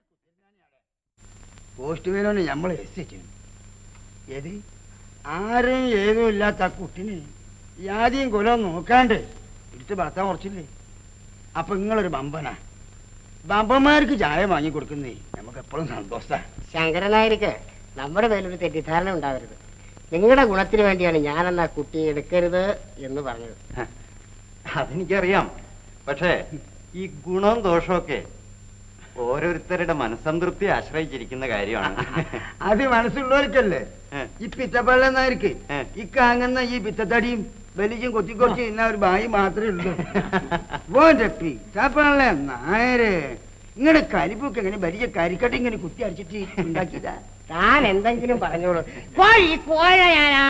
S15: പോസ്റ്റ് വേനോന്ന് നമ്മൾ എത്തിച്ചു ഏത് ആരെയും ഏതും ഇല്ലാത്ത ആ കുട്ടിന് യാതിയും കുലവും നോക്കാണ്ട് എടുത്ത് വളർത്താൻ കുറച്ചില്ലേ അപ്പൊ നിങ്ങളൊരു ബമ്പനാ ബമ്പന്മാർക്ക് ചായ വാങ്ങി കൊടുക്കുന്നേ നമുക്ക് എപ്പോഴും സന്തോഷ
S8: ശങ്കരനായർക്ക് നമ്മുടെ മേലൊരു തെറ്റിദ്ധാരണ ഉണ്ടാവരുത് നിങ്ങളുടെ ഗുണത്തിന് വേണ്ടിയാണ് ഞാനെന്നാ കുട്ടി എടുക്കരുത് എന്ന് പറഞ്ഞത്
S18: അതെനിക്കറിയാം പക്ഷേ ഈ ഗുണവും ദോഷമൊക്കെ ഓരോരുത്തരുടെ മനസ്സംതൃപ്തി ആശ്രയിച്ചിരിക്കുന്ന കാര്യമാണ്
S15: അത് മനസ്സുള്ളവർക്കല്ലേ ഈ പിത്തപ്പള്ളന്നാർക്ക് ഈ കാങ്ങുന്ന ഈ പിത്തത്തടിയും വലിച്ചും കൊത്തി കൊത്തി ഇന്ന ഒരു ബായി മാത്രമേ ഉള്ളൂ ഓന്റെ പിത്തപ്പള്ള നായരെ ഇങ്ങനെ കരിപ്പൊക്കെ ഇങ്ങനെ വലിയ കരിക്കട്ടി ഇങ്ങനെ കുത്തി അടിച്ചിട്ട് ഉണ്ടാക്കിയതാ
S8: താൻ എന്തെങ്കിലും പറഞ്ഞോളൂ കോഴി കോഴ ഞാനാ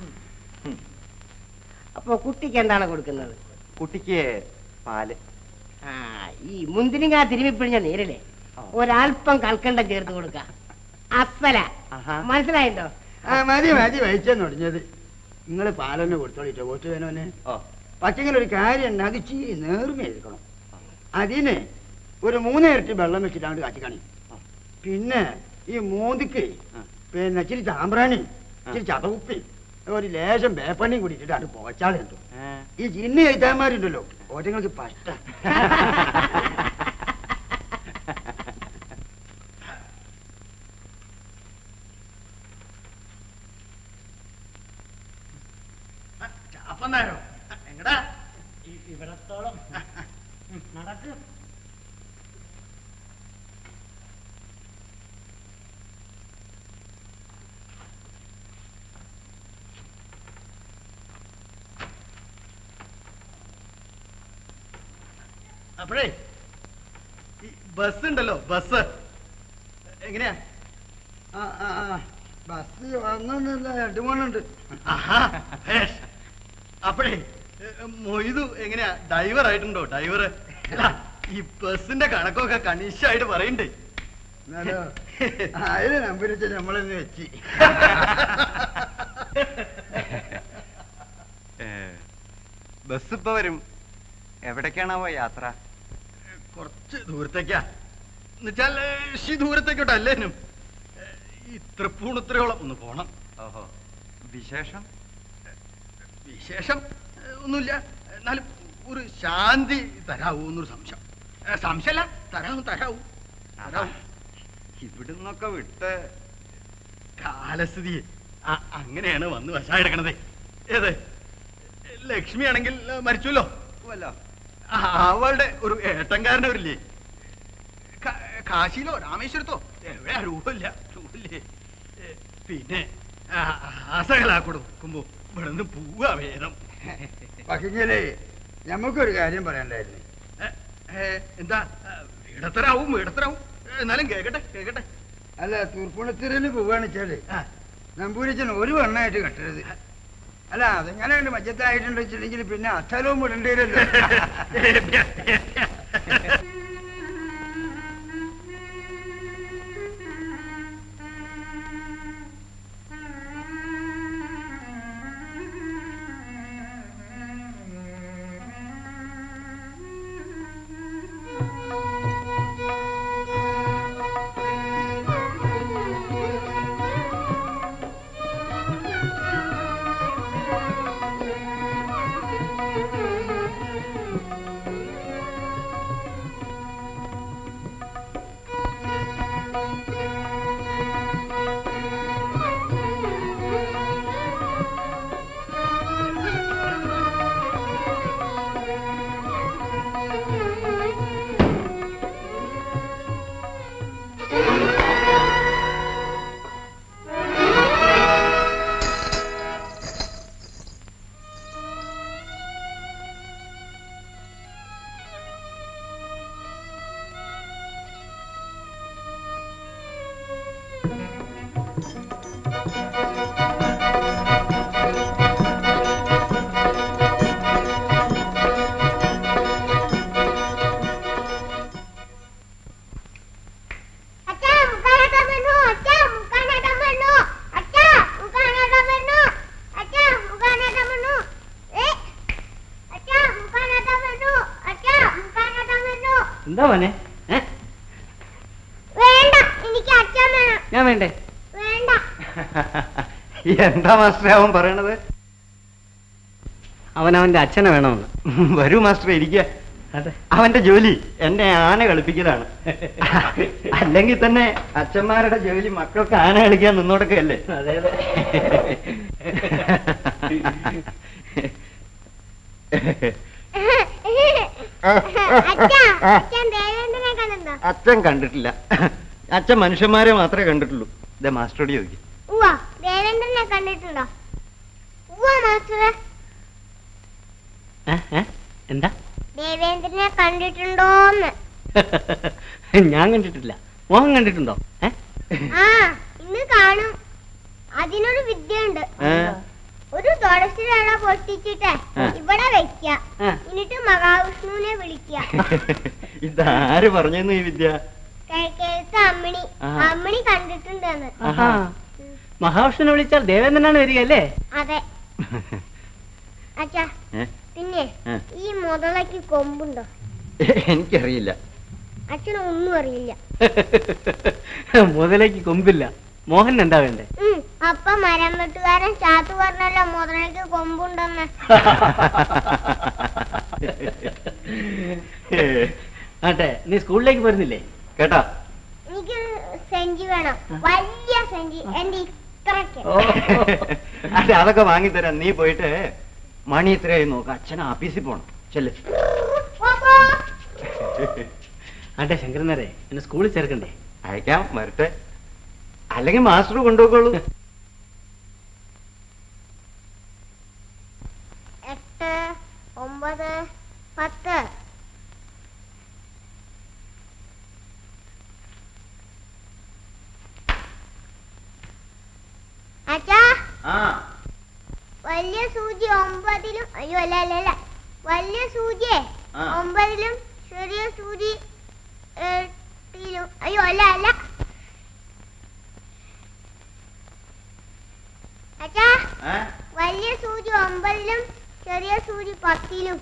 S8: അപ്പൊ കുട്ടിക്ക് എന്താണ് കൊടുക്കുന്നത്
S18: കുട്ടിക്ക് പാല്
S8: ആ ഈ മുന്തിരിങ്ങ തിരുമിപ്പിഴിഞ്ഞ നീരില്ലേ ഒരല്പം കൽക്കണ്ടം ചേർത്ത് കൊടുക്ക അപ്പല മനസ്സിലായിട്ടോ
S15: ആ മതി മതി വഹിച്ചെന്ന് തുടങ്ങിയത് നിങ്ങൾ പാലൊന്ന് കൊടുത്തോളിട്ടോ വോട്ട് വേനോനെ പക്ഷെങ്കിൽ ഒരു കാര്യം ഉണ്ട് അത് ചീ നേർമയെടുക്കണം അതിന് ഒരു മൂന്ന് ഇരട്ടി വെള്ളം വെച്ചിട്ടാണ്ട് കാച്ചിക്കണി പിന്നെ ഈ മൂന്നിക്ക് പിന്നെ ഇച്ചിരി ചാമ്പ്രാണി ഇച്ചിരി ചതവുപ്പി ഒരു ലേശം വേപ്പണ്ണിയും കൂടിയിട്ടിട്ട് അത് പോച്ചാളുണ്ടോ ഈ ജിന്ന് എഴുത്താന്മാരുണ്ടല്ലോ ഓറ്റങ്ങൾക്ക് പഷ്ട
S10: ചാപ്പന്നാരോ എങ്ങടാ
S11: ഇവിടത്തോളം നടക്കും
S10: അപ്പോഴേ ഈ ബസ് ഉണ്ടല്ലോ ബസ് എങ്ങനെയാ
S15: ആ ആ ആ ബസ് വന്നൊന്നുമില്ല രണ്ട് മൂന്നുണ്ട്
S10: അപ്പോഴേ ഏ, മൊയ്തു എങ്ങനെയാ ഡ്രൈവർ ആയിട്ടുണ്ടോ ഡ്രൈവർ ഈ ബസിന്റെ കണക്കൊക്കെ കണീഷായിട്ട് പറയണ്ടേ
S15: എന്നാലോ അതിന് നമ്പർ വെച്ച് നമ്മളെന്ന് വെച്ച്
S18: ഏ, ബസ് ഇപ്പൊ വരും എവിടേക്കാണാവോ യാത്ര
S10: കുറച്ച് ദൂരത്തേക്കാ എന്നുവെച്ചാൽ ഈ ദൂരത്തേക്കോട്ട് അല്ലേനും ഈ തൃപ്പൂണിത്രയോളം ഒന്ന് പോണം
S18: ഓഹോ വിശേഷം
S10: വിശേഷം ഏ, ഒന്നുമില്ല എന്നാലും ഒരു ശാന്തി തരാവൂ എന്നൊരു സംശയം ഏ, സംശയമല്ല തരാവും തരാവും തരാവും
S18: ഇവിടുന്നൊക്കെ വിട്ട്
S10: കാലസ്ഥിതി അ- അങ്ങനെയാണ് വന്ന് വശായെടുക്കണത് ഏത് ലക്ഷ്മി ആണെങ്കിൽ ഏ, മരിച്ചുവല്ലോ
S18: വല്ലോ
S10: ആ, അവളുടെ ഒരു ഏട്ടൻകാരനെ വരില്ലേ കാ- കാശിയിലോ രാമേശ്വരത്തോ എവിടെ രൂപമില്ല രൂപമില്ലേ ഏ, പിന്നെ ആസകലാ കൊടുക്കുമ്പോ ഇവിടെ നിന്ന് പോവാ വേദം
S15: പക്ഷെങ്കിലേ നമുക്കൊരു കാര്യം പറയണ്ടായിരുന്നു
S10: ഏ, എന്താ ഇടത്തരാവും ഇടത്തരാവും എന്നാലും കേക്കട്ടെ കേക്കട്ടെ
S15: അല്ല തൂർപ്പുണത്തിരല് പോവാന്ന് വെച്ചാല് നമ്പൂരിച്ചൻ ഒരു വണ്ണായിട്ട് കെട്ടരുത് അല്ല അതെങ്ങനെയുണ്ട് മജ്ജത്തായിട്ടുണ്ട് വെച്ചിട്ടുണ്ടെങ്കിൽ പിന്നെ അസ്ഥലവും വിടേണ്ടി വരുമല്ലോ
S17: എന്താ മോനെ ഏ?
S5: വേണ്ട എനിക്ക് അച്ഛൻ വേണം
S17: ഞാൻ വേണ്ടേ
S5: വേണ്ട
S18: എന്താ മാസ്റ്ററെ അവൻ പറയണത്
S17: അവൻ അവന്റെ അച്ഛനെ വേണമെന്ന്
S18: വരൂ മാസ്റ്റർ ഇരിക്കുക
S17: അതെ
S18: അവന്റെ ജോലി എന്നെ ആന കളിപ്പിക്കലാണ് അല്ലെങ്കിൽ തന്നെ അച്ഛന്മാരുടെ ജോലി മക്കൾക്ക് ആന കളിക്കാൻ നിന്നോടൊക്കെയല്ലേ
S17: അതെ അതെ
S5: അച്ഛാ അച്ഛൻ ദേവേന്ദ്രനെ കണ്ടെന്തോ
S18: അച്ഛൻ കണ്ടിട്ടില്ല അച്ഛൻ മനുഷ്യന്മാരെ മാത്രമേ കണ്ടിട്ടുള്ളൂ ഇതേ മാസ്റ്ററോട് ചോദിക്കും
S5: ഉവ്വ ദേവേന്ദ്രനെ കണ്ടിട്ടുണ്ടോ ഉവ്വ മാസ്റ്ററെ
S17: ഏ? ഏ? എന്താ
S5: ദേവേന്ദ്രനെ കണ്ടിട്ടുണ്ടോന്ന്
S17: ഞാൻ കണ്ടിട്ടില്ല മോഹൻ കണ്ടിട്ടുണ്ടോ ഏ?
S5: ആ ഇന്ന് കാണും അതിനൊരു വിദ്യയുണ്ട് ഒരു തുളസി ഇല പൊട്ടിച്ചിട്ട്
S18: ആ.
S5: ഇവിടെ വെക്ക
S18: ആ.
S5: എന്നിട്ട് മഹാവിഷ്ണുവിനെ വിളിക്ക
S18: ഇതാര് പറഞ്ഞെന്ന് ഈ വിദ്യ
S5: കിഴക്കേത്ത് അമ്മിണി
S17: ആ.
S5: അമ്മിണി കണ്ടിട്ടുണ്ടെന്ന്
S17: ആഹാ. മഹാവിഷ്ണുവിനെ വിളിച്ചാൽ ദേവേന്ദ്രനാണ് വരിക അല്ലേ
S5: അതെ അച്ഛാ
S18: ഏ?
S5: പിന്നെ
S18: ആ.
S5: ഈ മുതലയ്ക്ക് കൊമ്പുണ്ടോ
S18: എനിക്കറിയില്ല
S5: അച്ഛന് ഒന്നും അറിയില്ല
S17: മുതലേക്ക് കൊമ്പില്ല മോഹൻ എന്താ വേണ്ടേ
S5: ഉം, അപ്പൊ മരം വെട്ടുകാരൻ ചാത്തു പറഞ്ഞല്ലോ മുതലയ്ക്ക് കൊമ്പുണ്ടെന്ന്
S17: ആട്ടെ നീ സ്കൂളിലേക്ക് പോരുന്നില്ലേ
S18: കേട്ടോ
S5: എനിക്ക് സെഞ്ചി വേണം വലിയ സെഞ്ചി എന്റെ ഇത്രയ്ക്ക്
S18: അതെ അതൊക്കെ വാങ്ങിത്തരാം നീ പോയിട്ട് മണി ഇത്രയായി നോക്ക് അച്ഛൻ ആഫീസിൽ പോണം ചെല്ല്
S5: പോപ്പോ.
S17: ആട്ടെ ശങ്കരനരെ എന്നെ സ്കൂളിൽ ചേർക്കണ്ടേ
S18: അയക്കാം വരട്ടെ അല്ലെങ്കിൽ മാസ്റ്റർ കൊണ്ടുപോയിക്കോളൂ
S5: എട്ട് ഒമ്പത് പത്ത് അച്ഛാ
S18: ആ
S5: വലിയ സൂചി ഒമ്പതിലും അയ്യോ അല്ല അല്ല അല്ല വലിയ സൂചിയെ
S18: ആ.
S5: ഒമ്പതിലും ചെറിയ സൂചി എട്ടിലും അയ്യോ അല്ല അല്ല അച്ഛാ
S18: ഏ?
S5: വലിയ സൂചി ഒമ്പതിലും ചെറിയ സൂചി പത്തിലും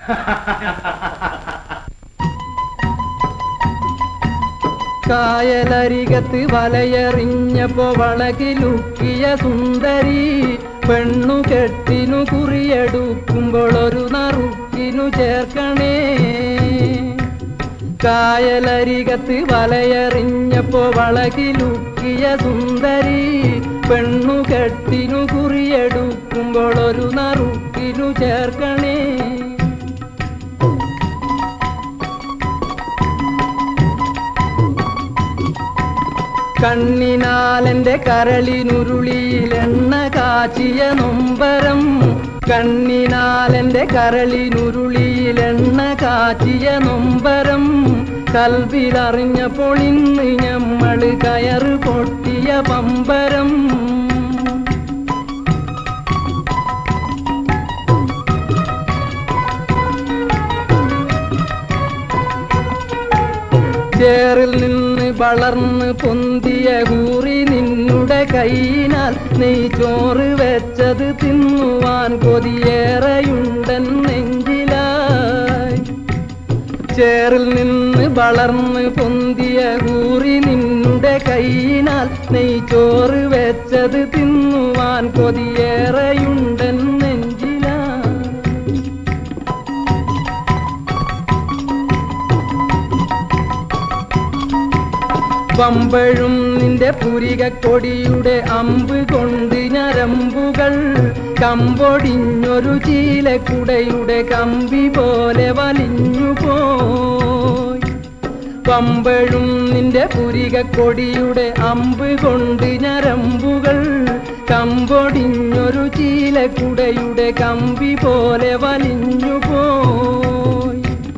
S20: കായലരികത്ത് വലയെറിഞ്ഞപ്പോ വളകിലുക്കിയ സുന്ദരി പെണ്ണു കെട്ടിനു കുറിയെടുക്കുമ്പോൾ ഒരു നറുക്കിനു ചേർക്കണേ കായലരികത്ത് വലയെറിഞ്ഞപ്പോ വളകിലുക്കിയ സുന്ദരി പെണ്ണു കെട്ടിനു കുറിയെടുക്കുമ്പോൾ ഒരു നറുക്കിനു ചേർക്കണേ കണ്ണിനാലെന്റെ കരളിനുരുളിയിൽ എണ്ണ കാച്ചിയ നൊമ്പരം കണ്ണിനാലെന്റെ കരളിനുരുളിയിൽ എണ്ണ കാച്ചിയ നൊമ്പരം കൽവിലറിഞ്ഞപ്പോൾ ഇന്ന് ഞമ്മള് കയറ് പൊട്ടിയ പമ്പരം ചേറിൽ നിന്ന് വളർന്ന് പൊന്തിയ കൂറി നിന്നുടെ കൈയിനാൽ നീ ചോറ് വെച്ചത് തിന്നുവാൻ കൊതിയേറെയുണ്ടൻ നെഞ്ചിലായി ചേറിൽ നിന്ന് വളർന്ന് പൊന്തിയ കൂറി നിന്നുടെ കൈയിനാൽ നീ ചോറ് വെച്ചത് തിന്നുവാൻ കൊതിയേറെയുണ്ടൻ നെഞ്ചിലായി പമ്പഴും നിന്റെ പുരികക്കൊടിയുടെ അമ്പ് കൊണ്ട് ഞരമ്പുകൾ കമ്പൊടിഞ്ഞൊരു ചീലക്കുടയുടെ കമ്പി പോലെ വലിഞ്ഞു പോയി പമ്പഴും നിന്റെ പുരികക്കൊടിയുടെ അമ്പ് കൊണ്ട് ഞരമ്പുകൾ കമ്പൊടിഞ്ഞൊരു ചീലക്കുടയുടെ കമ്പി പോലെ വലിഞ്ഞു പോയി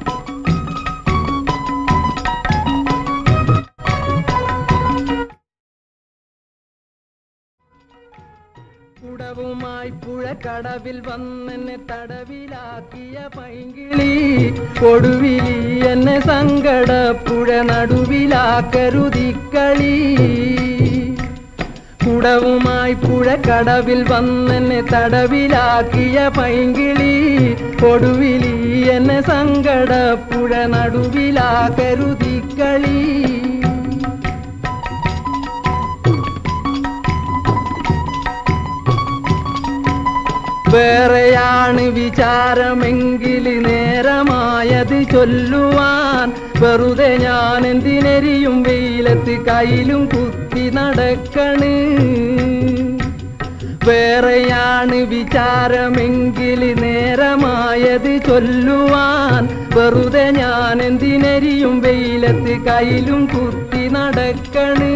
S20: കുടവുമായി പുഴക്കടവിൽ വന്നെന്നെ തടവിലാക്കിയ പൈങ്കിളി കൊടുവിലി എന്നെ സങ്കടപ്പുഴ നടുവിലാക്കരുതിക്കളി കുടവുമായി പുഴക്കടവിൽ വന്നെന്നെ തടവിലാക്കിയ പൈങ്കിളി ഒടുവിലി എന്നെ സങ്കടപ്പുഴ നടുവിലാക്കരുതിക്കളി വേറെയാണ് വിചാരമെങ്കിൽ നേരമായത് ചൊല്ലുവാൻ വെറുതെ ഞാൻ എന്തിനെരിയും വെയിലത്ത് കയ്യിലും കുത്തി നടക്കണ് വേറെയാണ് വിചാരമെങ്കിൽ നേരമായത് ചൊല്ലുവാൻ വെറുതെ ഞാൻ എന്തിനെരിയും വെയിലത്ത് കയ്യിലും കുത്തി നടക്കണ്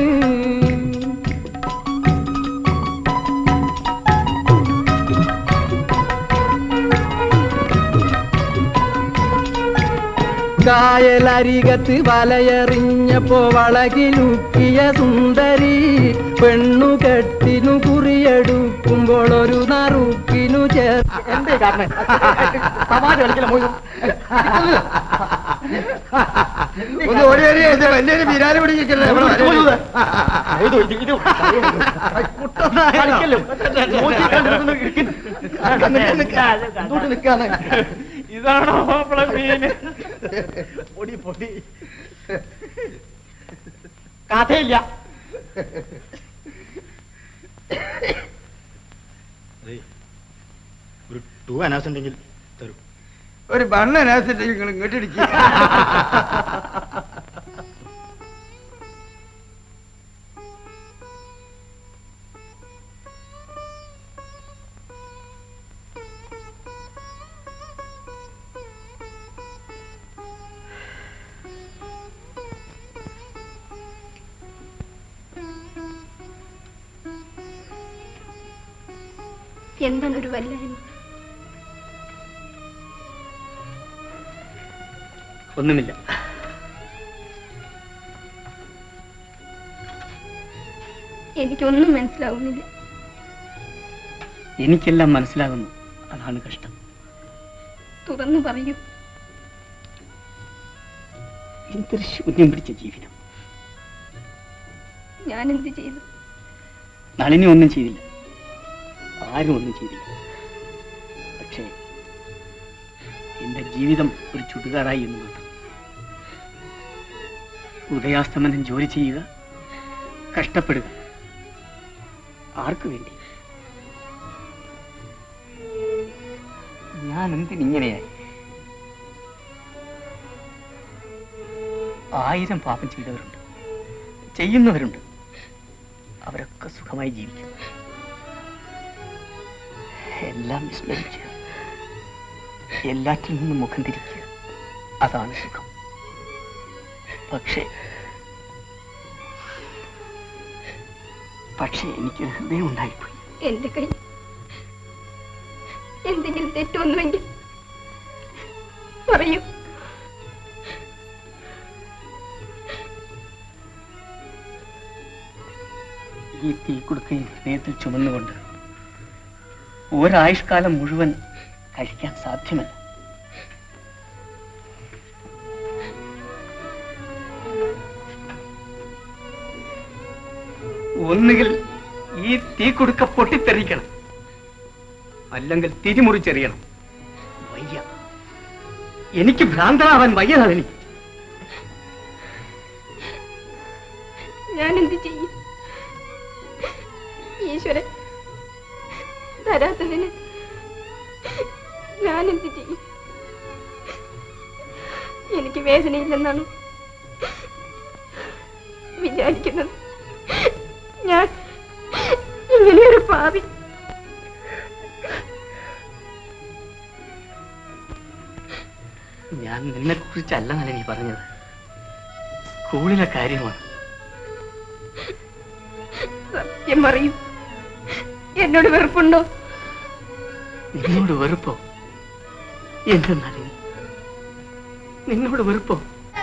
S20: കായലരികത്ത് വലയെറിഞ്ഞപ്പോ വളകിലുക്കിയ സുന്ദരി പെണ്ണുകെട്ടിനു കുറിയെടുക്കുമ്പോൾ ഒരു നറുക്കിനു ചേർ
S18: എന്തേ കാരണം തമാശ കളിക്കല
S15: ഒന്ന് ഓടി ഓടി ഇത് വലിയൊരു വിരാല് പിടിക്കല്ലേ ഇവിടെ വരരുത്.
S3: ഇതാണോ മാപ്പിള മീന്
S18: പൊടി പൊടി കഥയില്ല
S10: ഒരു ടൂ അനാസ് ഉണ്ടെങ്കിൽ തരൂ
S15: ഒരു ബണ്ണനാസിട്ട് നിങ്ങൾ ഇങ്ങോട്ടിടിക്കുക
S5: എന്താണ് ഒരു വല്ലായ്മ
S17: ഒന്നുമില്ല
S5: എനിക്കൊന്നും മനസ്സിലാവുന്നില്ല
S17: എനിക്കെല്ലാം മനസ്സിലാകുന്നു അതാണ് കഷ്ടം
S5: തുറന്നു പറയൂ
S17: എന്തൊരു ശൂന്യം പിടിച്ച ജീവിതം
S5: ഞാൻ എന്ത് ചെയ്തു
S17: നളിനി ഒന്നും ചെയ്തില്ല ആരും ഒന്നും ചെയ്തില്ല പക്ഷേ എന്റെ ജീവിതം ഒരു ചുടുകാടായി എന്ന് മാത്രം ഉദയാസ്തമനം ജോലി ചെയ്യുക കഷ്ടപ്പെടുക ആർക്കു വേണ്ടി ഞാൻ എന്തിനിങ്ങനെയായി ആയിരം പാപം ചെയ്തവരുണ്ട് ചെയ്യുന്നവരുണ്ട് അവരൊക്കെ സുഖമായി ജീവിക്കുന്നു എല്ലാം വിസ്മരിക്കുക എല്ലാറ്റിൽ നിന്നും മുഖം തിരിക്കുക അതാണ് സുഖം പക്ഷേ പക്ഷേ എനിക്ക് ഹൃദയം ഉണ്ടായിപ്പോയി
S5: എന്റെ കൈ എന്തെങ്കിലും തെറ്റൊന്നുമെങ്കിൽ പറയൂ
S17: ഈ തീക്കുടുക്കയും ഹൃദയത്തിൽ ചുമന്നുകൊണ്ട് ഒരായുഷ്കാലം മുഴുവൻ കഴിക്കാൻ സാധ്യമല്ല ഒന്നുകിൽ ഈ തീക്കുടുക്ക പൊട്ടിത്തെറിക്കണം അല്ലെങ്കിൽ തിരിമുറിച്ചെറിയണം വയ്യ എനിക്ക് ഭ്രാന്തനാവാൻ വയ്യതാണ്
S5: ഞാൻ എന്ത് ചെയ്യും ഈശ്വരൻ തരാത്തതിന് ഞാൻ എന്ത് ചെയ്യും എനിക്ക് വേദനയില്ലെന്നാണ് വിചാരിക്കുന്നത് ഞാൻ ഇങ്ങനെയൊരു പാവി
S17: ഞാൻ നിന്നെ കുറിച്ചല്ല നളിനി പറഞ്ഞത് സ്കൂളിലെ കാര്യമാണ്
S5: സത്യം പറയും എന്നോട് വെറുപ്പുണ്ടോ
S17: നിന്നോട് വെറുപ്പോ എന്റെ നളിനി നിന്നോട് വെറുപ്പോ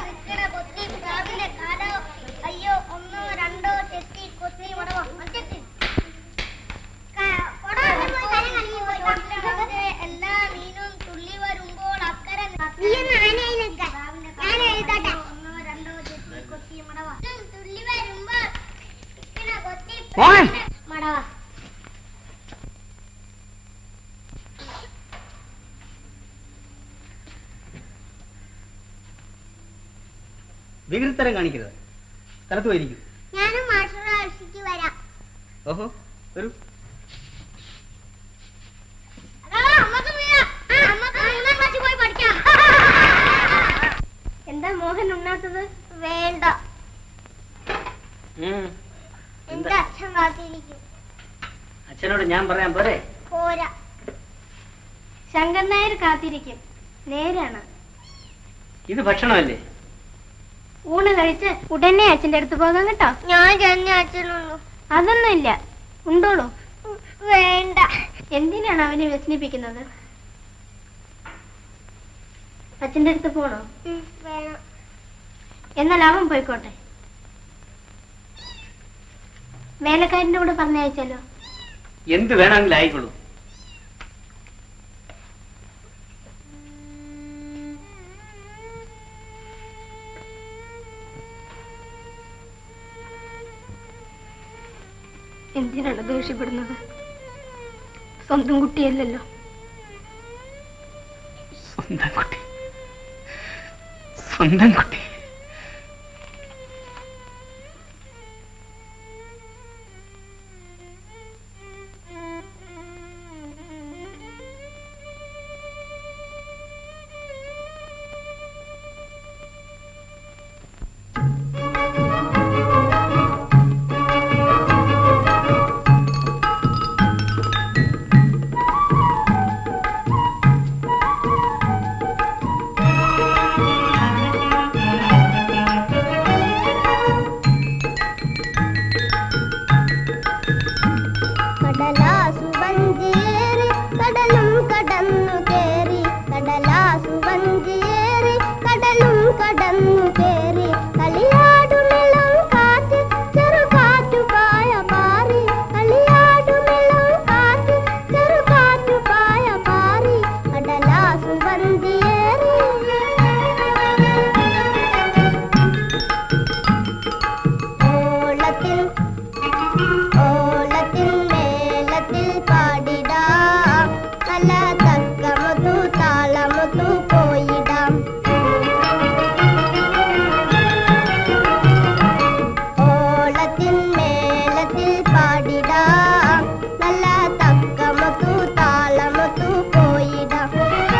S2: അയ്യോ ഒന്നോ രണ്ടോ ചെത്തി കൊത്തി മടവോ അഞ്ചെത്തി എല്ലാ മീനും തുള്ളി വരുമ്പോൾ അക്കരെ ഞാൻ എഴുതട്ടെ ഒന്നോ രണ്ടോ ചെത്തി കൊത്തി മടവോ തുള്ളി വരുമ്പോൾ ഇങ്ങനെ കൊത്തി
S17: മോൻ വികൃതരം കാണിക്കരുത് സ്ഥലത്ത് പോയിരിക്കും
S5: ഞാനും മാസ്റ്റർ ആവശ്യക്ക് വരാം
S17: ഓഹോ വരൂ
S5: അതാ, അമ്മക്ക് വീഴാം. ആ, അമ്മക്ക് മൂന്നാം ക്ലാസ്സിൽ പോയി പഠിക്കാം എന്താ മോഹൻ ഉണ്ണാത്തത് വേണ്ട
S17: ഉം.
S5: എന്റെ അച്ഛൻ കാത്തിരിക്കും
S17: അച്ഛനോട് ഞാൻ പറയാൻ പോരെ
S5: പോരാ ശങ്കർ നായർ കാത്തിരിക്കും നേരാണ്
S17: ഇത് ഭക്ഷണമല്ലേ
S5: ഊണ് കഴിച്ച് ഉടനെ അച്ഛന്റെ അടുത്ത് പോകാം കേട്ടോ ഞാൻ തന്നെ അച്ഛനുള്ളൂ അതൊന്നും ഇല്ല ഉണ്ടോളൂ വേണ്ട എന്തിനാണ് അവനെ വ്യസനിപ്പിക്കുന്നത് അച്ഛന്റെ അടുത്ത് പോണോ വേണം എന്നാൽ അവൻ പോയിക്കോട്ടെ വേലക്കാരന്റെ കൂടെ പറഞ്ഞയച്ചാലോ
S17: എന്ത് വേണമെങ്കിലും ആയിക്കോളൂ
S5: എന്തിനാണ് ദേഷ്യപ്പെടുന്നത് സ്വന്തം കുട്ടിയല്ലല്ലോ
S17: സ്വന്തം കുട്ടി സ്വന്തം കുട്ടി
S5: കടലാസു വഞ്ചിയേറി കടലും കടന്നു കേറി കടലാസു വഞ്ചിയേറി കടലും കടന്നു കേറി കളിയാടുമിളം കാറ്റ് ചെറുകാറ്റു പായ പാറി കളിയാടുമിളം കാറ്റ് ചെറുകാറ്റു പായ പാറി കടലാസു വഞ്ചിയേറി ഓളത്തിൽ ഓളത്തിൽ മേളത്തിൽ പാടിടാം നല്ല തക്കമതു താളമതു പോയിടാം ഓളത്തിൽ മേളത്തിൽ പാടിടാം നല്ല തക്കമതു താളമതു പോയിടാം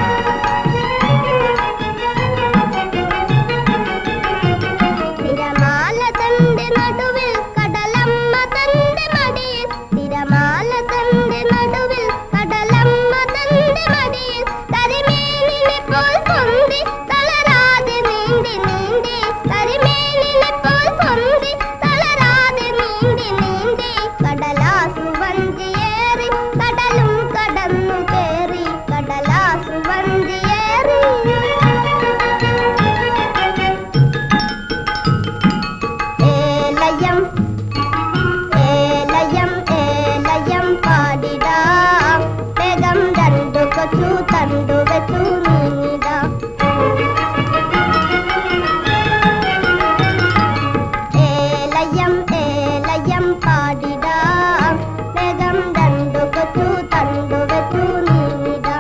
S5: തിരമാല തന്റെ നടുവിൽ കടലമ്മ തന്റെ മടിയിൽ തിരമാല തന്റെ നടുവിൽ കടലമ്മ തന്റെ മടിയിൽ കരിമീനിനെ പോൽ പൊന്തി തളരാതെ നീന്തി നീന്തി കരിമീനിനെ പോൽ പൊന്തി തളരാതെ നീന്തി നീന്തി കടലാസു വഞ്ചിയേറി കടലും കടന്നു കേറി കടലാസു വഞ്ചിയേറി ഏലയം ഏലയം ഏലയം പാടിടാം വേഗം രണ്ടു കൊച്ചു തണ്ടു വെച്ചു നീങ്ങിടാം ഏലയം ഏലയം പാടിടാം വേഗം രണ്ടു കൊച്ചു തണ്ടു വെച്ചു നീങ്ങിടാം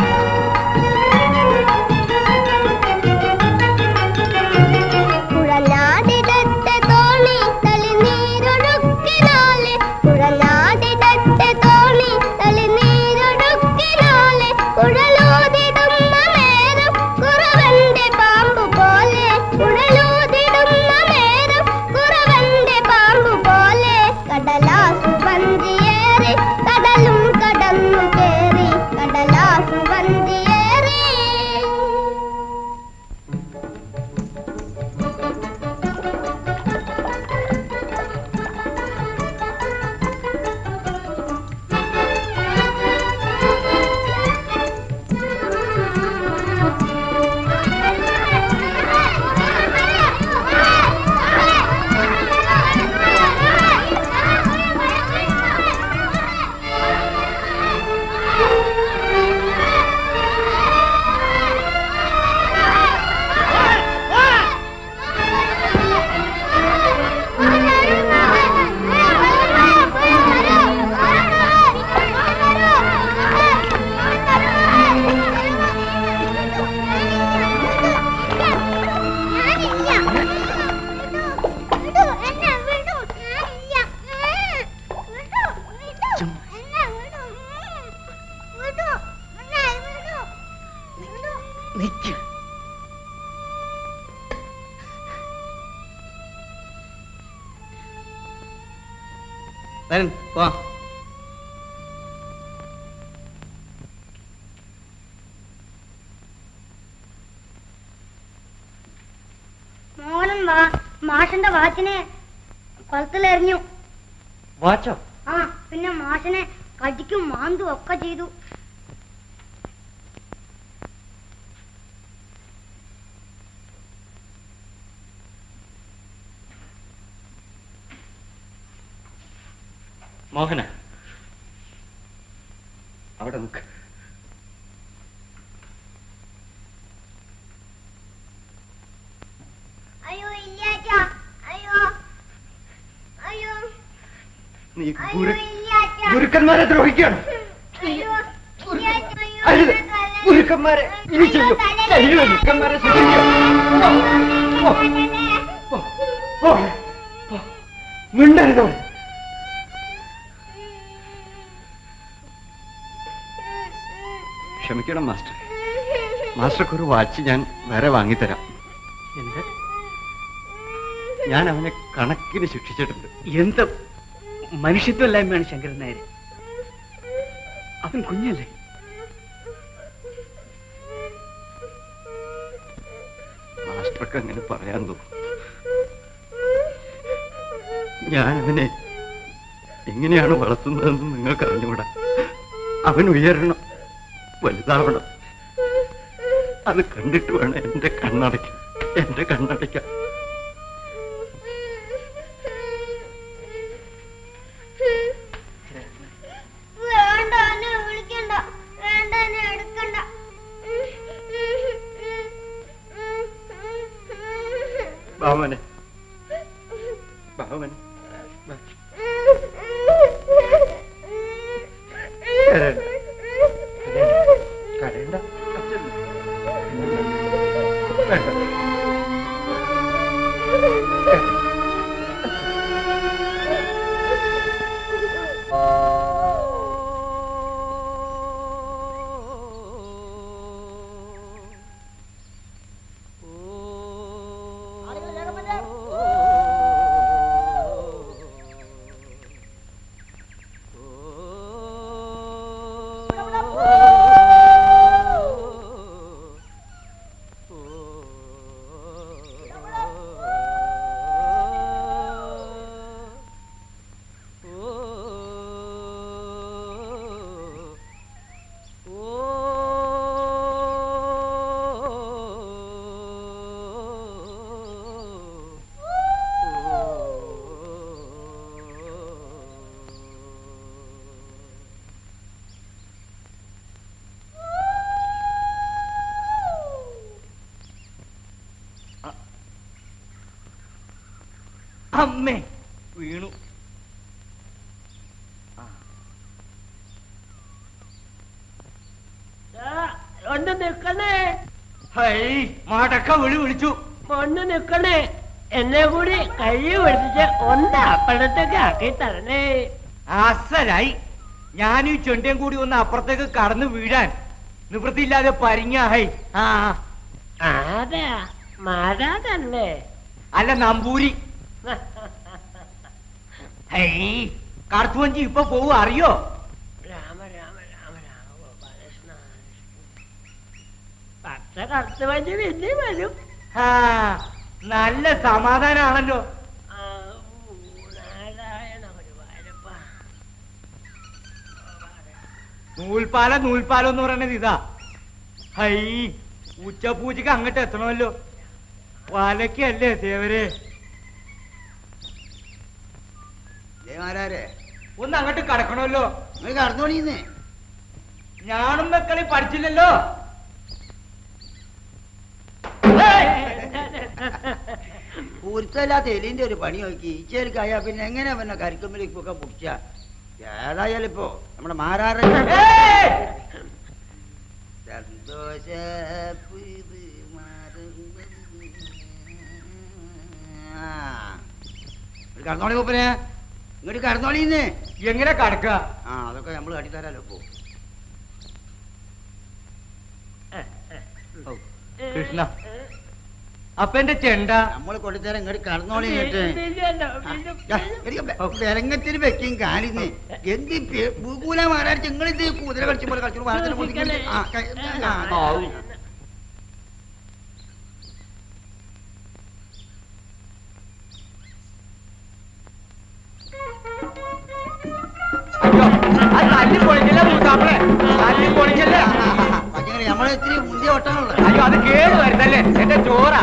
S5: കുഴഞ്ഞാടിടത്തെ തോണി തളിനീരൊഴുക്കിനാലെ കുഴഞ്ഞാടിടത്തെ തോണി തളിനീരൊഴുക്കിനാലെ കുഴലൂതിടുന്ന നേരം കുറവന്റെ പാമ്പു പോലെ കുഴലൂതിടുന്ന നേരം കുറവന്റെ പാമ്പു പോലെ കടലാസു വഞ്ചിയേറി കടലും കടന്നു കേറി കടലാസു വഞ്ചിയേറി
S12: നിൽക്കും വരൻ പോ
S5: മോഹനൻ വാ മാഷിന്റെ വാച്ചിനെ കുളത്തിലെറിഞ്ഞു
S18: വാച്ചോ
S5: ആ പിന്നെ മാഷിനെ കടിക്കും മാന്തും ഒക്കെ ചെയ്തു
S18: മോഹന അവിടെ നിൽക്ക്
S5: അയ്യോ ഇല്ലാച്ചാ അയ്യോ അയ്യോ
S18: നീ
S5: അയ്യോ
S18: ഗുരു
S5: ഇല്ലാച്ചാ
S18: ഗുരുക്കന്മാരെ ദ്രോഹിക്കുകയാണ്
S5: അയ്യോ ഇല്ലാച്ചാ അയ്യോ
S18: അരുത് ഗുരുക്കന്മാരെ ഇനി ചെയ്യും ചെയ്യൂ ഗുരുക്കന്മാരെ മിണ്ടരുതോ ക്ഷമിക്കണം മാസ്റ്റർ മാസ്റ്റർക്ക് ഒരു വാച്ച് ഞാൻ വേറെ വാങ്ങിത്തരാം
S12: എന്ത്
S18: ഞാൻ അവനെ കണക്കിന് ശിക്ഷിച്ചിട്ടുണ്ട്
S12: എന്ത് മനുഷ്യത്വമില്ലായ്മയാണ് ശങ്കരൻ നായർ അവൻ കുഞ്ഞല്ലേ
S18: മാസ്റ്റർക്ക് അങ്ങനെ പറയാൻ തോന്നും ഞാൻ അവനെ എങ്ങനെയാണ് വളർത്തുന്നതെന്ന് നിങ്ങൾക്ക് അറിഞ്ഞുകൂടാ അവൻ ഉയരണം വലുതാവണം അത് കണ്ടിട്ട് വേണം എന്റെ കണ്ണടയ്ക്കാൻ എന്റെ കണ്ണടയ്ക്കാൻ
S5: വേണ്ട എന്നെ വിളിക്കണ്ട വേണ്ട എന്നെ എടുക്കണ്ട
S18: ഭാവനെ ഭാവനെ കരയണ്ട കരയണ്ട അച്ഛൻ വേണ്ട
S12: അമ്മേ വീണു
S19: ഒന്ന് നിക്കണേ
S11: ഹൈ മാടക്ക വിളി വിളിച്ചു
S19: ഒന്ന് നിക്കണേ എന്നെ കൂടി കൈ പിടിച്ച് ഒന്ന് അപ്പഴത്തേക്ക് ആക്കി തരണേ
S11: അസലായി ഞാൻ ഈ ചെണ്ടയും കൂടി ഒന്ന് അപ്പുറത്തേക്ക് കടന്നു വീഴാൻ നിവൃത്തിയില്ലാതെ പരിങ്ങ ഹൈ ആ
S19: ആരാ മാരാതല്ലേ
S11: അല്ല നമ്പൂരി ഹൈ കറുത്തുവഞ്ചി ഇപ്പൊ പോവും അറിയോ
S19: രാമ രാമ രാമ രാമ ഗോപാലകൃഷ്ണ പച്ച കറുത്ത് വഞ്ചി പിന്നെ വരും
S11: ആ നല്ല സമാധാനാണല്ലോ
S19: ആ, ഊ, നാരായണ ഗുരുവായൂരപ്പ
S11: നൂൽപ്പാല നൂൽപ്പാലം എന്ന് പറയുന്നത് ഇതാ ഹൈ ഉച്ചപൂജക്ക് അങ്ങോട്ട് എത്തണമല്ലോ വലക്കല്ലേ സേവരെ
S15: ആരാരെ
S11: ഒന്ന് അങ്ങോട്ട് കടക്കണമല്ലോ
S15: നിങ്ങൾ കടന്നോളിന്നേ
S11: ഞാനും മക്കളി പഠിച്ചില്ലല്ലോ
S15: പൂരിത്തല്ലാത്ത എലിന്റെ ഒരു പണി നോക്കി ഈച്ചേൽക്കായ പിന്നെ എങ്ങനെ പിന്നെ കരിക്കുമ്പിലേക്കൊക്കെ പിടിച്ച ഏതായാലും ഇപ്പോ നമ്മുടെ മാറാറ സന്തോഷ കടന്നോളി മൂപ്പനെ ഇങ്ങോട്ട് കടന്നോളിന്ന്
S11: എങ്ങനെ കടക്ക
S15: ആ അതൊക്കെ നമ്മൾ അടിത്തരാലോ ഇപ്പോ
S18: കൃഷ്ണ അപ്പൊ എന്റെ ചെണ്ട
S15: നമ്മൾ കൊടുത്തേരം ഇങ്ങോട്ട് കടന്നോളി കേട്ട്
S19: ഇല്ല,
S15: വിലങ്ങത്തിന് വെക്കും കാലിന്ന് എന്ത് ഭൂകൂല മാറാടിച്ച് നിങ്ങളിത് കുതിര കളിച്ച പോലെ കളിച്ചു വാഹനത്തിന് മുന്നിൽ ആ, ക- ആ,
S18: ആവും. തല്ലി പൊളിക്കല്ലേ മൂത്താപ്പളെ തല്ലി പൊളിക്കല്ലേ
S15: പക്ഷേ നമ്മളെ ഇത്തിരി മുന്തിയ ഒട്ടാണല്ലോ
S18: അയ്യോ അത് കേട് വരുന്നല്ലേ എന്റെ ചോറാ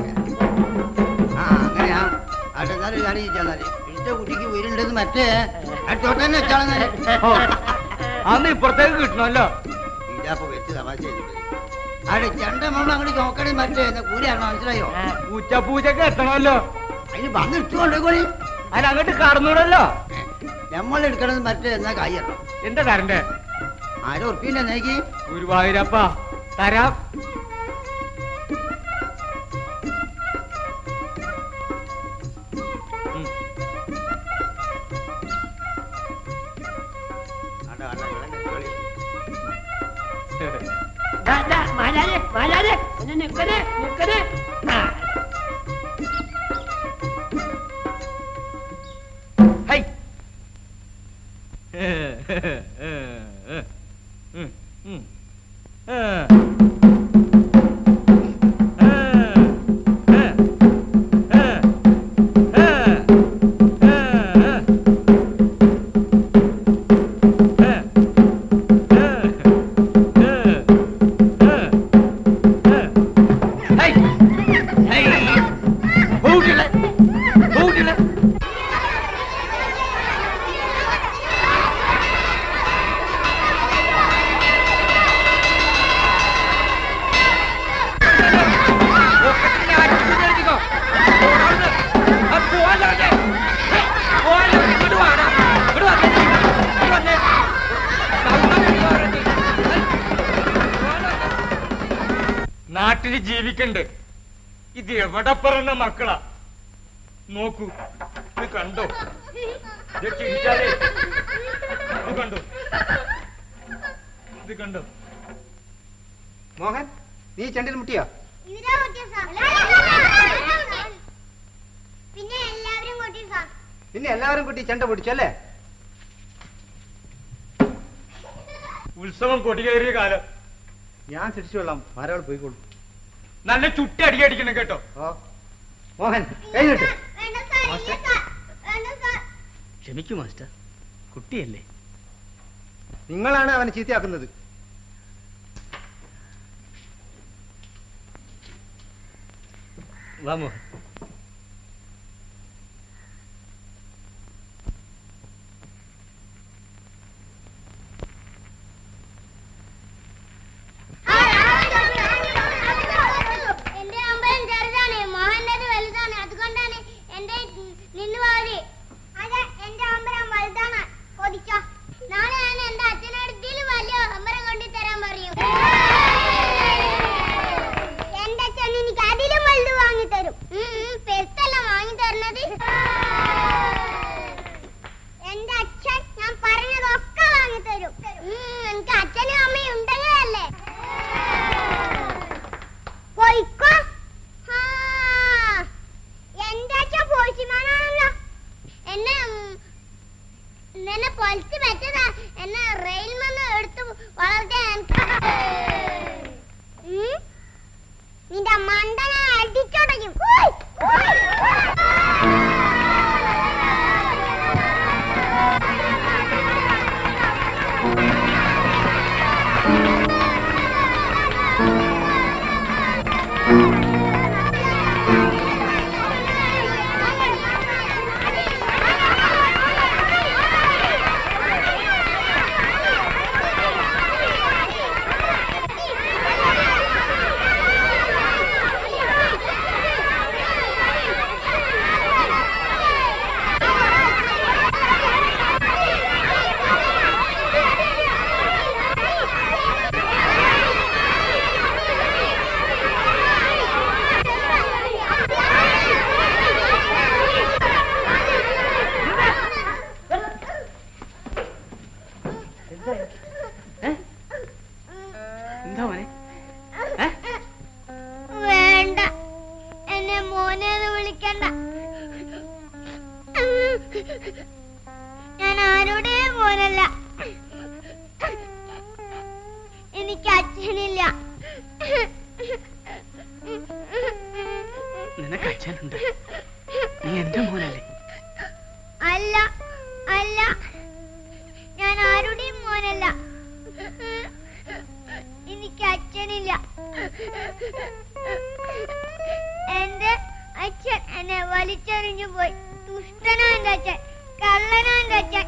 S15: ആ അങ്ങനെയാ അവിടെ എന്നാലും കാര്യം ചോദിച്ചാൽ ഇഷ്ട കുട്ടിക്ക് വീടുണ്ടെന്ന് മറ്റേ ചോട്ടന്നെ വെച്ചാളെന്നാല്
S18: ഓ, അന്ന് ഇപ്പുറത്തേക്ക് കിട്ടണമല്ലോ
S15: ഇതാപ്പൊ വെച്ച് തമാശ ചെയ്തിട്ട് അവിടെ ചണ്ട നമ്മൾ അങ്ങോട്ട് നോക്കണേ മറ്റേ എന്നാ കൂലിയാണോ മനസ്സിലായോ
S18: ഉച്ചപൂജക്ക് എത്തണമല്ലോ
S15: അതിന് വന്ന് ഇട്ടുകൊണ്ടേ കോളി
S18: അതിന് അങ്ങോട്ട് കടന്നൂടല്ലോ
S15: നമ്മൾ എടുക്കണത് മറ്റേ എന്നാ കായ്യണം
S18: എന്താ തരണ്ടേ
S15: ആരോ ഉറപ്പില്ല നേക്ക്
S18: ഗുരുവായൂരപ്പ തരാം
S19: ദാ, ദാ, മാലാരെ മാലാരെ ഒന്ന് നിക്കണേ നിക്കണേ ആ
S18: ഹൈ നാട്ടില് ജീവിക്കണ്ട് ഇത് എവിടെ പറഞ്ഞ മക്കളാ നോക്കൂ ഇത് കണ്ടോ ഇത് ചിരിച്ചാലേ ഇത് കണ്ടോ ഇത് കണ്ടോ
S6: മോഹൻ നീ ചെണ്ടിൽ മുട്ടിയോ
S5: പിന്നെ എല്ലാവരും കൊട്ടി സാർ
S6: പിന്നെ എല്ലാവരും കുട്ടി ചെണ്ട പിടിച്ചല്ലേ
S18: ഉത്സവം കൊടികയറിയ കാലം
S6: ഞാൻ തിരിച്ചുകൊള്ളാം ആരോട് പോയിക്കോളൂ
S18: നല്ല ചുട്ടി അടി അടിക്കണം കേട്ടോ
S6: ഓ മോഹൻ കഴിഞ്ഞിട്ട്
S17: ക്ഷമിക്കൂ മാസ്റ്റർ കുട്ടിയല്ലേ
S6: നിങ്ങളാണ് അവനെ ചീത്തയാക്കുന്നത്
S17: വാമോ
S5: എന്റെ അമ്പലം ചെറുതാണ് മോഹന്റേത് വലുതാണ് അതുകൊണ്ടാണ് എന്റെ നിന്ന് പോയത് അതെ എന്റെ അമ്പലം വലുതാണ് കൊതിച്ചോ നാളെ ഞാൻ എന്റെ അച്ഛനോട് ഇതിൽ വലിയ അമ്പലം കൊണ്ടു തരാൻ പറയും എന്റെ അച്ഛൻ എനിക്ക് അതിലും വലുത് വാങ്ങി തരും ഉം. ഞാൻ ആരുടെയും മോനല്ല എനിക്ക് അച്ഛനില്ല
S17: നിനക്ക് അച്ഛനുണ്ട് നീ എന്റെ മോനല്ലേ
S5: അല്ല അല്ല ഞാൻ ആരുടെയും മോനല്ല എനിക്ക് അച്ഛനില്ല എന്റെ അച്ഛൻ എന്നെ വലിച്ചെറിഞ്ഞു പോയി ദുഷ്ടനാ എന്റെ അച്ഛൻ കള്ളനാ എന്റെ അച്ഛൻ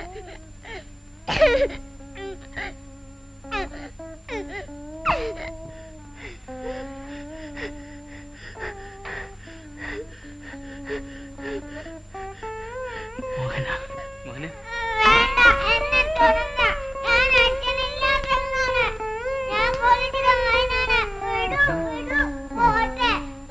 S17: മോഹന മോനെ
S5: വേണ്ട എന്നെ തൊടണ്ട ഞാൻ അച്ഛനില്ലാത്തവനാണ് ഞാൻ പോലീസിലെ മോനാണ് വിടൂ വിടൂ പോട്ടെ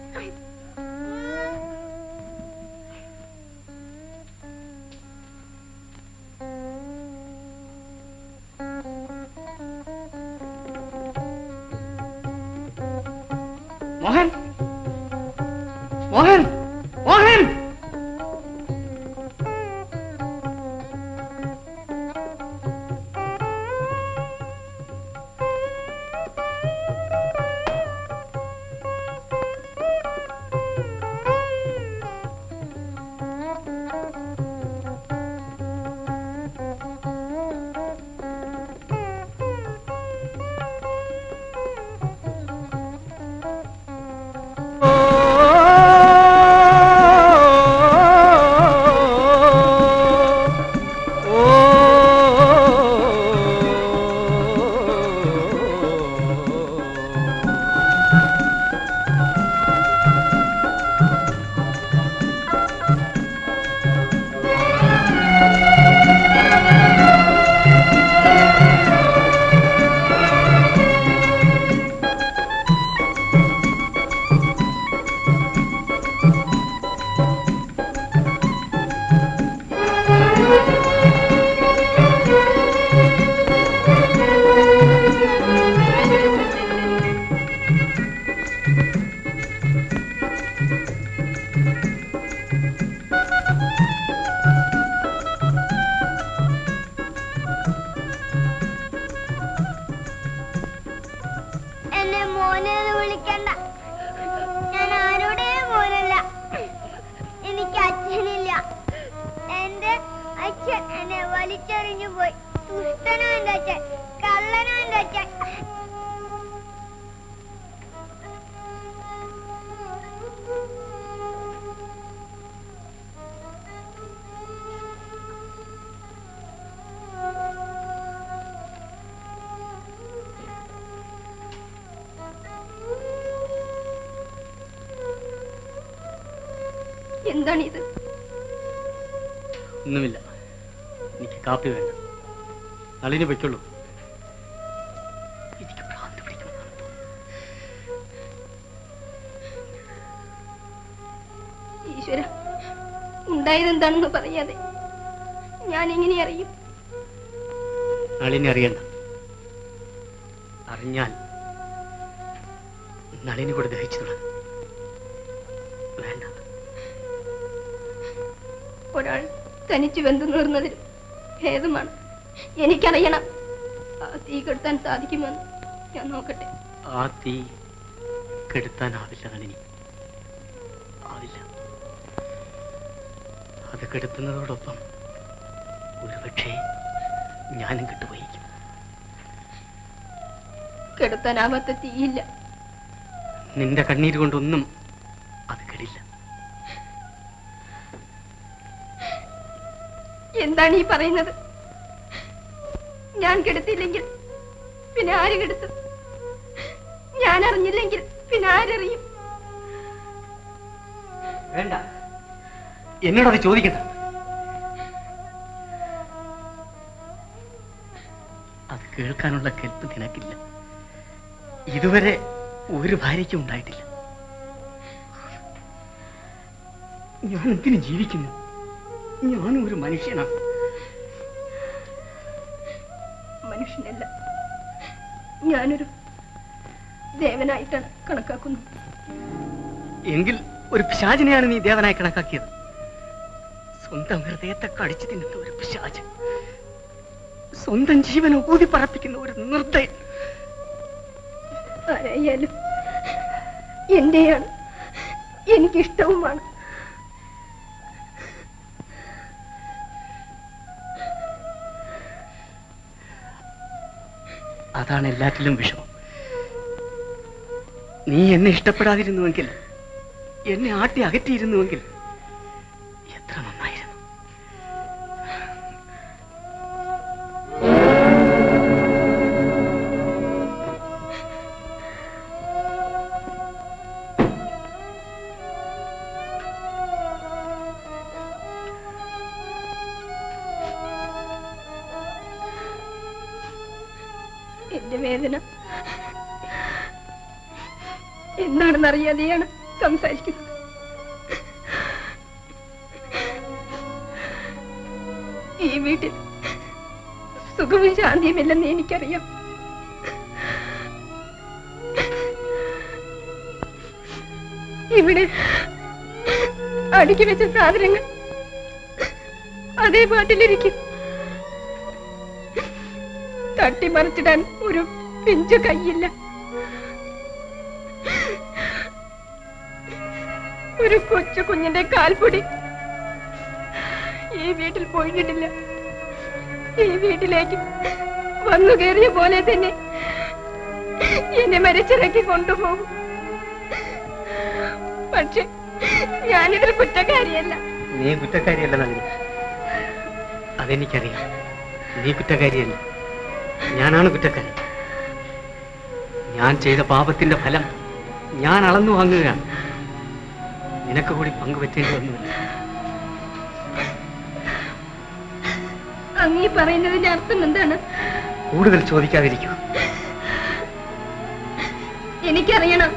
S17: മോഹൻ മോഹൻ മോഹൻ
S5: എന്നെ മോനെ എന്ന് വിളിക്കണ്ട ഞാൻ ആരുടെയും മോനല്ല എനിക്ക് അച്ഛനില്ല എന്റെ അച്ഛൻ എന്നെ വലിച്ചെറിഞ്ഞു പോയി ദുഷ്ടനാ എന്റെ അച്ഛൻ കള്ളനാ എന്റെ അച്ഛൻ
S13: എന്താണിത്
S17: ഒന്നുമില്ല എനിക്ക് കാപ്പി വേണ്ട നളിനി പൊയ്ക്കുള്ളൂ
S13: ഈശ്വര ഉണ്ടായത് എന്താണെന്ന് പറയാതെ ഞാൻ എങ്ങനെ അറിയും
S17: നളിനി അറിയണ്ട അറിഞ്ഞാൽ നളിനി കൂടെ ദഹിച്ചു തുടങ്ങും വേണ്ട
S13: ഒരാൾ തനിച്ചു വെന്തു നീർന്നതിൽ ഭേദമാണ് എനിക്കറിയണം ആ തീ കെടുത്താൻ സാധിക്കുമെന്ന് ഞാൻ നോക്കട്ടെ
S17: ആ തീ കെടുത്താനാവില്ല നളിനി ആവില്ല അത് കെടുത്തുന്നതോടൊപ്പം ഒരുപക്ഷേ ഞാനും കെട്ടുപോയിരിക്കും
S13: കെടുത്താനാവാത്ത തീയില്ല
S17: നിന്റെ കണ്ണീര് കൊണ്ടൊന്നും അത് കെടില്ല
S13: എന്താണ് ഈ പറയുന്നത് ഞാൻ കെടുത്തില്ലെങ്കിൽ പിന്നെ ആര് കെടുത്തും ഞാൻ അറിഞ്ഞില്ലെങ്കിൽ പിന്നെ ആരറിയും
S17: വേണ്ട എന്നോടത് ചോദിക്കണ്ട അത് കേൾക്കാനുള്ള കെൽപ്പ് നിനക്കില്ല ഇതുവരെ ഒരു ഭാര്യയ്ക്കും ഉണ്ടായിട്ടില്ല ഞാൻ എന്തിനു ജീവിക്കുന്നു ഞാനും ഒരു മനുഷ്യനാണ്
S13: മനുഷ്യനല്ല ഞാനൊരു ദേവനായിട്ടാണ് കണക്കാക്കുന്നത്
S17: എങ്കിൽ ഒരു പിശാചിനെയാണ് നീ ദേവനായി കണക്കാക്കിയത് സ്വന്തം ഹൃദയത്തെ കടിച്ചു തിന്നുന്ന ഒരു പിശാച് സ്വന്തം ജീവൻ ഊതി പറപ്പിക്കുന്ന ഒരു നിർദ്ദയൻ
S21: ആരായാലും എന്റെയാണ് എനിക്കിഷ്ടവുമാണ്
S17: അതാണ് എല്ലാറ്റിലും വിഷമം നീ എന്നെ ഇഷ്ടപ്പെടാതിരുന്നുവെങ്കിൽ എന്നെ ആട്ടി അകറ്റിയിരുന്നുവെങ്കിൽ എത്ര നന്നായിരുന്നു
S21: എന്റെ വേദന എന്താണെന്ന് അറിയാതെയാണ് സംസാരിക്കുന്നത് ഈ വീട്ടിൽ സുഖവും ശാന്തിയുമില്ലെന്ന് എനിക്കറിയാം ഇവിടെ അടുക്കി വെച്ച സാധനങ്ങൾ അതേ പാട്ടിലിരിക്കും തട്ടിമറിച്ചിടാൻ ഒരു പിഞ്ചു കൈയില്ല ഒരു കൊച്ചു കുഞ്ഞിന്റെ കാൽപ്പൊടി ഈ വീട്ടിൽ പോയിട്ടില്ല ഈ വീട്ടിലേക്ക് വന്നു കയറിയ പോലെ തന്നെ എന്നെ മരിച്ചിറക്കി കൊണ്ടുപോകും പക്ഷെ ഞാനിതിൽ കുറ്റക്കാരിയല്ല
S17: നീ കുറ്റക്കാരിയല്ല നന്ദി അതെനിക്കറിയാം നീ കുറ്റക്കാരിയല്ല ഞാനാണ് കുറ്റക്കാരൻ ഞാൻ ചെയ്ത പാപത്തിന്റെ ഫലം ഞാൻ അളന്നു വാങ്ങുകയാണ് നിനക്ക് കൂടി പങ്കുവെച്ചേണ്ടി വന്നില്ല
S21: അങ്ങീ പറയുന്നതിന്റെ അർത്ഥം എന്താണ്
S17: കൂടുതൽ ചോദിക്കാതിരിക്കൂ
S21: എനിക്കറിയണം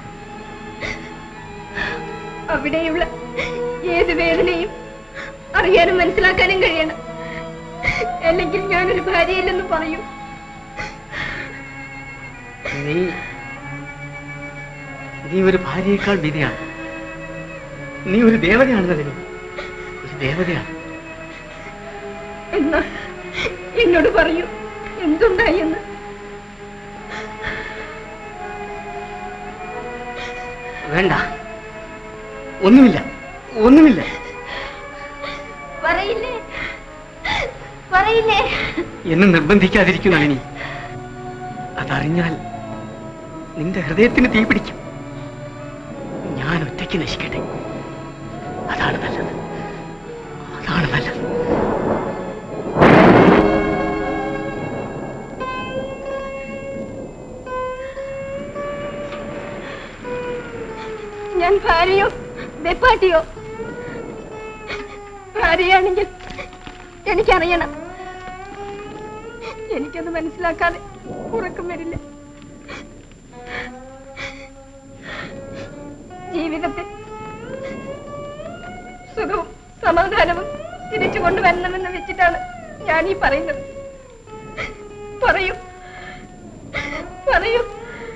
S21: അവിടെയുള്ള ഏത് വേദനയും അറിയാനും മനസ്സിലാക്കാനും കഴിയണം അല്ലെങ്കിൽ ഞാനൊരു ഭാര്യയില്ലെന്ന് പറയൂ
S17: നീ നീ ഒരു ഭാര്യയേക്കാൾ വിധിയാണ് നീ ഒരു ദേവതയാണ് നളിനി ഒരു ദേവതയാണ്
S21: എന്നാ എന്നോട് പറയൂ എന്തുണ്ടായി എന്ന്
S17: വേണ്ട ഒന്നുമില്ല ഒന്നുമില്ല
S21: പറയില്ലേ പറയില്ലേ
S17: എന്നെ നിർബന്ധിക്കാതിരിക്കും നളിനി അതറിഞ്ഞാൽ നിന്റെ ഹൃദയത്തിന് തീ പിടിക്കും ഞാൻ ഒറ്റയ്ക്ക് നശിക്കട്ടെ അതാണ് നല്ലത് അതാണ് നല്ലത്
S21: ഞാൻ ഭാര്യയോ വെപ്പാട്ടിയോ ഭാര്യയാണെങ്കിൽ എനിക്കറിയണം എനിക്കത് മനസ്സിലാക്കാതെ ഉറക്കം വരില്ല ജീവിതത്തിൽ സുഖവും സമാധാനവും തിരിച്ചു കൊണ്ടുവരണമെന്ന് വെച്ചിട്ടാണ് ഞാൻ ഈ പറയുന്നത് പറയൂ പറയൂ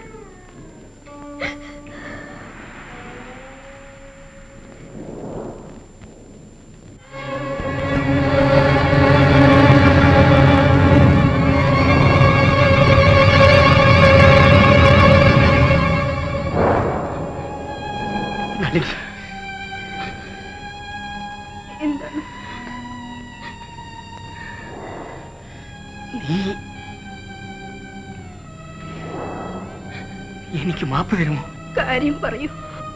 S17: നളിനി
S21: എന്താണ്
S17: നീ എനിക്ക് മാപ്പ് തരുമോ
S21: കാര്യം പറയൂ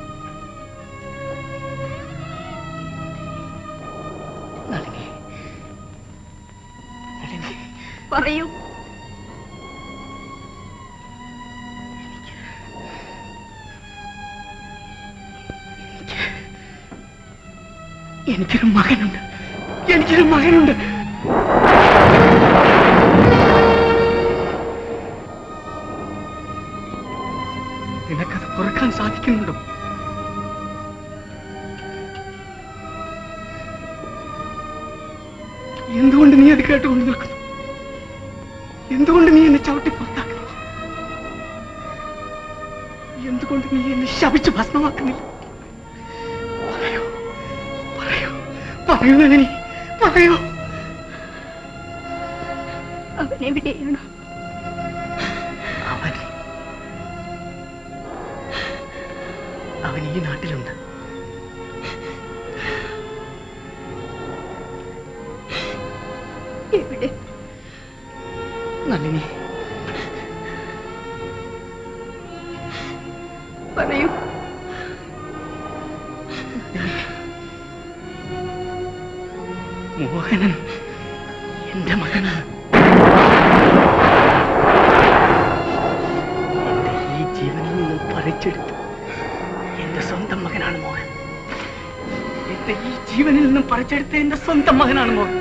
S17: നളിനി നളിനി
S21: പറയൂ
S17: എനിക്കൊരു മകനുണ്ട് എനിക്കൊരു മകനുണ്ട് നിനക്കത് പൊറുക്കാൻ സാധിക്കുന്നുണ്ടോ എന്തുകൊണ്ട് നീ അത് കേട്ടുകൊണ്ട് നിൽക്കുന്നു എന്തുകൊണ്ട് നീ എന്നെ ചവിട്ടി പുറത്താക്കുന്നില്ല എന്തുകൊണ്ട് നീ എന്നെ ശപിച്ച് ഭസ്മമാക്കുന്നില്ല പറയൂ പറയൂ
S7: പറയൂ നളിനി പറയൂ
S21: അവൻ എവിടെയാണ്
S7: അവൻ അവൻ ഈ നാട്ടിലുണ്ട്
S21: എവിടെ
S7: നളിനി
S21: പറയൂ
S7: മോഹനൻ എന്റെ മകനാണ് എന്റെ ഈ ജീവനിൽ നിന്നും പറിച്ചെടുത്ത് എന്റെ സ്വന്തം മകനാണ് മോഹൻ എന്റെ ഈ ജീവനിൽ നിന്നും പറിച്ചെടുത്ത എന്റെ സ്വന്തം മകനാണ് മോഹൻ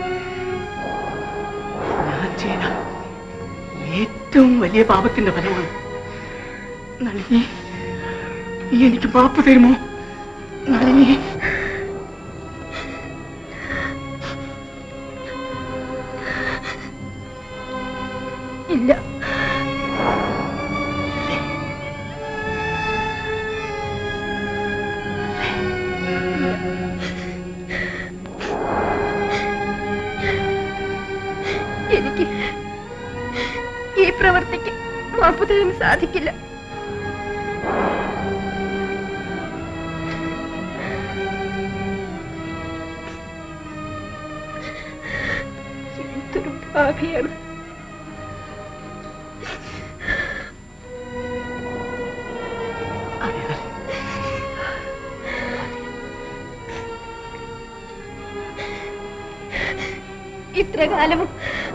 S7: ഞാൻ ചെയ്ത ഏറ്റവും വലിയ പാപത്തിന്റെ ഫലമാണ് നളിനി നീ എനിക്ക് മാപ്പ് തരുമോ നളിനി
S21: ഇല്ല എനിക്ക് ഈ പ്രവൃത്തിക്ക് മാപ്പ് തരാൻ സാധിക്കില്ല എന്തൊരു ഭാവിയാണ് ഇത്ര കാലവും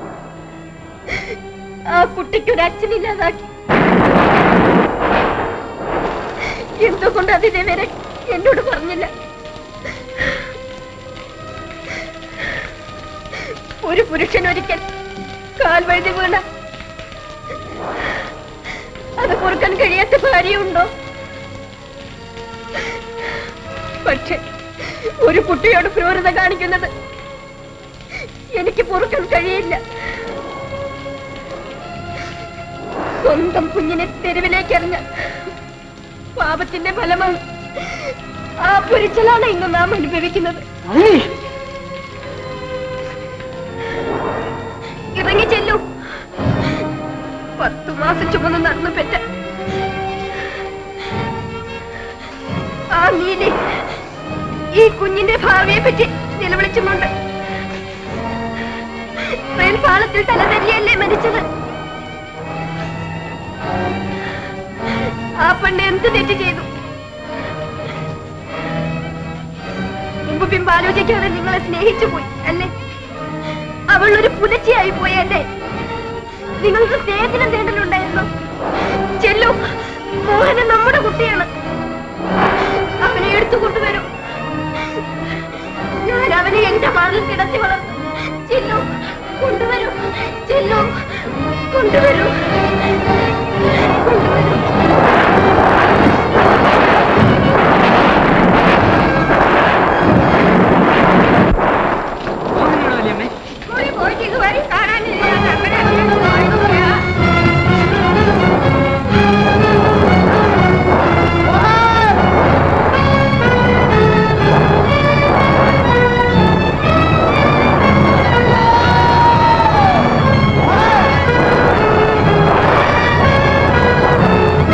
S21: ആ കുട്ടിക്കൊരു അച്ഛനില്ലാതാക്കി എന്തുകൊണ്ട് അതിനെ വരെ എന്നോട് പറഞ്ഞില്ല ഒരു പുരുഷൻ ഒരിക്കൽ കാൽ വഴുതി വീണ അത് പൊറുക്കാൻ കഴിയാത്ത ഭാര്യയുണ്ടോ പക്ഷെ ഒരു കുട്ടിയോട് ക്രൂരത കാണിക്കുന്നത് എനിക്ക് പൊറുക്കാൻ കഴിയില്ല സ്വന്തം കുഞ്ഞിനെ തെരുവിലേക്ക് എറിഞ്ഞ പാപത്തിന്റെ ഫലമാണ് ആ പൊരിച്ചലാണ് ഇന്ന് നാം അനുഭവിക്കുന്നത് ഇറങ്ങി ചെല്ലൂ പത്തു മാസം ചുമന്ന് നടന്നു പെറ്റ ആ നീലി ഈ കുഞ്ഞിന്റെ ഭാവിയെ പറ്റി നിലവിളിച്ചുകൊണ്ട് റെയിൽ പാളത്തിൽ തലതെല്ലിയല്ലേ മരിച്ചത് ആ പെണ്ണ് എന്ത് തെറ്റ് ചെയ്തു മുമ്പ് പിമ്പ് ആലോചിക്കാതെ നിങ്ങളെ സ്നേഹിച്ചു പോയി അല്ലേ അവൾ ഒരു പുലച്ചിയായി പോയി അല്ലേ നിങ്ങൾക്ക് സ്നേഹത്തിന് നേടലുണ്ടായിരുന്നു ചെല്ലു മോഹനൻ നമ്മുടെ കുട്ടിയാണ് അവനെ എടുത്തു കൊണ്ടുവരൂ ഞാൻ അവനെ എന്റെ മാറിൽ കിടത്തി വളർന്നു ചെല്ലു കൊണ്ടുവരൂ ചെല്ലു കൊണ്ടുവരൂ കൊണ്ടുവരൂ പോയി പോയിട്ട് ഇതുവരെ കാണാനില്ല അങ്ങനെ അങ്ങനെ പോയിട്ടില്ല.
S2: ആ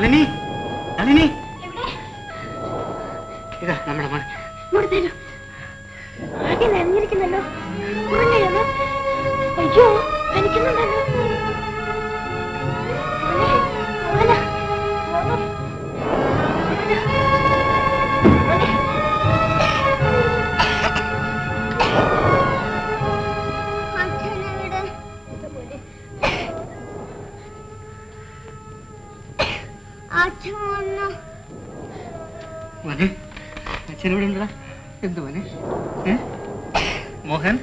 S7: നളിനി നളിനി ഇതാ നമ്മുടെ മോൻ
S21: ഇങ്ങോട്ട് തരൂ ആകെ നനഞ്ഞിരിക്കുന്നല്ലോ ഉറങ്ങരുത് അയ്യോ പനിക്കുന്നുണ്ടല്ലോ മോനെ, മോനെ, മോനെ.
S5: അച്ഛനെവിടെ അച്ഛൻ വന്നു
S7: മോനെ അച്ഛനോട് ഉണ്ടടാ എന്ത് മോനെ ഏ? മോഹൻ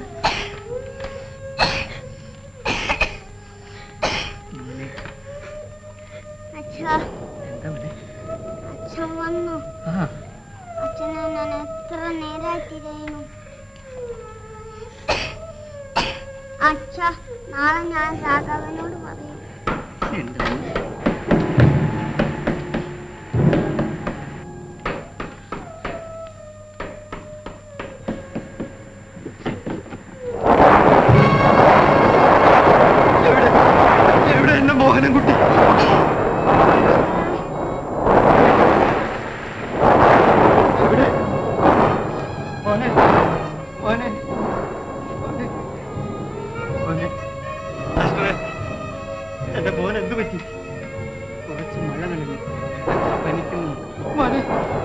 S7: മോനെ,
S5: അച്ഛാ
S7: എന്താ മോനെ
S5: അച്ഛൻ വന്നു
S7: ആ
S5: അച്ഛനെ ഞാൻ എത്ര നേരായിട്ടിരുന്നു അച്ഛ നാളെ ഞാൻ രാഘവനോട് പറയും
S7: എന്താ മോനെ?
S10: എവിടെ എന്റെ മോഹനൻകുട്ടി എവിടെ മോനെ മോനെ മോനെ മോനെ മാസ്റ്ററെ, എന്റെ മോൻ എന്ത് പറ്റി
S7: കുറച്ച് മഴ നനഞ്ഞു പനിക്കുന്നു
S10: മോനെ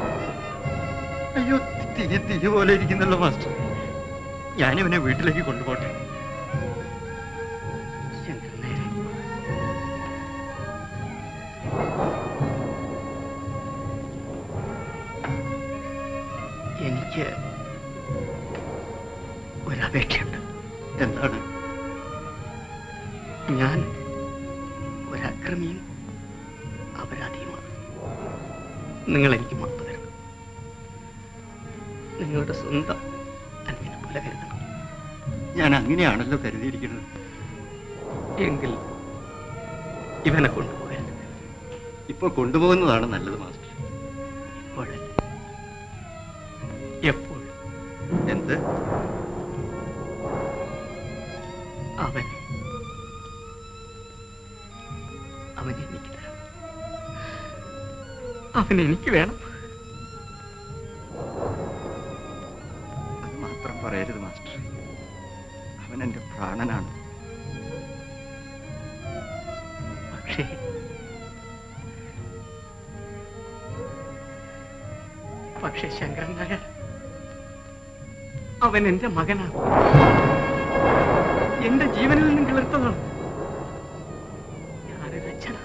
S10: അയ്യോ തീ തീ പോലെ ഇരിക്കുന്നല്ലോ മാസ്റ്റർ ഞാനിവനെ വീട്ടിലേക്ക് കൊണ്ടുപോട്ടെ
S7: ശങ്കരൻ നേരെ എനിക്ക് ഒരപേക്ഷയുണ്ട്
S10: എന്താണ്
S7: ഞാൻ ഒരക്രമിയും അപരാധിയുമാണ് നിങ്ങൾ എനിക്ക് മാപ്പ് തരണം നിങ്ങളുടെ സ്വന്തം അന്യനെ പോലെ കരുതണം
S10: ഞാൻ അങ്ങനെയാണല്ലോ കരുതിയിരിക്കുന്നത്
S7: എങ്കിൽ ഇവനെ കൊണ്ടുപോകരുത്
S10: ഇപ്പൊ കൊണ്ടുപോകുന്നതാണ് നല്ലത് മാസ്റ്റർ
S7: ഇപ്പോഴല്ല എപ്പോൾ
S10: എന്ത്
S7: അവൻ അവൻ എനിക്ക് തരണം അവൻ എനിക്ക് വേണം
S10: അത് മാത്രം പറയരുത് മാസ്റ്റർ അവൻ എന്റെ പ്രാണനാണ്
S7: പക്ഷേ പക്ഷേ ശങ്കരൻ നായർ അവൻ എന്റെ മകനാണ് എന്റെ ജീവനിൽ നിന്നും കിളിർത്തതാണ് ഞാനൊരു അച്ഛനാണ്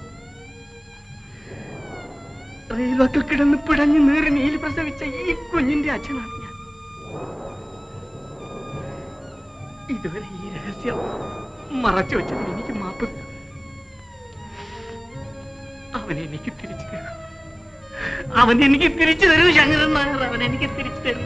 S7: റെയിൽവക്കിൽ കിടന്ന് പിടഞ്ഞ് നീറി നീലി പ്രസവിച്ച ഈ കുഞ്ഞിന്റെ അച്ഛനാണ് ഞാൻ ഇതുവരെ ഈ രഹസ്യം മറച്ചു വെച്ചതിന് എനിക്ക് മാപ്പ് തരൂ. അവനെ എനിക്ക് തിരിച്ചു തരൂ അവൻ എനിക്ക് തിരിച്ചു തരൂ ശങ്കരൻ നായർ അവൻ എനിക്ക് തിരിച്ചു തരൂ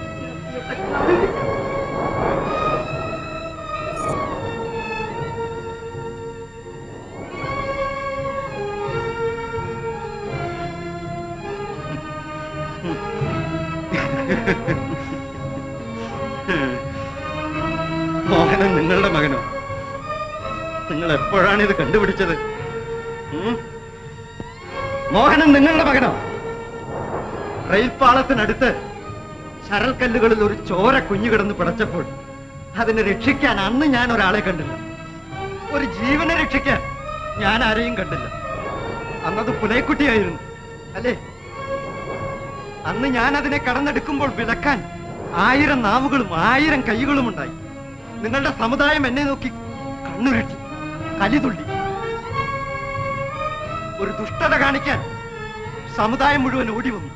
S10: മോഹനൻ നിങ്ങളുടെ മകനോ നിങ്ങൾ എപ്പോഴാണ് ഇത് കണ്ടുപിടിച്ചത് ഉം? മോഹനൻ നിങ്ങളുടെ മകനോ റെയിൽപാളത്തിനടുത്ത് ശരൽക്കല്ലുകളിൽ ഒരു ചോര കുഞ്ഞു കിടന്ന് പിടച്ചപ്പോൾ അതിനെ രക്ഷിക്കാൻ അന്ന് ഞാൻ ഒരാളെ കണ്ടില്ല ഒരു ജീവനെ രക്ഷിക്കാൻ ഞാൻ ആരെയും കണ്ടില്ല അന്നത് പുലയക്കുട്ടിയായിരുന്നു അല്ലേ അന്ന് ഞാൻ അതിനെ കടന്നെടുക്കുമ്പോൾ വിലക്കാൻ ആയിരം നാവുകളും ആയിരം കൈകളും ഉണ്ടായി നിങ്ങളുടെ സമുദായം എന്നെ നോക്കി കണ്ണുരട്ടി കലിതുള്ളി ഒരു ദുഷ്ടത കാണിക്കാൻ സമുദായം മുഴുവൻ ഓടി വന്നു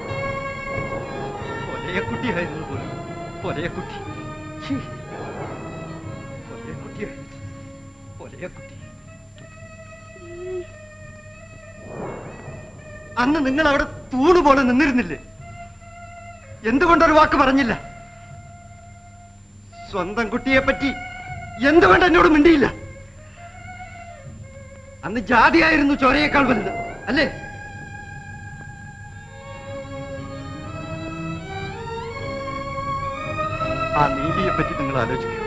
S10: പൊലയക്കുട്ടിയായിരുന്നു പോലും പൊലയക്കുട്ടി ഛീ. പൊലയക്കുട്ടിയായിരുന്നു പൊലയക്കുട്ടി അന്ന് നിങ്ങൾ അവിടെ തൂണ് പോലെ നിന്നിരുന്നില്ലേ എന്തുകൊണ്ടൊരു വാക്ക് പറഞ്ഞില്ല സ്വന്തം കുട്ടിയെ പറ്റി എന്തുകൊണ്ട് എന്നോട് മിണ്ടിയില്ല അന്ന് ജാതിയായിരുന്നു ചോരയേക്കാൾ വലുത് അല്ലേ ആ നീലിയെ പറ്റി നിങ്ങൾ ആലോചിക്കൂ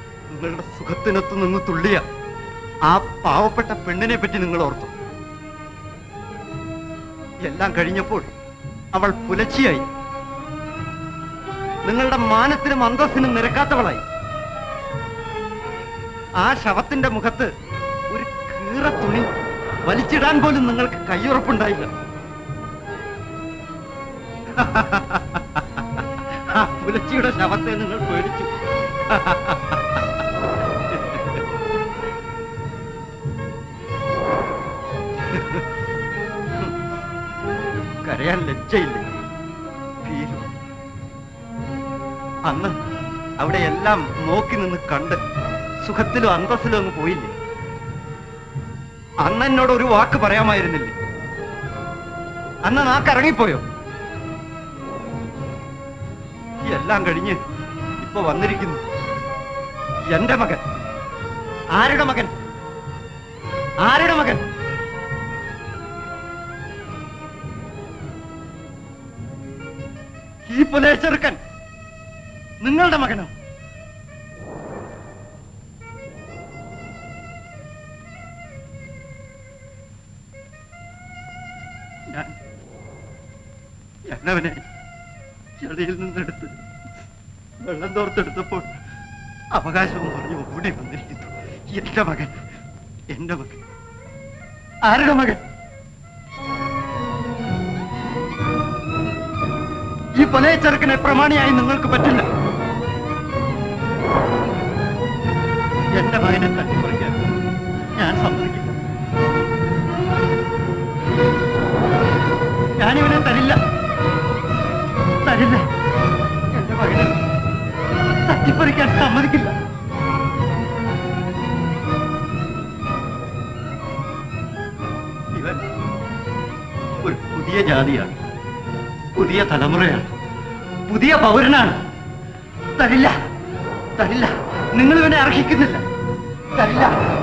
S10: നിങ്ങളുടെ സുഖത്തിനൊത്തു നിന്ന് തുള്ളിയ ആ പാവപ്പെട്ട പെണ്ണിനെ പറ്റി നിങ്ങൾ ഓർത്തു
S18: എല്ലാം കഴിഞ്ഞപ്പോൾ അവൾ പുലച്ചിയായി നിങ്ങളുടെ മാനത്തിനും അന്തസ്സിനും നിരക്കാത്തവളായി ആ ശവത്തിന്റെ മുഖത്ത് ഒരു കീറ തുണി വലിച്ചിടാൻ പോലും നിങ്ങൾക്ക് കയ്യുറപ്പുണ്ടായില്ല ആ പുലച്ചിയുടെ ശവത്തെ നിങ്ങൾ പേടിച്ചു കരയാൻ ലജ്ജയില്ലേ ഭീരു അന്ന് അവിടെ എല്ലാം നോക്കി നിന്ന് കണ്ട് സുഖത്തിലും അന്തസ്സിലും അങ്ങ് പോയില്ലേ അന്ന് എന്നോട് ഒരു വാക്ക് പറയാമായിരുന്നില്ലേ അന്ന് നാക്കിറങ്ങിപ്പോയോ എല്ലാം കഴിഞ്ഞ് ഇപ്പൊ വന്നിരിക്കുന്നു എന്റെ മകൻ ആരുടെ മകൻ ആരുടെ മകൻ ഈ പുലയ ചെറുക്കൻ നിങ്ങളുടെ മകനോ ഞാൻ ഞാനവനെ ചെളിയിൽ നിന്നെടുത്ത് വെള്ളം തോർത്തെടുത്തപ്പോൾ അവകാശവും പറഞ്ഞു ഓടി വന്നിരിക്കുന്നു എന്റെ മകൻ എന്റെ മകൻ ആരുടെ മകൻ ഈ പൊലയ ചെറുക്കനെ പ്രമാണിയായി നിങ്ങൾക്ക് പറ്റില്ല എന്റെ മകനെ തട്ടിപ്പറിക്കാൻ ഞാൻ സമ്മതിക്കില്ല ഞാനിവനെ തരില്ല തരില്ല എന്റെ മകനെ തട്ടിപ്പറിക്കാൻ സമ്മതിക്കില്ല ഇവൻ ഒരു പുതിയ ജാതിയാണ് പുതിയ തലമുറയാണ് പുതിയ പൗരനാണ് തരില്ല തരില്ല നിങ്ങൾ ഇവനെ അർഹിക്കുന്നില്ല തരില്ല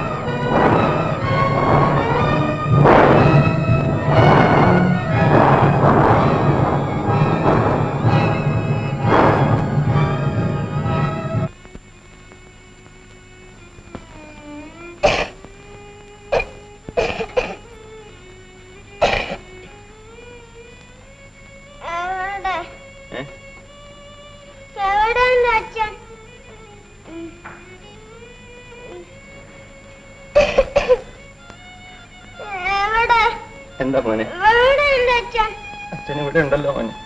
S5: എവിടെ എവിടെ ഉണ്ട് അച്ഛൻ ഉം. എവിടെ
S18: എന്താ മോനെ
S5: എവിടെ ഉണ്ട് അച്ഛൻ
S18: അച്ഛൻ ഇവിടെ ഉണ്ടല്ലോ മോനെ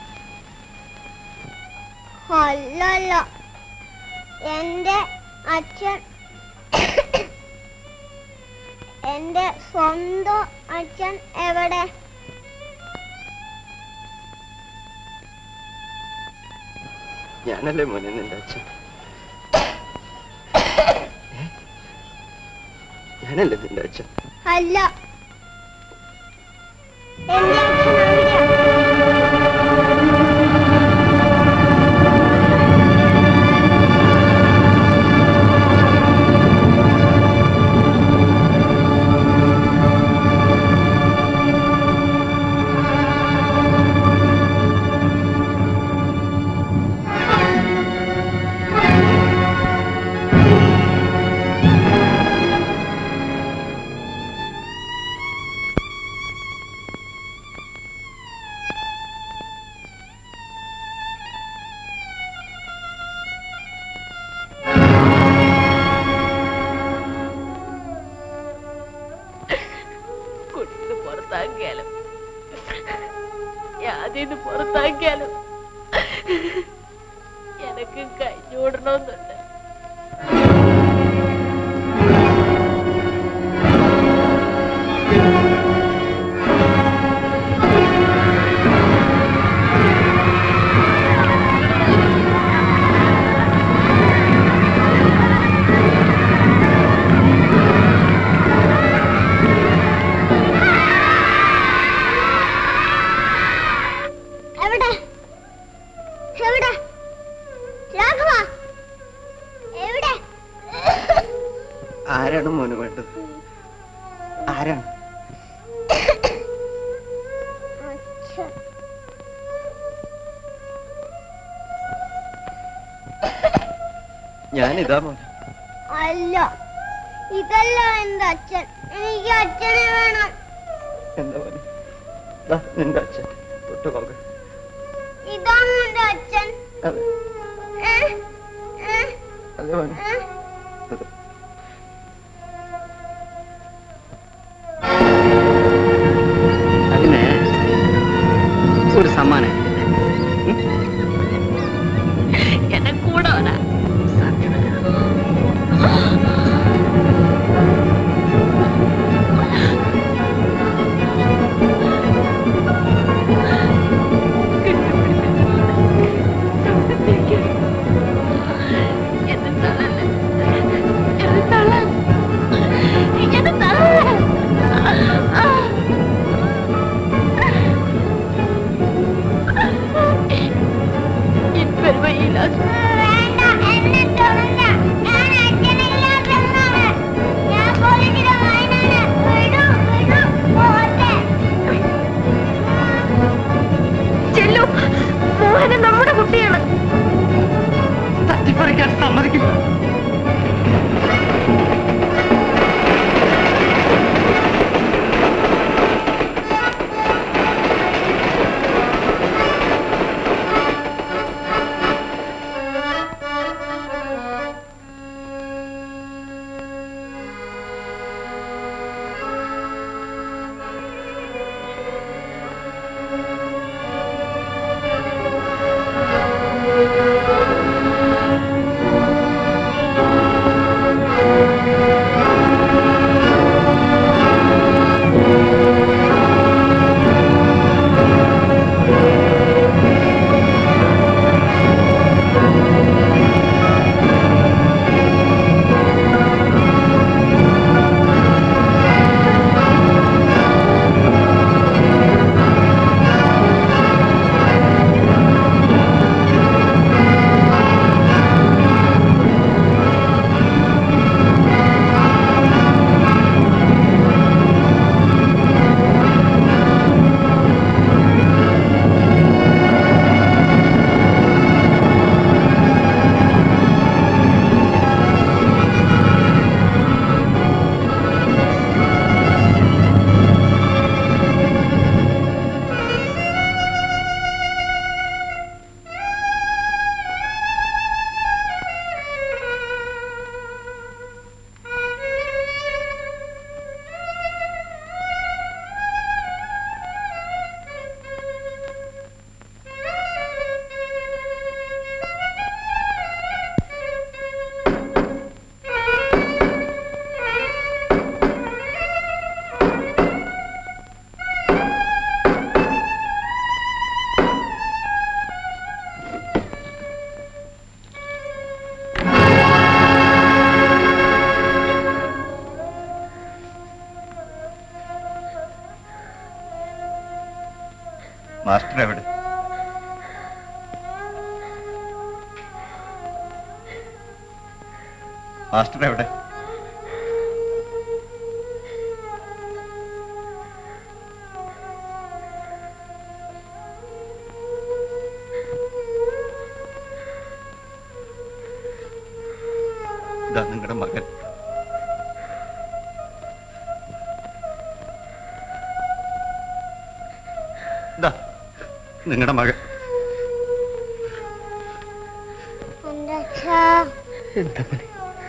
S5: അല്ലല്ല എന്റെ അച്ഛൻ എന്റെ സ്വന്തം അച്ഛൻ എവിടെ
S18: ഞാനല്ലേ മോനെ നിന്റെ അച്ഛൻ ഞാനല്ലേ നിന്റെ അച്ഛൻ
S5: അല്ല എന്റെ അച്ഛൻ അവിടെയാ
S21: കുട്ടിന് പുറത്താക്കിയാലും യാതിന്ന് പുറത്താക്കിയാലും എനക്ക് കഴിഞ്ഞുകൂടണമെന്നുണ്ട്
S5: എവിടെ എവിടെ രാഘവ എവിടെ
S18: ആരാണ് മോന് വേണ്ടത് ആരാണ്
S5: അച്ഛൻ
S18: ഞാനിതാ മോനെ
S5: അല്ല ഇതല്ല എന്റെ അച്ഛൻ എനിക്ക് അച്ഛനെ വേണം
S18: എന്താ മോനെ
S10: ദാ നിന്റെ അച്ഛൻ തൊട്ട് നോക്ക്
S5: ഇതാണ് എന്റെ അച്ഛൻ
S10: അതെ
S5: ഏ? ഏ?
S10: അതെ മോനെ
S5: ഏ?
S17: അതിന് ഒരു സമ്മാനം
S21: എന്നെ കൂടെ വരാ
S5: വേണ്ട, എന്നെ തൊടണ്ട. ഞാൻ അച്ഛനില്ലാത്തവനാണ്. ഞാൻ പോലീസിന്റെ മകനാണ്. വിടൂ, വിടൂ, പോട്ടെ.
S21: ചെല്ലു മോഹന നമ്മുടെ കുട്ടിയാണ്
S7: തട്ടിപ്പറിക്കാൻ സമ്മതിക്കില്ല
S10: മാസ്റ്റർ എവിടെ മാസ്റ്റർ എവിടെ ഇതാ നിങ്ങളുടെ മകൻ ഇതാ നിങ്ങളുടെ മകൻ
S5: എന്റെ അച്ഛാ
S7: എന്താ മോനെ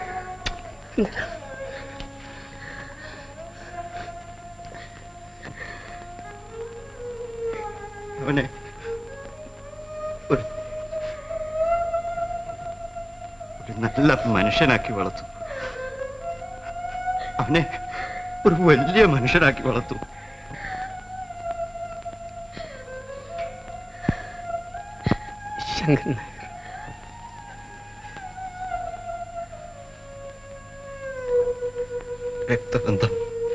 S10: അവനെ ഒരു ഒരു നല്ല മനുഷ്യനാക്കി വളർത്തു അവനെ ഒരു വലിയ മനുഷ്യനാക്കി വളർത്തു
S7: ശങ്കരൻ നായർ
S10: രക്തബന്ധം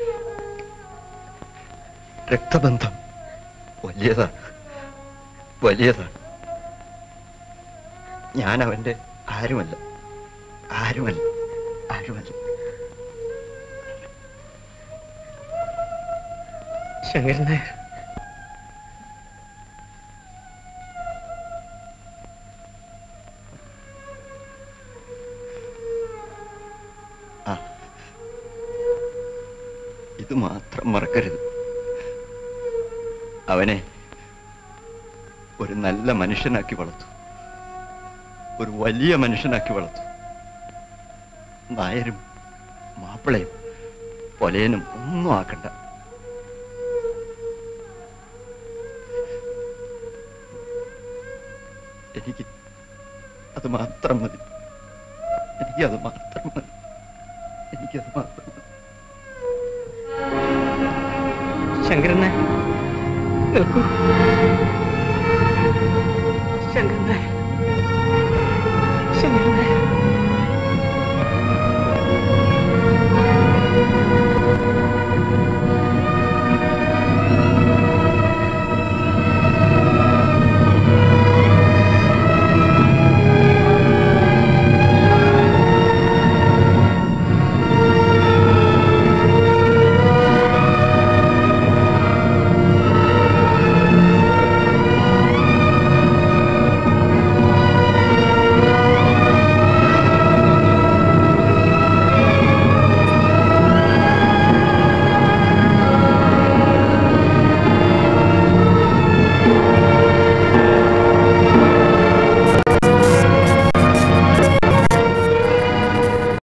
S10: രക്തബന്ധം വലിയതാണ് വലിയതാണ് ഞാൻ അവന്റെ ആരുമല്ല ആരുമല്ല ആരുമല്ല
S7: ശങ്കരൻ നായർ
S10: ആ ഇത് മാത്രം മറക്കരുത് അവനെ ഒരു നല്ല മനുഷ്യനാക്കി വളർത്തു ഒരു വലിയ മനുഷ്യനാക്കി വളർത്തു നായരും മാപ്പിളയും പൊലയനും ഒന്നും ആക്കണ്ട എനിക്ക് അത് മാത്രം മതി എനിക്കത് മാത്രം മതി എനിക്കത് മാത്രം മതി
S7: ശങ്കരനെ നിൽക്കൂ ശങ്കരനെ ശങ്കരനെ